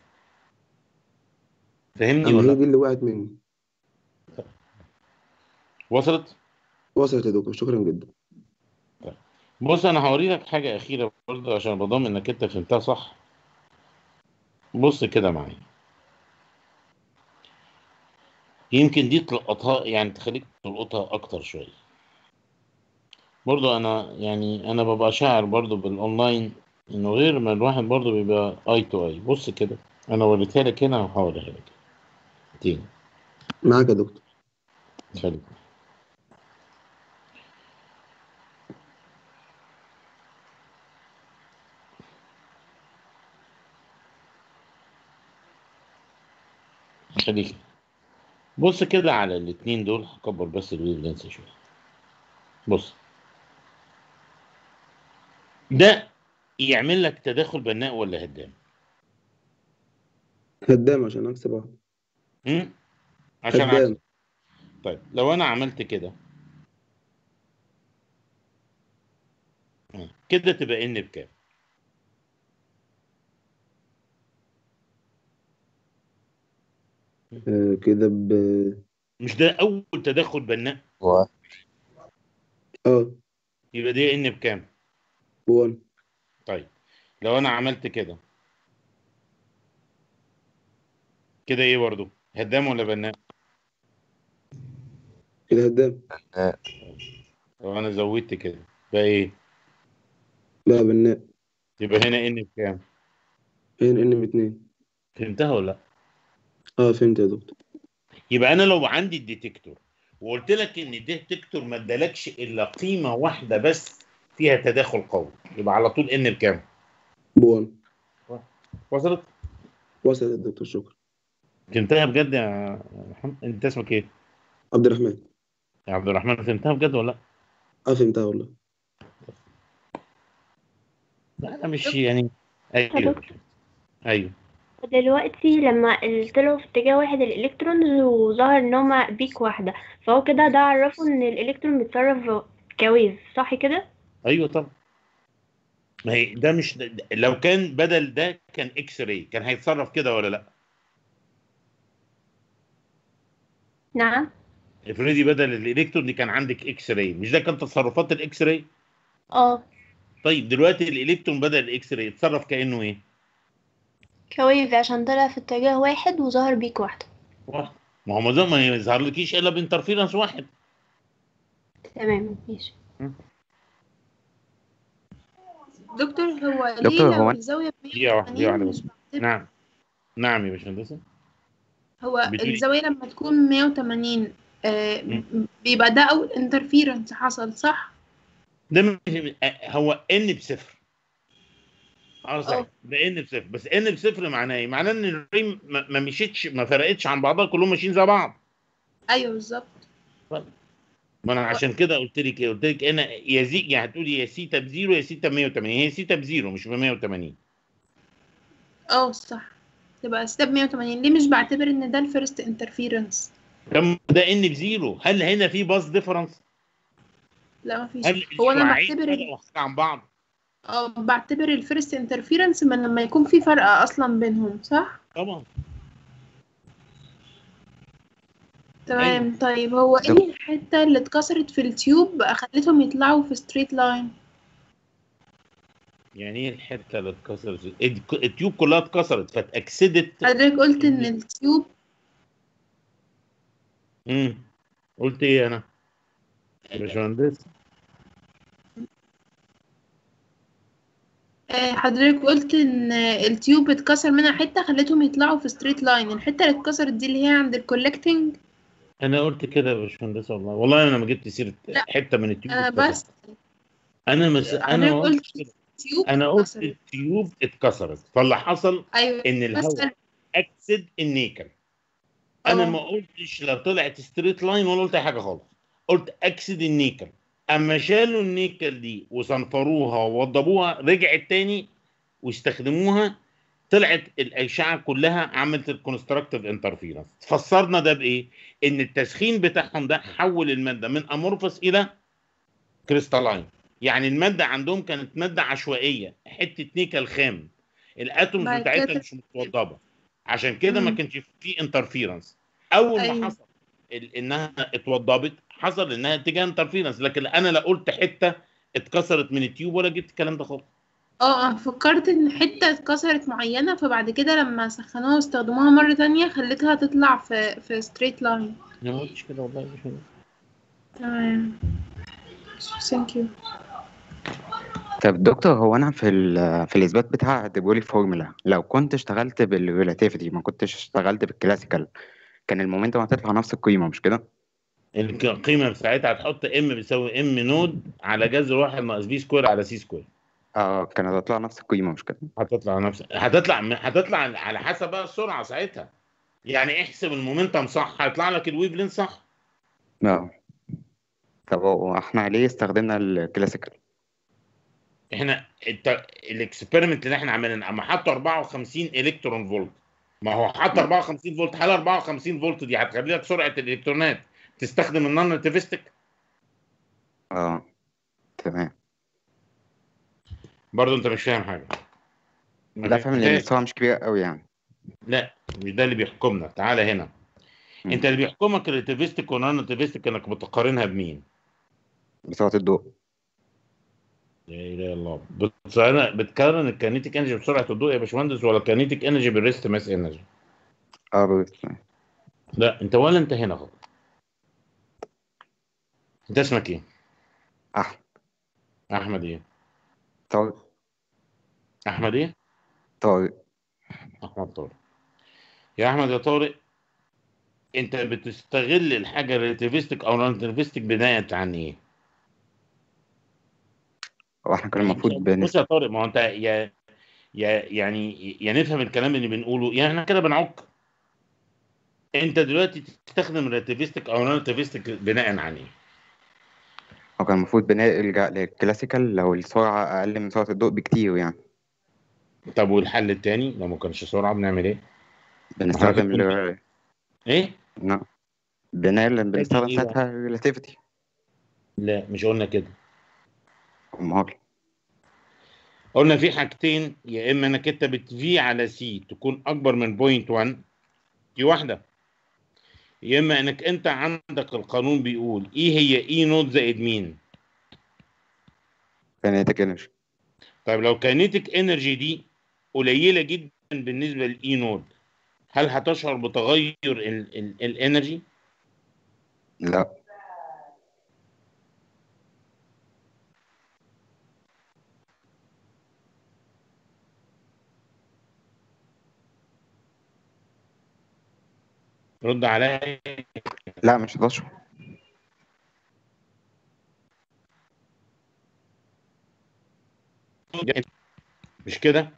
فهمني اما ولا هي دي اللي وقعت مني وصلت وصلت يا دكتور شكرا جدا بص انا هوري لك حاجه اخيره برضه عشان بضمن انك انت فهمتها صح بص كده معايا يمكن دي تلقطها يعني تخليك تلقطها اكتر شويه برضه انا يعني انا ببقى شاعر برضه بالاونلاين انه غير ما الواحد برضه بيبقى اي تو اي بص كده انا وريتها لك هنا وهوريها لك تاني معاك يا دكتور خليك خليك بص كده على الاتنين دول هكبر بس الويف لينس شويه بص ده يعمل لك تداخل بناء ولا هدام هدام عشان عكس بعض امم عشان هدام عكس طيب لو انا عملت كده آه، كده تبقى ان بكام آه كده ب مش ده اول تداخل بناء اه يبقى دي ان بكام بوان طيب لو انا عملت كده كده ايه برضو هدام ولا بناء كده هدام لو انا زودت كده بقى ايه لا بناء يبقى هنا ان بكام هنا ان باتنين فهمتها ولا لا اه فهمت يا دكتور يبقى انا لو عندي الديتكتور وقلت لك ان الديتكتور ما ادالكش الا قيمه واحده بس فيها تداخل قوي يبقى على طول ان بكام بوان وصلت وصلت يا دكتور شكرا فهمتها بجد يا محمد انت اسمك ايه عبد الرحمن يا عبد الرحمن فهمتها بجد ولا لا اه فهمتها والله لا انا مش يعني ايوه ايوه دلوقتي لما طلعوا في اتجاه واحد الالكترونز وظهر ان هما بيك واحدة فهو كده ده عرفه ان الالكترون بيتصرف كويف صح كده؟ ايوه طبعا ما هي ده مش ده لو كان بدل ده كان اكس راي كان هيتصرف كده ولا لا نعم افرضي بدل الالكترون دي كان عندك اكس راي مش ده كان تصرفات الاكس راي اه طيب دلوقتي الالكترون بدل الاكس راي يتصرف كانه ايه كويف عشان طلع في اتجاه واحد وظهر بيك واحدة واحد ما هو ما ده ما يظهر لكيش الا بانترفيرنس واحد تمام ماشي دكتور هو ليه دكتور، لو هو- الزاوية دقيقة واحدة دقيقة واحدة بس بتبقى- نعم نعم يا باشمهندسة هو بتقولي- الزاوية لما تكون 180 آه مم. بيبقى ده أول انترفيرنس حصل صح؟ ده مش- هو ان بصفر اه صح ده ان بصفر بس ان بصفر معناه ايه؟ معناه ان الريم ما ما مشيتش ما فرقتش عن بعضها كلهم ماشيين زي بعض أيوه بالظبط ما انا عشان كده قلت لك ايه؟ قلت لك انا يا زي يعني هتقولي يا سيتا بزيرو يا سيتا ب 180 هي سيتا بزيرو مش ب 180 اه صح تبقى ستيب 180 ليه مش بعتبر ان ده الفيرست انترفيرنس طب ده ان بزيرو هل هنا في باص ديفرنس؟ لا مفيش هل هو انا الشعاعين بعتبر فرقوا حاجه عن بعض؟ اه بعتبر الفيرست انترفيرنس من لما يكون في فرق اصلا بينهم صح طبعا تمام طيب هو ايه الحته اللي اتكسرت في التيوب خلتهم يطلعوا في ستريت لاين يعني ايه الحته اللي اتكسرت؟ الك- التيوب كلها اتكسرت فاتاكسدت حضرتك قلت ان التيوب امم قلت ايه انا؟ يا باشمهندس آه، حضرتك قلت ان التيوب اتكسر منها حته خلتهم يطلعوا في ستريت لاين الحته اللي اتكسرت دي اللي هي عند الكولكتنج انا قلت كده يا باشمهندس والله والله انا ما جبت سيره لا. حته من التيوب انا اتكسرت. بس انا مس... انا حضرتك ما قلت قلتش كده التيوب انا قلت اتكسرت التيوب اتكسرت فاللي حصل ايوه ان الهواء بسأل اكسد النيكل انا اه ما قلتش لا طلعت ستريت لاين ولا قلت اي حاجه خالص قلت اكسد النيكل اما شالوا النيكل دي وصنفروها ووضبوها رجعت تاني واستخدموها طلعت الاشعه كلها عملت الكونستراكتيف انترفيرنس فسرنا ده بايه ان التسخين بتاعهم ده حول الماده من امورفس الى كريستالاين يعني الماده عندهم كانت ماده عشوائيه حته نيكل خام الاتومز بعد بتاعتها كده مش متوضبه عشان كده ما مم. كانش في انترفيرنس اول ما ايوه حصل ال- انها اتوضبت حصل انها اتجاه انترفيرنس لكن انا لا قلت حته اتكسرت من التيوب ولا جبت الكلام ده خالص اه اه فكرت ان حته اتكسرت معينه فبعد كده لما سخنوها واستخدموها مره تانية خلتها تطلع في في ستريت لاين انا ما قلتش كده والله يا باشمهندس. تمام ثانك يو طب دكتور هو انا في ال- في الاثبات بتاع ديبولي فورمولا لو كنت اشتغلت بالريلاتيفيتي ما كنتش اشتغلت بالكلاسيكال كان المومنتوم هتطلع نفس القيمه مش كده؟ الك- القيمه بتاعتها هتحط ام بيساوي ام نود على جذر واحد ناقص بي سكوير على سي سكوير اه كانت هتطلع نفس القيمه مش كده؟ هتطلع نفس هتطلع هتطلع على حسب بقى السرعه ساعتها يعني احسب المومنتم صح هيطلع لك الويف لين صح اه طب هو احنا ليه استخدمنا الكلاسيكال؟ احنا الت... الاكسبيرمنت اللي احنا عملناه اما حطوا 54 الكترون فولت ما هو حط 54 فولت هل 54 فولت دي هتخلي لك سرعه الالكترونات تستخدم النون ريلاتيفستيك اه تمام برضه انت مش فاهم حاجه ما لا فاهم ان فهمتهاش. السرعه مش كبيره قوي يعني لا مش ده اللي بيحكمنا تعالى هنا مم. انت اللي بيحكمك الريلاتيفستيك والنون ريلاتيفستيك انك بتقارنها بمين؟ بسرعه الضوء لا اله الا الله بتقارن بتقارن الكينيتيك انرجي بسرعه الضوء يا باشمهندس ولا الكينيتيك انرجي بالريست ماس انرجي؟ اه بس لا انت ولا انت هنا خالص انت اسمك ايه؟ احمد احمد ايه؟ طارق احمد ايه؟ طارق احمد طارق يا احمد يا طارق انت بتستغل الحاجه الريلاتيفستيك او نون ريلاتيفستيك بناء عن ايه؟ هو احنا كان المفروض بص بنس يا طارق ما هو انت يا يا يعني يا نفهم الكلام اللي بنقوله يا احنا كده بنعك انت دلوقتي تستخدم ريلاتيفستيك او نون ريلاتيفستيك بناء عن ايه؟ هو كان المفروض بنلجأ للكلاسيكال لو السرعه اقل من سرعه الضوء بكتير يعني طب والحل التاني لو ما كانش سرعه بنعمل ايه؟ بنستخدم كنت- ال ايه؟ نعم بنال بنستخدم إيه بقى؟ ساعتها الريلاتيفيتي لا مش قلنا كده امال قلنا في حاجتين يا اما انك انت بت في على سي تكون اكبر من بوينت 1 دي واحده يا اما انك انت عندك القانون بيقول ايه هي اي نوت زائد مين كينيتيك انرجي طيب لو كينيتيك انرجي دي قليله جدا بالنسبه للاي نوت هل هتشعر بتغير ال- ال- الانرجي لا رد عليا لا مش هتشعر مش كده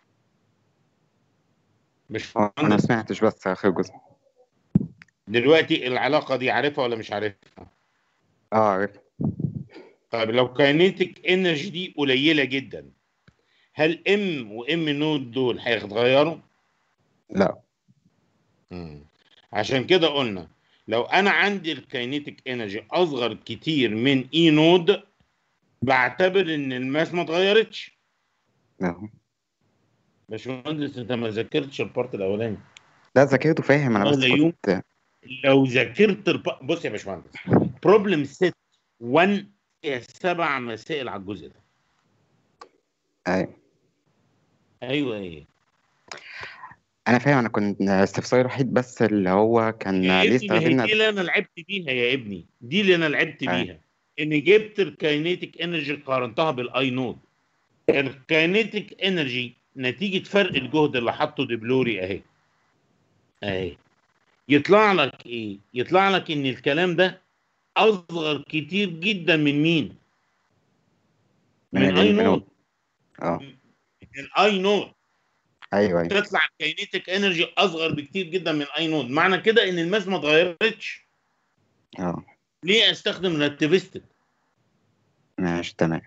مش اه انا ما سمعتش بس اخر جزء دلوقتي العلاقه دي عارفها ولا مش عارفها اه عارف طيب لو كاينيتيك انرجي دي قليله جدا هل ام وام نود دول هيتغيروا لا مم. عشان كده قلنا لو انا عندي الكاينيتيك انرجي اصغر كتير من اي نود بعتبر ان الماس ما اتغيرتش أهو. باشمهندس انت ما ذاكرتش البارت الاولاني لا ذاكرته فاهم انا بس والله يوم كنت لو ذاكرت الب... بص يا باشمهندس بروبلم ست 1 هي سبع مسائل على الجزء ده ايوه ايوه ايه انا فاهم انا كنت استفساري الوحيد بس اللي هو كان يا ليه ابني ما هي استخدمنا دي اللي انا لعبت بيها يا ابني دي اللي انا لعبت أيوة. بيها ان جبت الكاينيتيك انرجي قارنتها بالاي نود الكاينيتيك انرجي نتيجه فرق الجهد اللي حطه دبلوري اهي اهي يطلع لك ايه يطلع لك ان الكلام ده اصغر كتير جدا من مين من من اي ال- من نود اه من الاي نود ايوه ايوه تطلع الكاينيتيك انرجي اصغر بكتير جدا من اي نود معنى كده ان الماس ما اتغيرتش اه ليه استخدم ريلاتيفيستيك ماشي تمام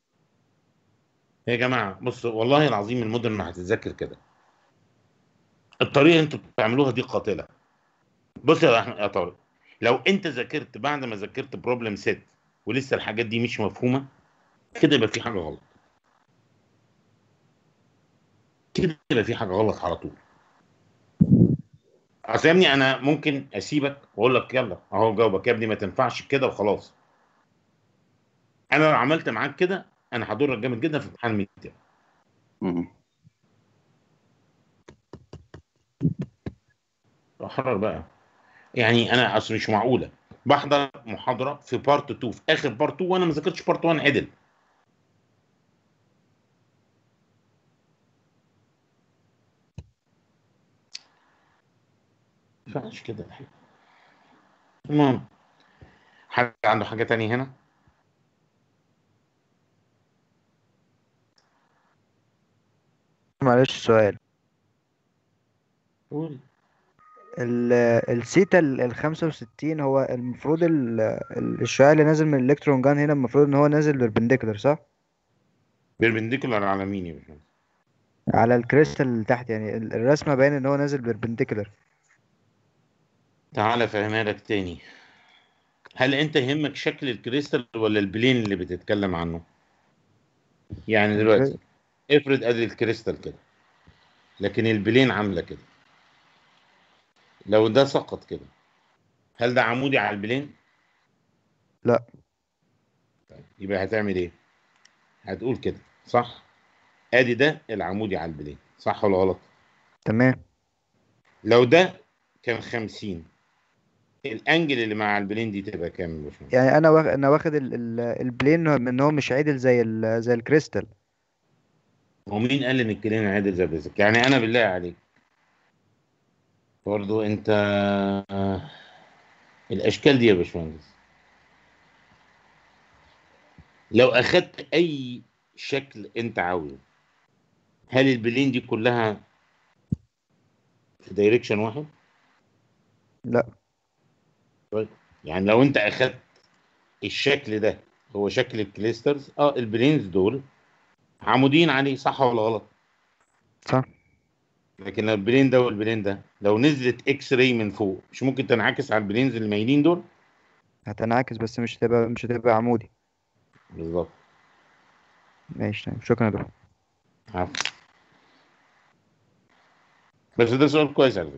يا جماعه بص والله العظيم المدن ما هتتذاكر كده الطريقه اللي انتوا بتعملوها دي قاتله بص يا احمد يا طارق لو انت ذاكرت بعد ما ذاكرت بروبلم سيت ولسه الحاجات دي مش مفهومه كده يبقى في حاجه غلط كده يبقى في حاجه غلط على طول اصل يا ابني انا ممكن اسيبك واقول لك يلا اهو جاوبك يا ابني ما تنفعش كده وخلاص انا لو عملت معاك كده انا هضرك جامد جدا في امتحان الميد مم. حرر بقى يعني انا اصل مش معقوله بحضر محاضره في بارت 2 في اخر بارت 2 وانا ما ذاكرتش بارت 1 عدل ما ينفعش كده المهم حد عنده حاجه تانية هنا معلش سؤال قول ال- السيتا ال ال 65 هو المفروض ال- ال- الشعاع اللي نازل من الالكترون جان هنا المفروض ان هو نازل بيربنديكولار صح؟ بيربنديكولار على مين يا باشمهندس على الكريستال اللي تحت يعني ال- الرسمة باين ان هو نازل بيربنديكولار تعالى افهمها لك تاني هل انت يهمك شكل الكريستال ولا البلين اللي بتتكلم عنه يعني دلوقتي افرض ادي الكريستال كده لكن البلين عامله كده لو ده سقط كده هل ده عمودي على البلين لا طيب يبقى هتعمل ايه هتقول كده صح ادي ده العمودي على البلين صح ولا غلط تمام لو ده كان 50 الانجل اللي مع البلين دي تبقى كام يا باشمهندس؟ يعني انا واخد انا واخد ال ال البلين ان هو مش عدل زي ال زي الكريستال ومين قال ان الكلين عادل زي بيزك يعني انا بالله عليك برضو انت الاشكال دي يا باشمهندس لو اخدت اي شكل انت عاوزه هل البلين دي كلها في دايركشن واحد لا طيب يعني لو انت اخدت الشكل ده هو شكل الكليسترز اه البلينز دول عمودين عليه صح ولا غلط صح لكن لو البلين ده والبلين ده لو نزلت اكس راي من فوق مش ممكن تنعكس على البلينز اللي مايلين دول هتنعكس بس مش هتبقى مش هتبقى عمودي بالظبط ماشي تمام شكرا يا دكتور عفوا بس ده سؤال كويس على فكره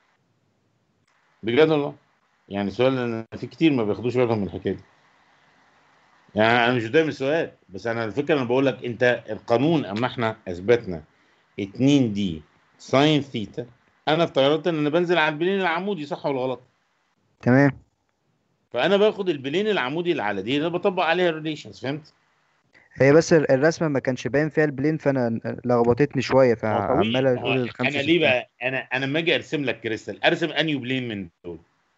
بجد والله يعني سؤال أنا في كتير ما بياخدوش بالهم من الحكايه دي يعني انا مش قدام السؤال بس انا الفكره انا بقول لك انت القانون اما احنا اثبتنا 2 دي ساين ثيتا انا افترضت ان انا بنزل على البلين العمودي صح ولا غلط تمام فانا باخد البلين العمودي اللي على دي انا بطبق عليها الريليشنز فهمت هي بس ال- الرسمة ما كانش باين فيها البلين فانا لخبطتني شوية فعمال ما هو اقول ال انا 65 ليه بقى انا انا لما اجي ارسم لك كريستال ارسم انيو بلين من دول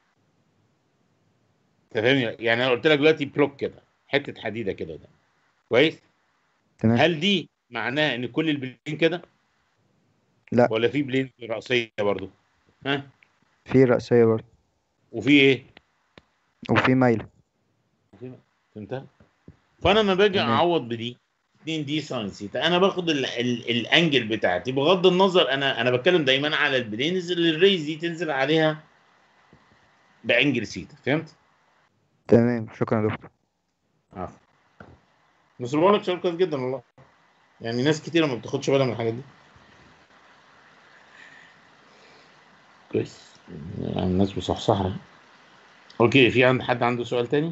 انت فاهمني يعني انا قلت لك دلوقتي بلوك كده حته حديده كده ده كويس تمام هل دي معناها ان كل البلين كده لا ولا في بلين رأسيه برضو ها في رأسية برضه وفي ايه وفي مايلة فهمتها فانا لما باجي تمام. اعوض بدي 2 دي ساين ثيتا انا باخد ال ال الانجل بتاعتي بغض النظر انا انا بتكلم دايما على البلينز اللي الريز دي تنزل عليها بانجل ثيتا فهمت؟ تمام شكرا يا دكتور عفوا بس بقول لك سؤال كويس جدا والله يعني ناس كتيره ما بتاخدش بالها من الحاجات دي كويس يعني الناس مصحصحه اوكي في عند حد عنده سؤال تاني؟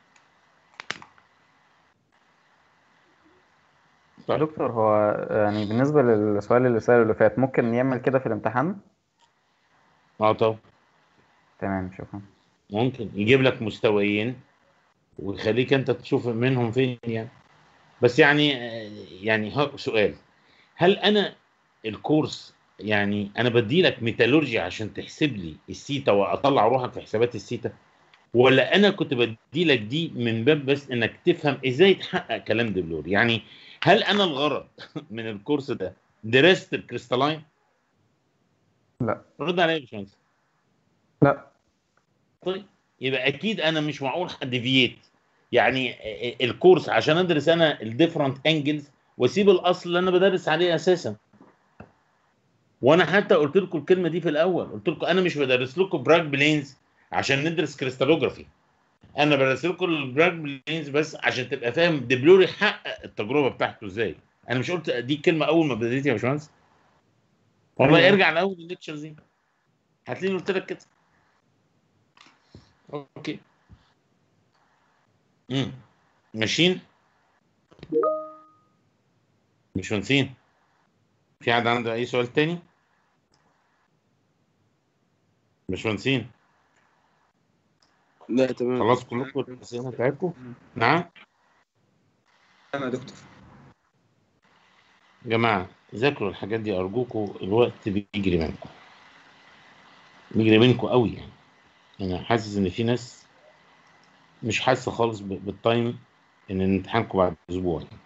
يا دكتور هو يعني بالنسبة للسؤال اللي سأله اللي فات ممكن يعمل كده في الامتحان؟ اه طبعا تمام شكرا ممكن يجيب لك مستويين ويخليك انت تشوف منهم فين يعني بس يعني يعني ها- سؤال هل انا الكورس يعني انا بدي لك ميتالورجي عشان تحسب لي السيتا واطلع روحك في حسابات السيتا ولا انا كنت بدي لك دي من باب بس انك تفهم ازاي تحقق كلام دبلور يعني هل انا الغرض من الكورس ده درست الكريستالاين لا رد عليا يا باشمهندس لا طيب يبقى اكيد انا مش معقول ديفييت يعني الكورس عشان ادرس انا الديفرنت انجلز واسيب الاصل اللي انا بدرس عليه اساسا وانا حتى قلت لكم الكلمه دي في الاول قلت لكم انا مش بدرس لكم براج بلينز عشان ندرس كريستالوجرافي انا بدرس لكم البراج بلينز بس عشان تبقى فاهم دبلوري حقق التجربه بتاعته ازاي انا مش قلت دي كلمه اول ما بديت يا باشمهندس والله أيوة. ارجع لاول الليكتشرز دي هتلاقيني قلت لك كده اوكي امم ماشيين مش مهندسين في حد عنده اي سؤال تاني مش مهندسين لا تمام خلاص كلكم الاسئله بتاعتكم نعم تمام يا دكتور يا جماعه ذاكروا الحاجات دي ارجوكم الوقت بيجري منكم بيجري منكم قوي يعني انا حاسس ان في ناس مش حاسه خالص ب- بالتايم ان امتحانكم بعد اسبوع يعني.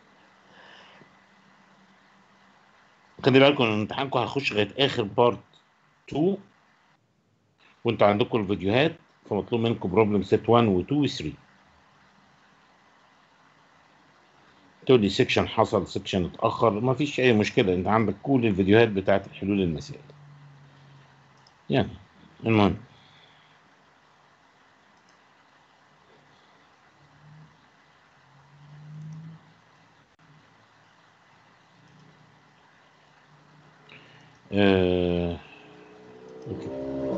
خلي بالكم ان امتحانكم هيخش لغايه اخر بارت 2 وانتوا عندكم الفيديوهات فمطلوب منكم بروبلم سيت 1 و 2 و 3 تقول لي سيكشن حصل سيكشن اتاخر ما فيش اي مشكله انت عندك كل الفيديوهات بتاعت حلول المسائل يعني المهم آه... أوكي.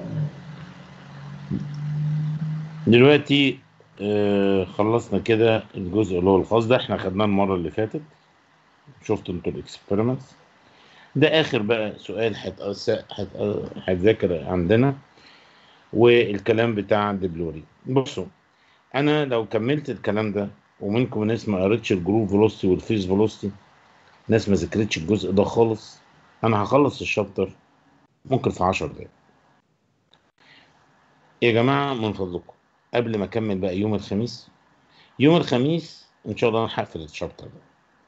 دلوقتي آه خلصنا كده الجزء اللي هو الخاص ده احنا خدناه المره اللي فاتت شفتوا انتوا الاكسبيرمنتس ده اخر بقى سؤال هيتأس- هيت- هيتذاكر عندنا والكلام بتاع دبلوري بصوا انا لو كملت الكلام ده ومنكم ناس ما قريتش الجروب فيلوسيتي والفيز فيلوسيتي ناس ما ذاكرتش الجزء ده خالص انا هخلص الشابتر ممكن في 10 دقايق يا جماعه من فضلكم قبل ما اكمل بقى يوم الخميس يوم الخميس ان شاء الله انا هقفل الشابتر ده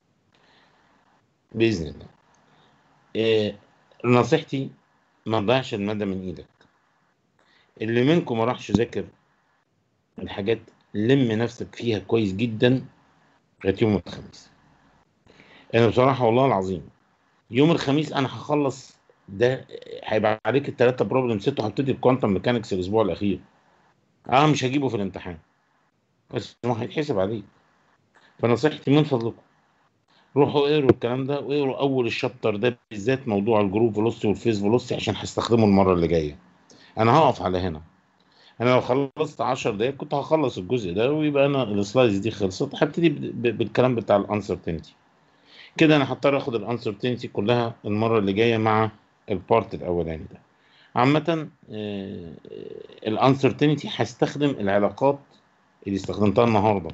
باذن الله إيه نصيحتي ما تضيعش المادة من ايدك اللي منكم ما راحش ذاكر الحاجات لم نفسك فيها كويس جدا لغايه يوم الخميس انا بصراحه والله العظيم يوم الخميس انا هخلص ده هيبقى عليك الثلاثه بروبلم ست وهبتدي الكوانتم ميكانكس الاسبوع الاخير اه مش هجيبه في الامتحان بس ما هيتحسب عليك فنصيحتي من فضلكم روحوا اقروا الكلام ده واقروا اول الشابتر ده بالذات موضوع الجروب فيلوسيتي والفيز فيلوسيتي عشان هستخدمه المره اللي جايه انا هقف على هنا انا لو خلصت 10 دقايق كنت هخلص الجزء ده ويبقى انا السلايدز دي خلصت هبتدي ب- ب- بالكلام بتاع الانسرتينتي كده انا هضطر اخد الانسرتينتي كلها المره اللي جايه مع البارت الاولاني ده عامه الانسرتينتي هستخدم العلاقات اللي استخدمتها النهارده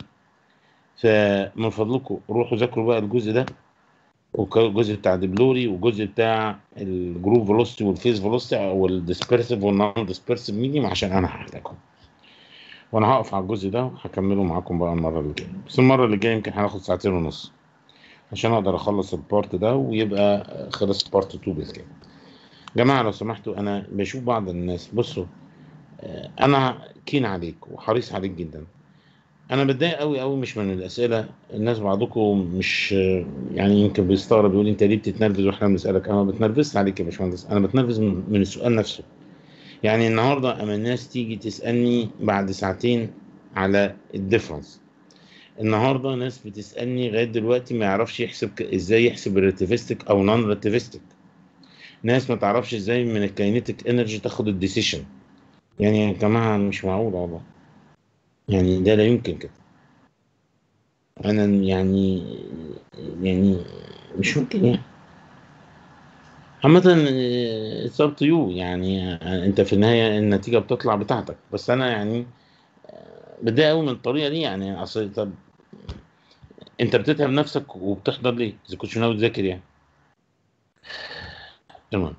فمن فضلكم روحوا ذاكروا بقى الجزء ده والجزء بتاع دبلوري والجزء بتاع الجروب فيلوسيتي والفيز فيلوسيتي او الديسبيرسيف والنون ديسبيرسيف ميديوم عشان انا هحتاجهم وانا هقف على الجزء ده وهكمله معاكم بقى المره اللي جايه بس المره اللي جايه يمكن هناخد ساعتين ونص عشان اقدر اخلص البارت ده ويبقى خلص بارت 2 بالكامل جماعه لو سمحتوا انا بشوف بعض الناس بصوا آه، انا كين عليك وحريص عليك جدا انا بتضايق قوي قوي مش من الاسئله الناس بعضكم مش يعني يمكن بيستغرب يقول انت ليه بتتنرفز واحنا بنسالك انا ما بتنرفزش عليك يا باشمهندس انا بتنرفز من من السؤال نفسه يعني النهارده اما الناس تيجي تسالني بعد ساعتين على الديفرنس النهارده ناس بتسالني لغايه دلوقتي ما يعرفش يحسب ك- ازاي يحسب الريتيفستيك او نون ريتيفستيك ناس ما تعرفش ازاي من الكاينيتيك انرجي تاخد الديسيشن يعني يا جماعه مش معقول والله يعني ده لا يمكن كده انا يعني يعني مش ممكن يعني عامة اتس اب تو يو يعني انت في النهاية النتيجة بتطلع بتاعتك بس انا يعني بتضايق قوي من الطريقة دي يعني اصل طب انت بتتعب نفسك وبتحضر ليه؟ اذا كنتش ناوي تذاكر يعني تمام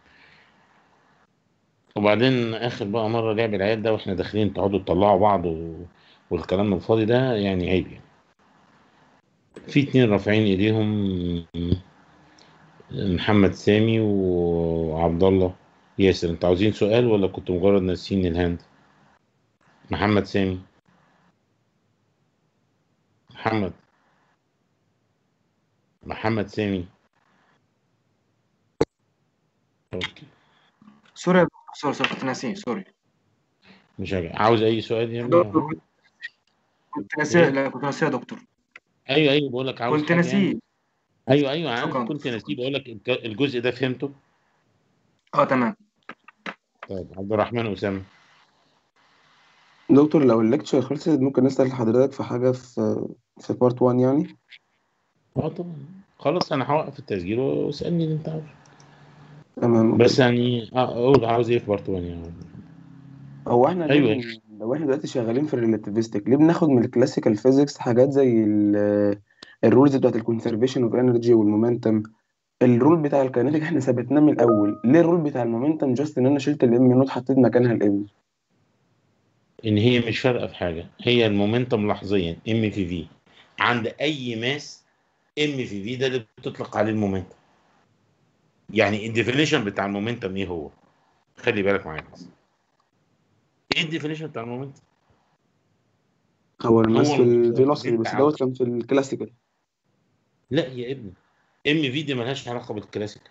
وبعدين اخر بقى مرة لعب العيال ده واحنا داخلين تقعدوا تطلعوا بعض و... والكلام الفاضي ده يعني عيب يعني في اتنين رافعين ايديهم محمد سامي وعبد الله ياسر انتوا عاوزين سؤال ولا كنتوا مجرد ناسين الهاند محمد سامي محمد محمد سامي اوكي سوري يا دكتور سوري سوري كنت ناسيه سوري مش عارف. عاوز اي سؤال يا دكتور ابني كنت- كنت ناسيه لا كنت ناسيه يا دكتور ايوه ايوه بقول لك عاوز كنت حاجة ناسيه يعني ايوه ايوه عارف شكرا كنت ناسيه بقول لك الج- الجزء ده فهمته اه تمام طيب عبد الرحمن اسامه دكتور لو الليكتشر خلصت ممكن نسأل حضرتك في حاجة في في بارت 1 يعني اه طبعا خلاص انا هوقف التسجيل واسالني اللي انت عاوزه تمام بس يعني اه اقول عاوز ايه في بارت 1 يعني هو احنا ليه ايوه بن... لو احنا دلوقتي شغالين في الريلاتيفيستيك ليه بناخد من الكلاسيكال فيزيكس حاجات زي الرولز بتاعت الكونسرفيشن اوف انرجي والمومنتم الرول بتاع الكاينيتيك احنا ثبتناه من الاول ليه الرول بتاع المومنتم جاست ان انا شلت الام نوت حطيت مكانها الام ان هي مش فارقه في حاجه هي المومنتم لحظيا ام في في عند اي ماس ام في في ده اللي بتطلق عليه المومنتم يعني الديفينيشن بتاع المومنتم ايه هو خلي بالك معايا بس ايه الديفينيشن بتاع المومنتم هو الماس هو في اللي الفيلوسيتي انت بس عاوزه دوت كان في الكلاسيكال لا يا ابني ام في دي ملهاش علاقه بالكلاسيك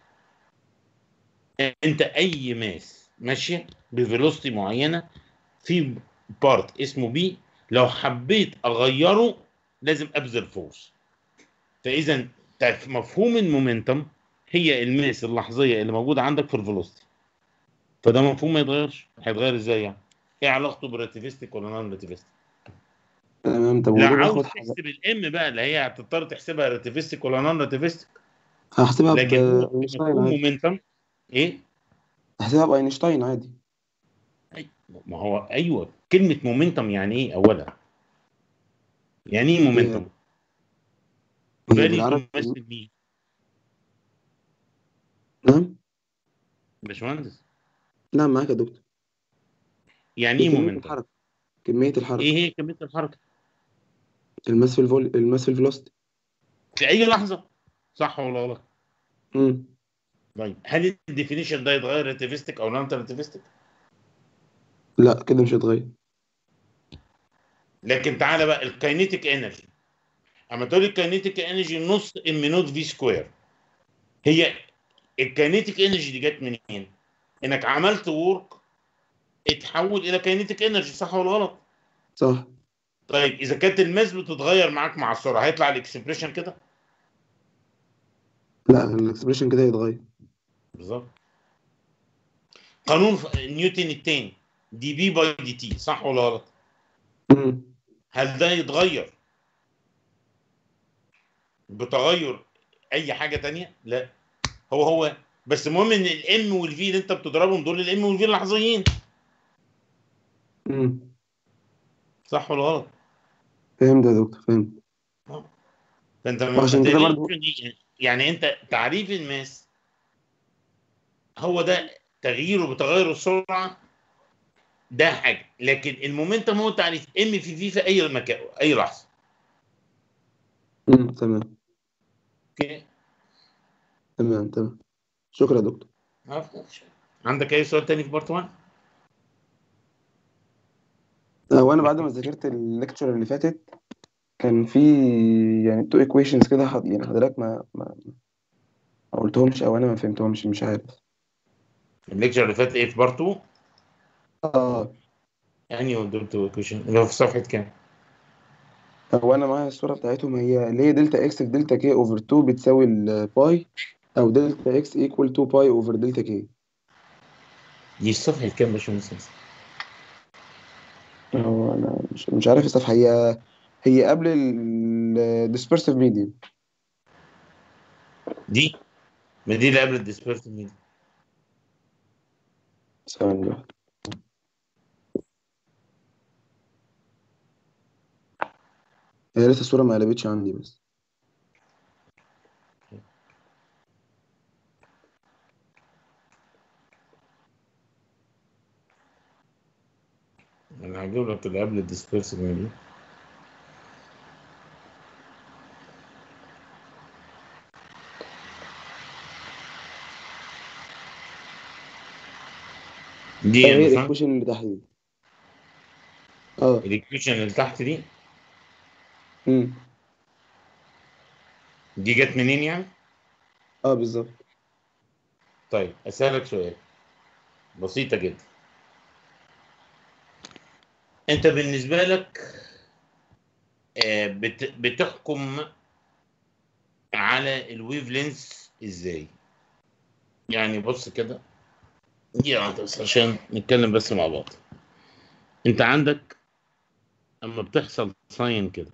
انت اي ماس ماشيه بفيلوسيتي معينه في بارت اسمه بي لو حبيت اغيره لازم ابذل فورس فاذا تف- مفهوم المومنتم هي الماس اللحظيه اللي موجوده عندك في الفيلوسيتي فده مفهوم ما يتغيرش هيتغير ازاي يعني ايه علاقته بالريتيفيستيك ولا نون ريتيفيستيك تمام طب لا وليه عاوز باخد حاجة تحسب الام بقى اللي هي هتضطر تحسبها ريتيفيستيك ولا نون ريتيفيستيك هحسبها لكن هو بأينشتاين مفهوم عادي مومنتم ايه هحسبها بأينشتاين عادي ما هو ايوه كلمه مومنتم يعني ايه اولا يعني ايه مومنتم هي فالي بالعربي تمثل مين نعم باشمهندس نعم معاك يا دكتور يعني هي ايه كمية مومنتم الحركة كمية الحركة ايه هي كميه الحركه الماس في الفول الماس في الفيلوسيتي في اي لحظه صح ولا غلط امم طيب هل الديفينيشن ده يتغير ريتيفيستيك او نون ريتيفيستيك لا كده مش هيتغير لكن تعالى بقى الكاينيتيك انرجي اما تقول الكاينيتيك انرجي نص ام نوت في سكوير هي الكاينيتيك انرجي دي جت منين؟ انك عملت وورك اتحول الى كاينيتيك انرجي صح ولا غلط؟ صح طيب اذا كانت الماس بتتغير معاك مع السرعه هيطلع الاكسبريشن كده لا الاكسبريشن كده هيتغير بالظبط قانون ف- نيوتن التاني دي بي باي دي تي صح ولا غلط؟ امم هل ده يتغير بتغير اي حاجه تانية؟ لا هو هو بس المهم ان الام والفي اللي انت بتضربهم دول الام والفي اللحظيين امم صح ولا غلط؟ فهمت يا دكتور فهمت فانت ما وعشان كده تقلقش برضو دي- يعني انت تعريف الماس هو ده تغييره بتغير السرعه ده حاجه لكن المومنتم هو تعريف ام في في في اي مكان اي لحظه امم تمام اوكي تمام تمام شكرا يا دكتور عفوا. عندك اي سؤال تاني في بارت 1 لا هو انا بعد ما ذاكرت الليكتشر اللي فاتت كان في يعني تو ايكويشنز كده حض- يعني حضرتك ما ما ما قلتهمش او انا ما فهمتهمش مش عارف الليكتشر اللي فات ايه في بارت 2 اه يعني دول تو ايكويشن اللي هو في صفحه كام؟ هو انا معايا الصوره بتاعتهم هي اللي هي دلتا اكس في دلتا كي اوفر 2 بتساوي الباي او دلتا اكس ايكوال 2 باي اوفر دلتا كي دي صفحه كام يا باشمهندس؟ هو انا مش مش عارف الصفحه هي هي قبل الديسبرسيف ميديم دي ما دي اللي قبل الديسبيرس ميديا ثواني واحدة. هي لسه الصوره ما قلبتش عندي بس انا هجيب لك اللي قبل الديسبيرس ميديا دي هي يا باشمهندس الايكويشن اللي تحت دي اه الايكويشن اللي تحت دي امم دي جت منين يعني؟ اه بالظبط طيب اسالك سؤال بسيطه جدا انت بالنسبه لك آه، بت- بتحكم على الويف لينس ازاي يعني بص كده دي واحدة بس عشان نتكلم بس مع بعض انت عندك اما بتحصل ساين كده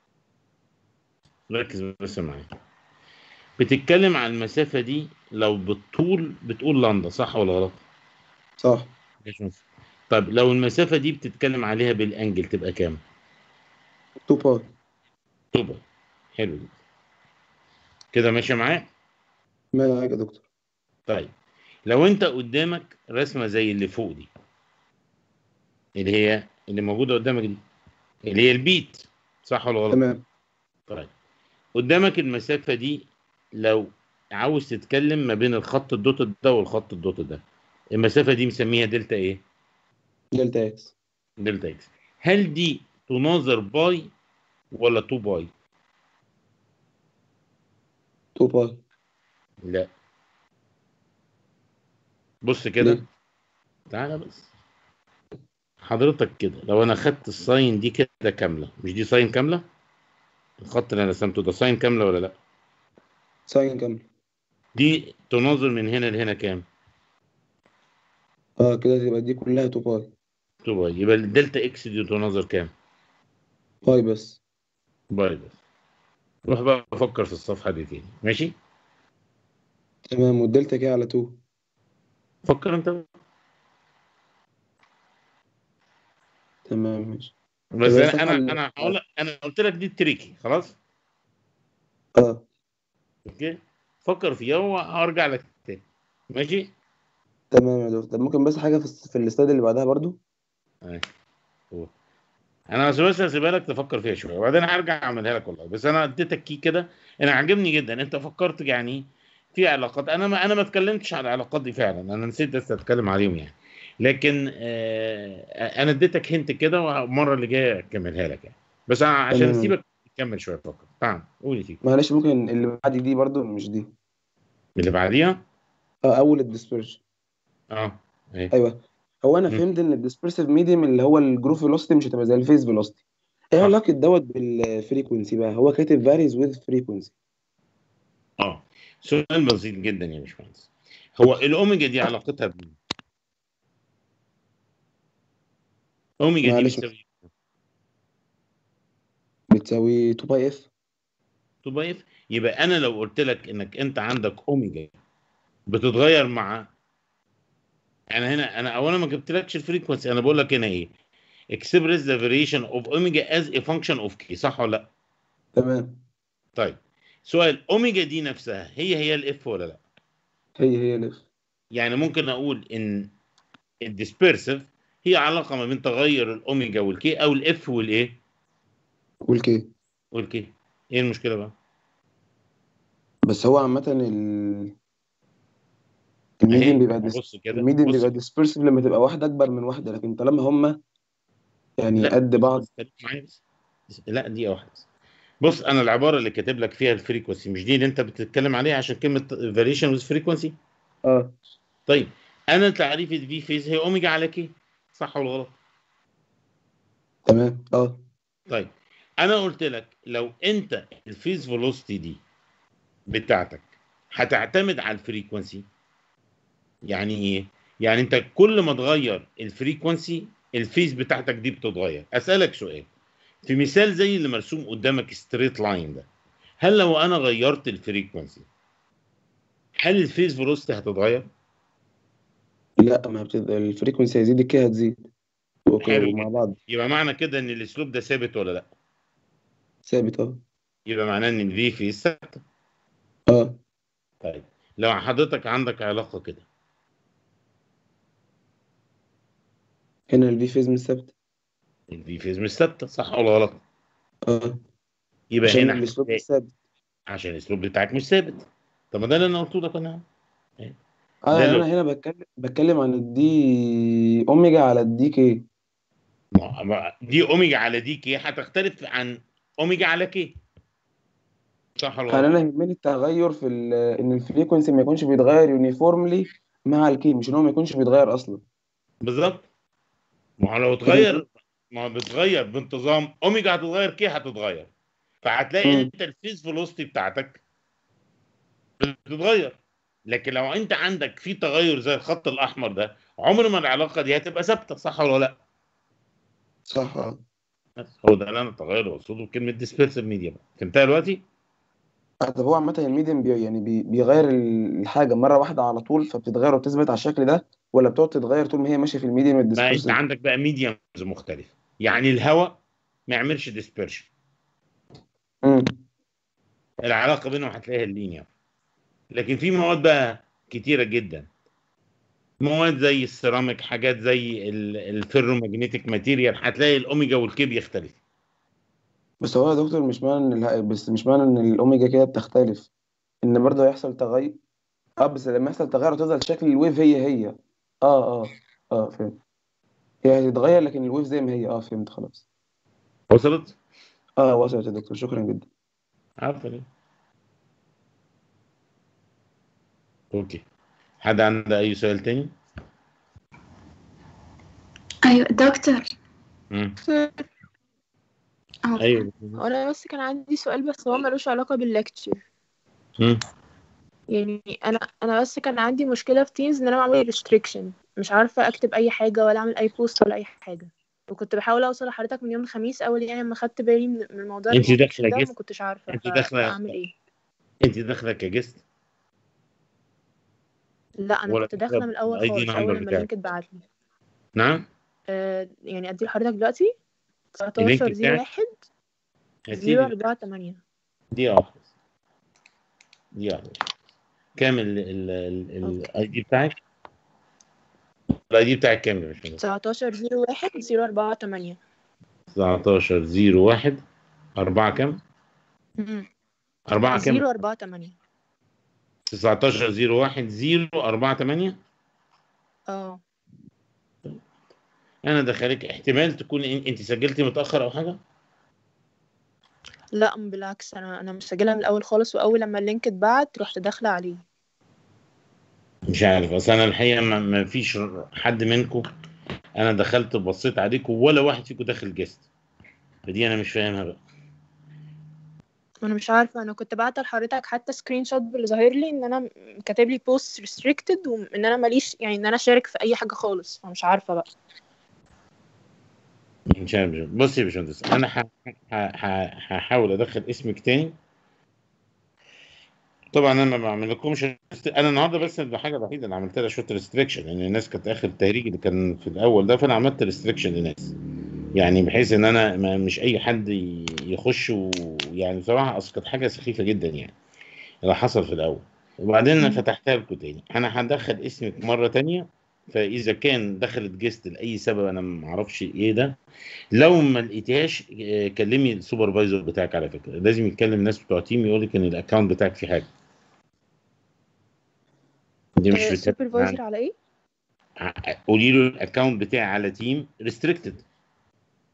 ركز بس معايا بتتكلم عن المسافة دي لو بالطول بتقول لندا صح ولا غلط؟ صح مش مس- طيب لو المسافة دي بتتكلم عليها بالانجل تبقى كام؟ 2 باي 2 باي حلو جدا كده ماشي معايا؟ ما معاك يا دكتور طيب لو انت قدامك رسمة زي اللي فوق دي اللي هي اللي موجودة قدامك دي اللي هي البيت صح ولا غلط؟ تمام طيب قدامك المسافة دي لو عاوز تتكلم ما بين الخط الدوت ده والخط الدوت ده المسافة دي مسميها دلتا ايه؟ دلتا اكس دلتا اكس هل دي تناظر باي ولا 2 باي؟ 2 باي لا بص كده ليه؟ تعالى بس حضرتك كده لو انا خدت الساين دي كده كاملة مش دي ساين كاملة؟ الخط اللي انا رسمته ده ساين كاملة ولا لا؟ ساين كامل دي تناظر من هنا لهنا كام؟ اه كده تبقى دي كلها 2 باي 2 باي يبقى الدلتا اكس دي تناظر كام؟ باي بس باي بس روح بقى افكر في الصفحة دي تاني ماشي؟ تمام والدلتا كي على 2 فكر انت بقى. تمام ماشي بس طب هي انا الصفحة انا اللي انا هقول لك انا قلت لك دي التريكي خلاص؟ اه اوكي؟ فكر فيها وهرجع لك تاني ماشي؟ تمام يا دكتور طب ممكن بس حاجة في, الس- في السلايد اللي بعدها برضو أيوة. هو. انا بس بس هسيبها لك تفكر فيها شويه وبعدين هرجع اعملها لك والله بس انا اديتك كي كده انا عجبني جدا انت فكرت يعني في علاقات انا ما انا ما اتكلمتش على العلاقات دي فعلا انا نسيت بس اتكلم عليهم يعني لكن آه انا اديتك هنت كده والمره اللي جايه اكملها لك يعني بس انا عشان تمام اسيبك تكمل شويه فكر تمام قول يا سيدي معلش ممكن اللي بعد دي برضو مش دي اللي بعديها اه اول الديسبرشن اه اهي ايوه هو انا مم. فهمت ان الديسبرسيف ميديم اللي هو الجروف فيلوسيتي مش هتبقى زي الفيز فيلوسيتي ايه صح علاقة دوت بالفريكونسي بقى هو كاتب varies with frequency اه سؤال بسيط جدا يا باشمهندس هو الاوميجا دي علاقتها بمين؟ اوميجا دي معلش بتساوي بتساوي 2 باي اف 2 باي اف يبقى انا لو قلت لك انك انت عندك اوميجا بتتغير مع انا هنا انا اولا ما جبتلكش الفريكونسي انا بقول لك هنا ايه express the variation of omega as a function of k صح ولا لا؟ تمام طيب سؤال اوميجا دي نفسها هي هي الاف ولا لا؟ هي هي الاف يعني ممكن اقول ان الديسبيرسيف هي علاقه ما بين تغير الاوميجا والكي او الاف والايه؟ والكي والكي ايه المشكله بقى؟ بس هو عامة ال الميديم اهي بيبقى ما ديس... بص كده الميديم بص بيبقى كده ديسبرسيف لما تبقى واحدة أكبر من واحدة لكن طالما هما يعني لا قد بعض بص خليك معايا بس لا دي واحده بس بص انا العباره اللي كاتب لك فيها الفريكونسي مش دي اللي انت بتتكلم عليها عشان كلمه فاريشن ويز فريكونسي اه طيب انا تعريف الفي فيز هي اوميجا على كي صح ولا غلط تمام اه طيب انا قلت لك لو انت الفيز فيلوسيتي دي بتاعتك هتعتمد على الفريكونسي يعني ايه يعني انت كل ما تغير الفريكونسي الفيز بتاعتك دي بتتغير اسالك سؤال في مثال زي اللي مرسوم قدامك ستريت لاين ده هل لو انا غيرت الفريكونسي هل الفيز فيلوسيتي هتتغير لا ما بتد... الفريكونسي هيزيد الكي هتزيد وك- حلو ومع جدا بعض يبقى معنى كده ان الاسلوب ده ثابت ولا لا ثابت اه يبقى معناه ان الفي فيز ثابته اه طيب لو حضرتك عندك علاقه كده هنا الفي فيز مش ثابت الفي فيز مش ثابته صح ولا غلط اه يبقى عشان هنا الاسلوب هتلاقي- مش ثابت عشان الاسلوب بتاعك مش ثابت طب ما ده اللي انا قلته لك انا اه ده يعني اللي انا هنا بتكلم بتكلم عن الدي اوميجا على الدي كي ما- ما- دي اوميجا على دي كي هتختلف عن اوميجا على كي صح ولا يعني غلط؟ انا يهمني التغير في ال- ان الفريكونسي ما يكونش بيتغير يونيفورملي مع الكي مش ان هو ما يكونش بيتغير اصلا بالظبط ما هو لو كده اتغير ما هو بيتغير بانتظام اوميجا هتتغير كي هتتغير فهتلاقي مم. انت الفيز فيلوسيتي بتاعتك بتتغير لكن لو انت عندك في تغير زي الخط الاحمر ده عمر ما العلاقه دي هتبقى ثابته صح ولا لا؟ صح اه بس هو ده اللي انا التغير اللي بقصده بكلمه ديسبيرسيف ميديا بقى فهمتها دلوقتي؟ آه، طب هو عامة الميديم بي يعني بي بيغير ال- الحاجة مرة واحدة على طول فبتتغير وبتثبت على الشكل ده ولا بتقعد تتغير طول ما هي ماشية في الميديم ما انت الديسبرسيف عندك بقى ميديمز مختلفه يعني الهواء ما يعملش ديسبيرشن امم العلاقه بينهم هتلاقيها اللينير لكن في مواد بقى كتيره جدا مواد زي السيراميك حاجات زي الفيرومagnetic ماتيريال هتلاقي الاوميجا والكي بيختلف بس هو يا دكتور مش معنى ان الها- بس مش معنى ان الاوميجا كده بتختلف ان برضه هيحصل تغير اه بس لما يحصل تغير هتفضل شكل الويف هي هي اه اه اه فهمت هي هتتغير لكن الويف زي ما هي اه فهمت خلاص وصلت؟ اه وصلت يا دكتور شكرا جدا عارفه اوكي حد عنده اي سؤال تاني؟ ايوه دكتور مم. أهو. ايوه انا بس كان عندي سؤال بس هو ملوش علاقة بالليكتشر مم. يعني انا انا بس كان عندي مشكلة في تيمز ان انا معمول ريستريكشن مش عارفة اكتب اي حاجة ولا اعمل اي بوست ولا اي حاجة وكنت بحاول اوصل لحضرتك من يوم الخميس اول يعني لما خدت بالي من من موضوع انت الريستريكشن داخله ده وما جست كنتش عارفة انت ف- داخله فاعمل ايه انت داخله كجست لا انا ولا كنت داخلة من الاول الاي دي خالص اول نمبر لما بتاعك اللينك اتبعت لي نعم آه يعني ادي لحضرتك دلوقتي اللينك 19 بتاعك 01 هتيجي 0 8 دقيقة واحدة دقيقة واحدة كام الاي دي بتاعك؟ الاي دي بتاعك كام يا باشمهندس؟ 19 01 0 8 19 0 1 4 كام؟ 4 كام؟ 0 8 19 0 1 0 4 8 اه انا دخلك احتمال تكون إن- انت سجلتي متاخر او حاجه لا بالعكس انا انا مسجلها من الاول خالص واول لما اللينك اتبعت رحت داخله عليه مش عارف اصل انا الحقيقه ما, ما فيش حد منكم انا دخلت بصيت عليكم ولا واحد فيكم داخل جيست فدي انا مش فاهمها بقى انا مش عارفه انا كنت بعت لحضرتك حتى سكرين شوت اللي ظاهر لي ان انا م- كاتب لي بوست ريستريكتد وان انا ماليش يعني ان انا اشارك في اي حاجه خالص فمش عارفه بقى مش عارف بصي يا باشمهندس انا ح- ح- ح- هحاول ادخل اسمك تاني طبعا انا ما بعمل لكمش انا النهارده بس الحاجه الوحيده اللي عملت لها شويه ريستريكشن لان الناس كانت اخر التهريج اللي كان في الاول ده فانا عملت ريستريكشن للناس يعني بحيث ان انا ما مش اي حد ي- يخش ويعني بصراحه اصل كانت حاجه سخيفه جدا يعني اللي حصل في الاول وبعدين انا فتحتها لكم تاني انا هدخل اسمك مره تانية فاذا كان دخلت جيست لاي سبب انا ما اعرفش ايه ده لو ما لقيتهاش آه، كلمي السوبرفايزر بتاعك على فكره لازم يتكلم الناس بتوع تيم يقول لك ان الاكونت بتاعك فيه حاجه دي مش بتاعت سوبرفايزر على ايه قولي له الاكونت بتاعي على تيم ريستريكتد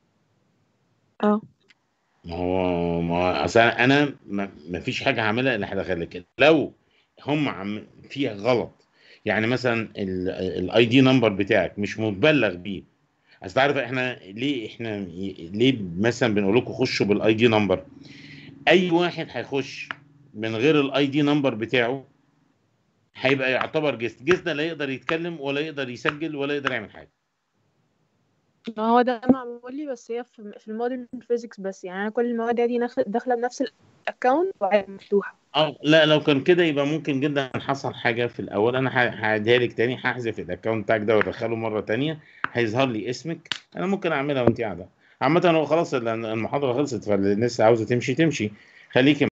اه ما هو ما هو اصل انا ما ما فيش حاجه هعملها الا هدخلك لو هم عم فيها غلط يعني مثلا الاي دي نمبر بتاعك مش متبلغ بيه اصل تعرف احنا ليه احنا ليه مثلا بنقول لكم خشوا بالاي دي نمبر اي واحد هيخش من غير الاي دي نمبر بتاعه هيبقى يعتبر جست جست ده لا يقدر يتكلم ولا يقدر يسجل ولا يقدر يعمل حاجه ما هو ده معمول لي بس هي في في المودرن فيزيكس بس يعني انا كل المواد دي ناخد- داخله بنفس الاكونت وعادي مفتوحه اه لا لو كان كده يبقى ممكن جدا حصل حاجه في الاول انا ه- هعيدها لك تاني هحذف الاكونت بتاعك ده وادخله مره تانية هيظهر لي اسمك انا ممكن اعملها وانت قاعده عامه هو خلاص المحاضره خلصت فالناس عاوزه تمشي تمشي خليكي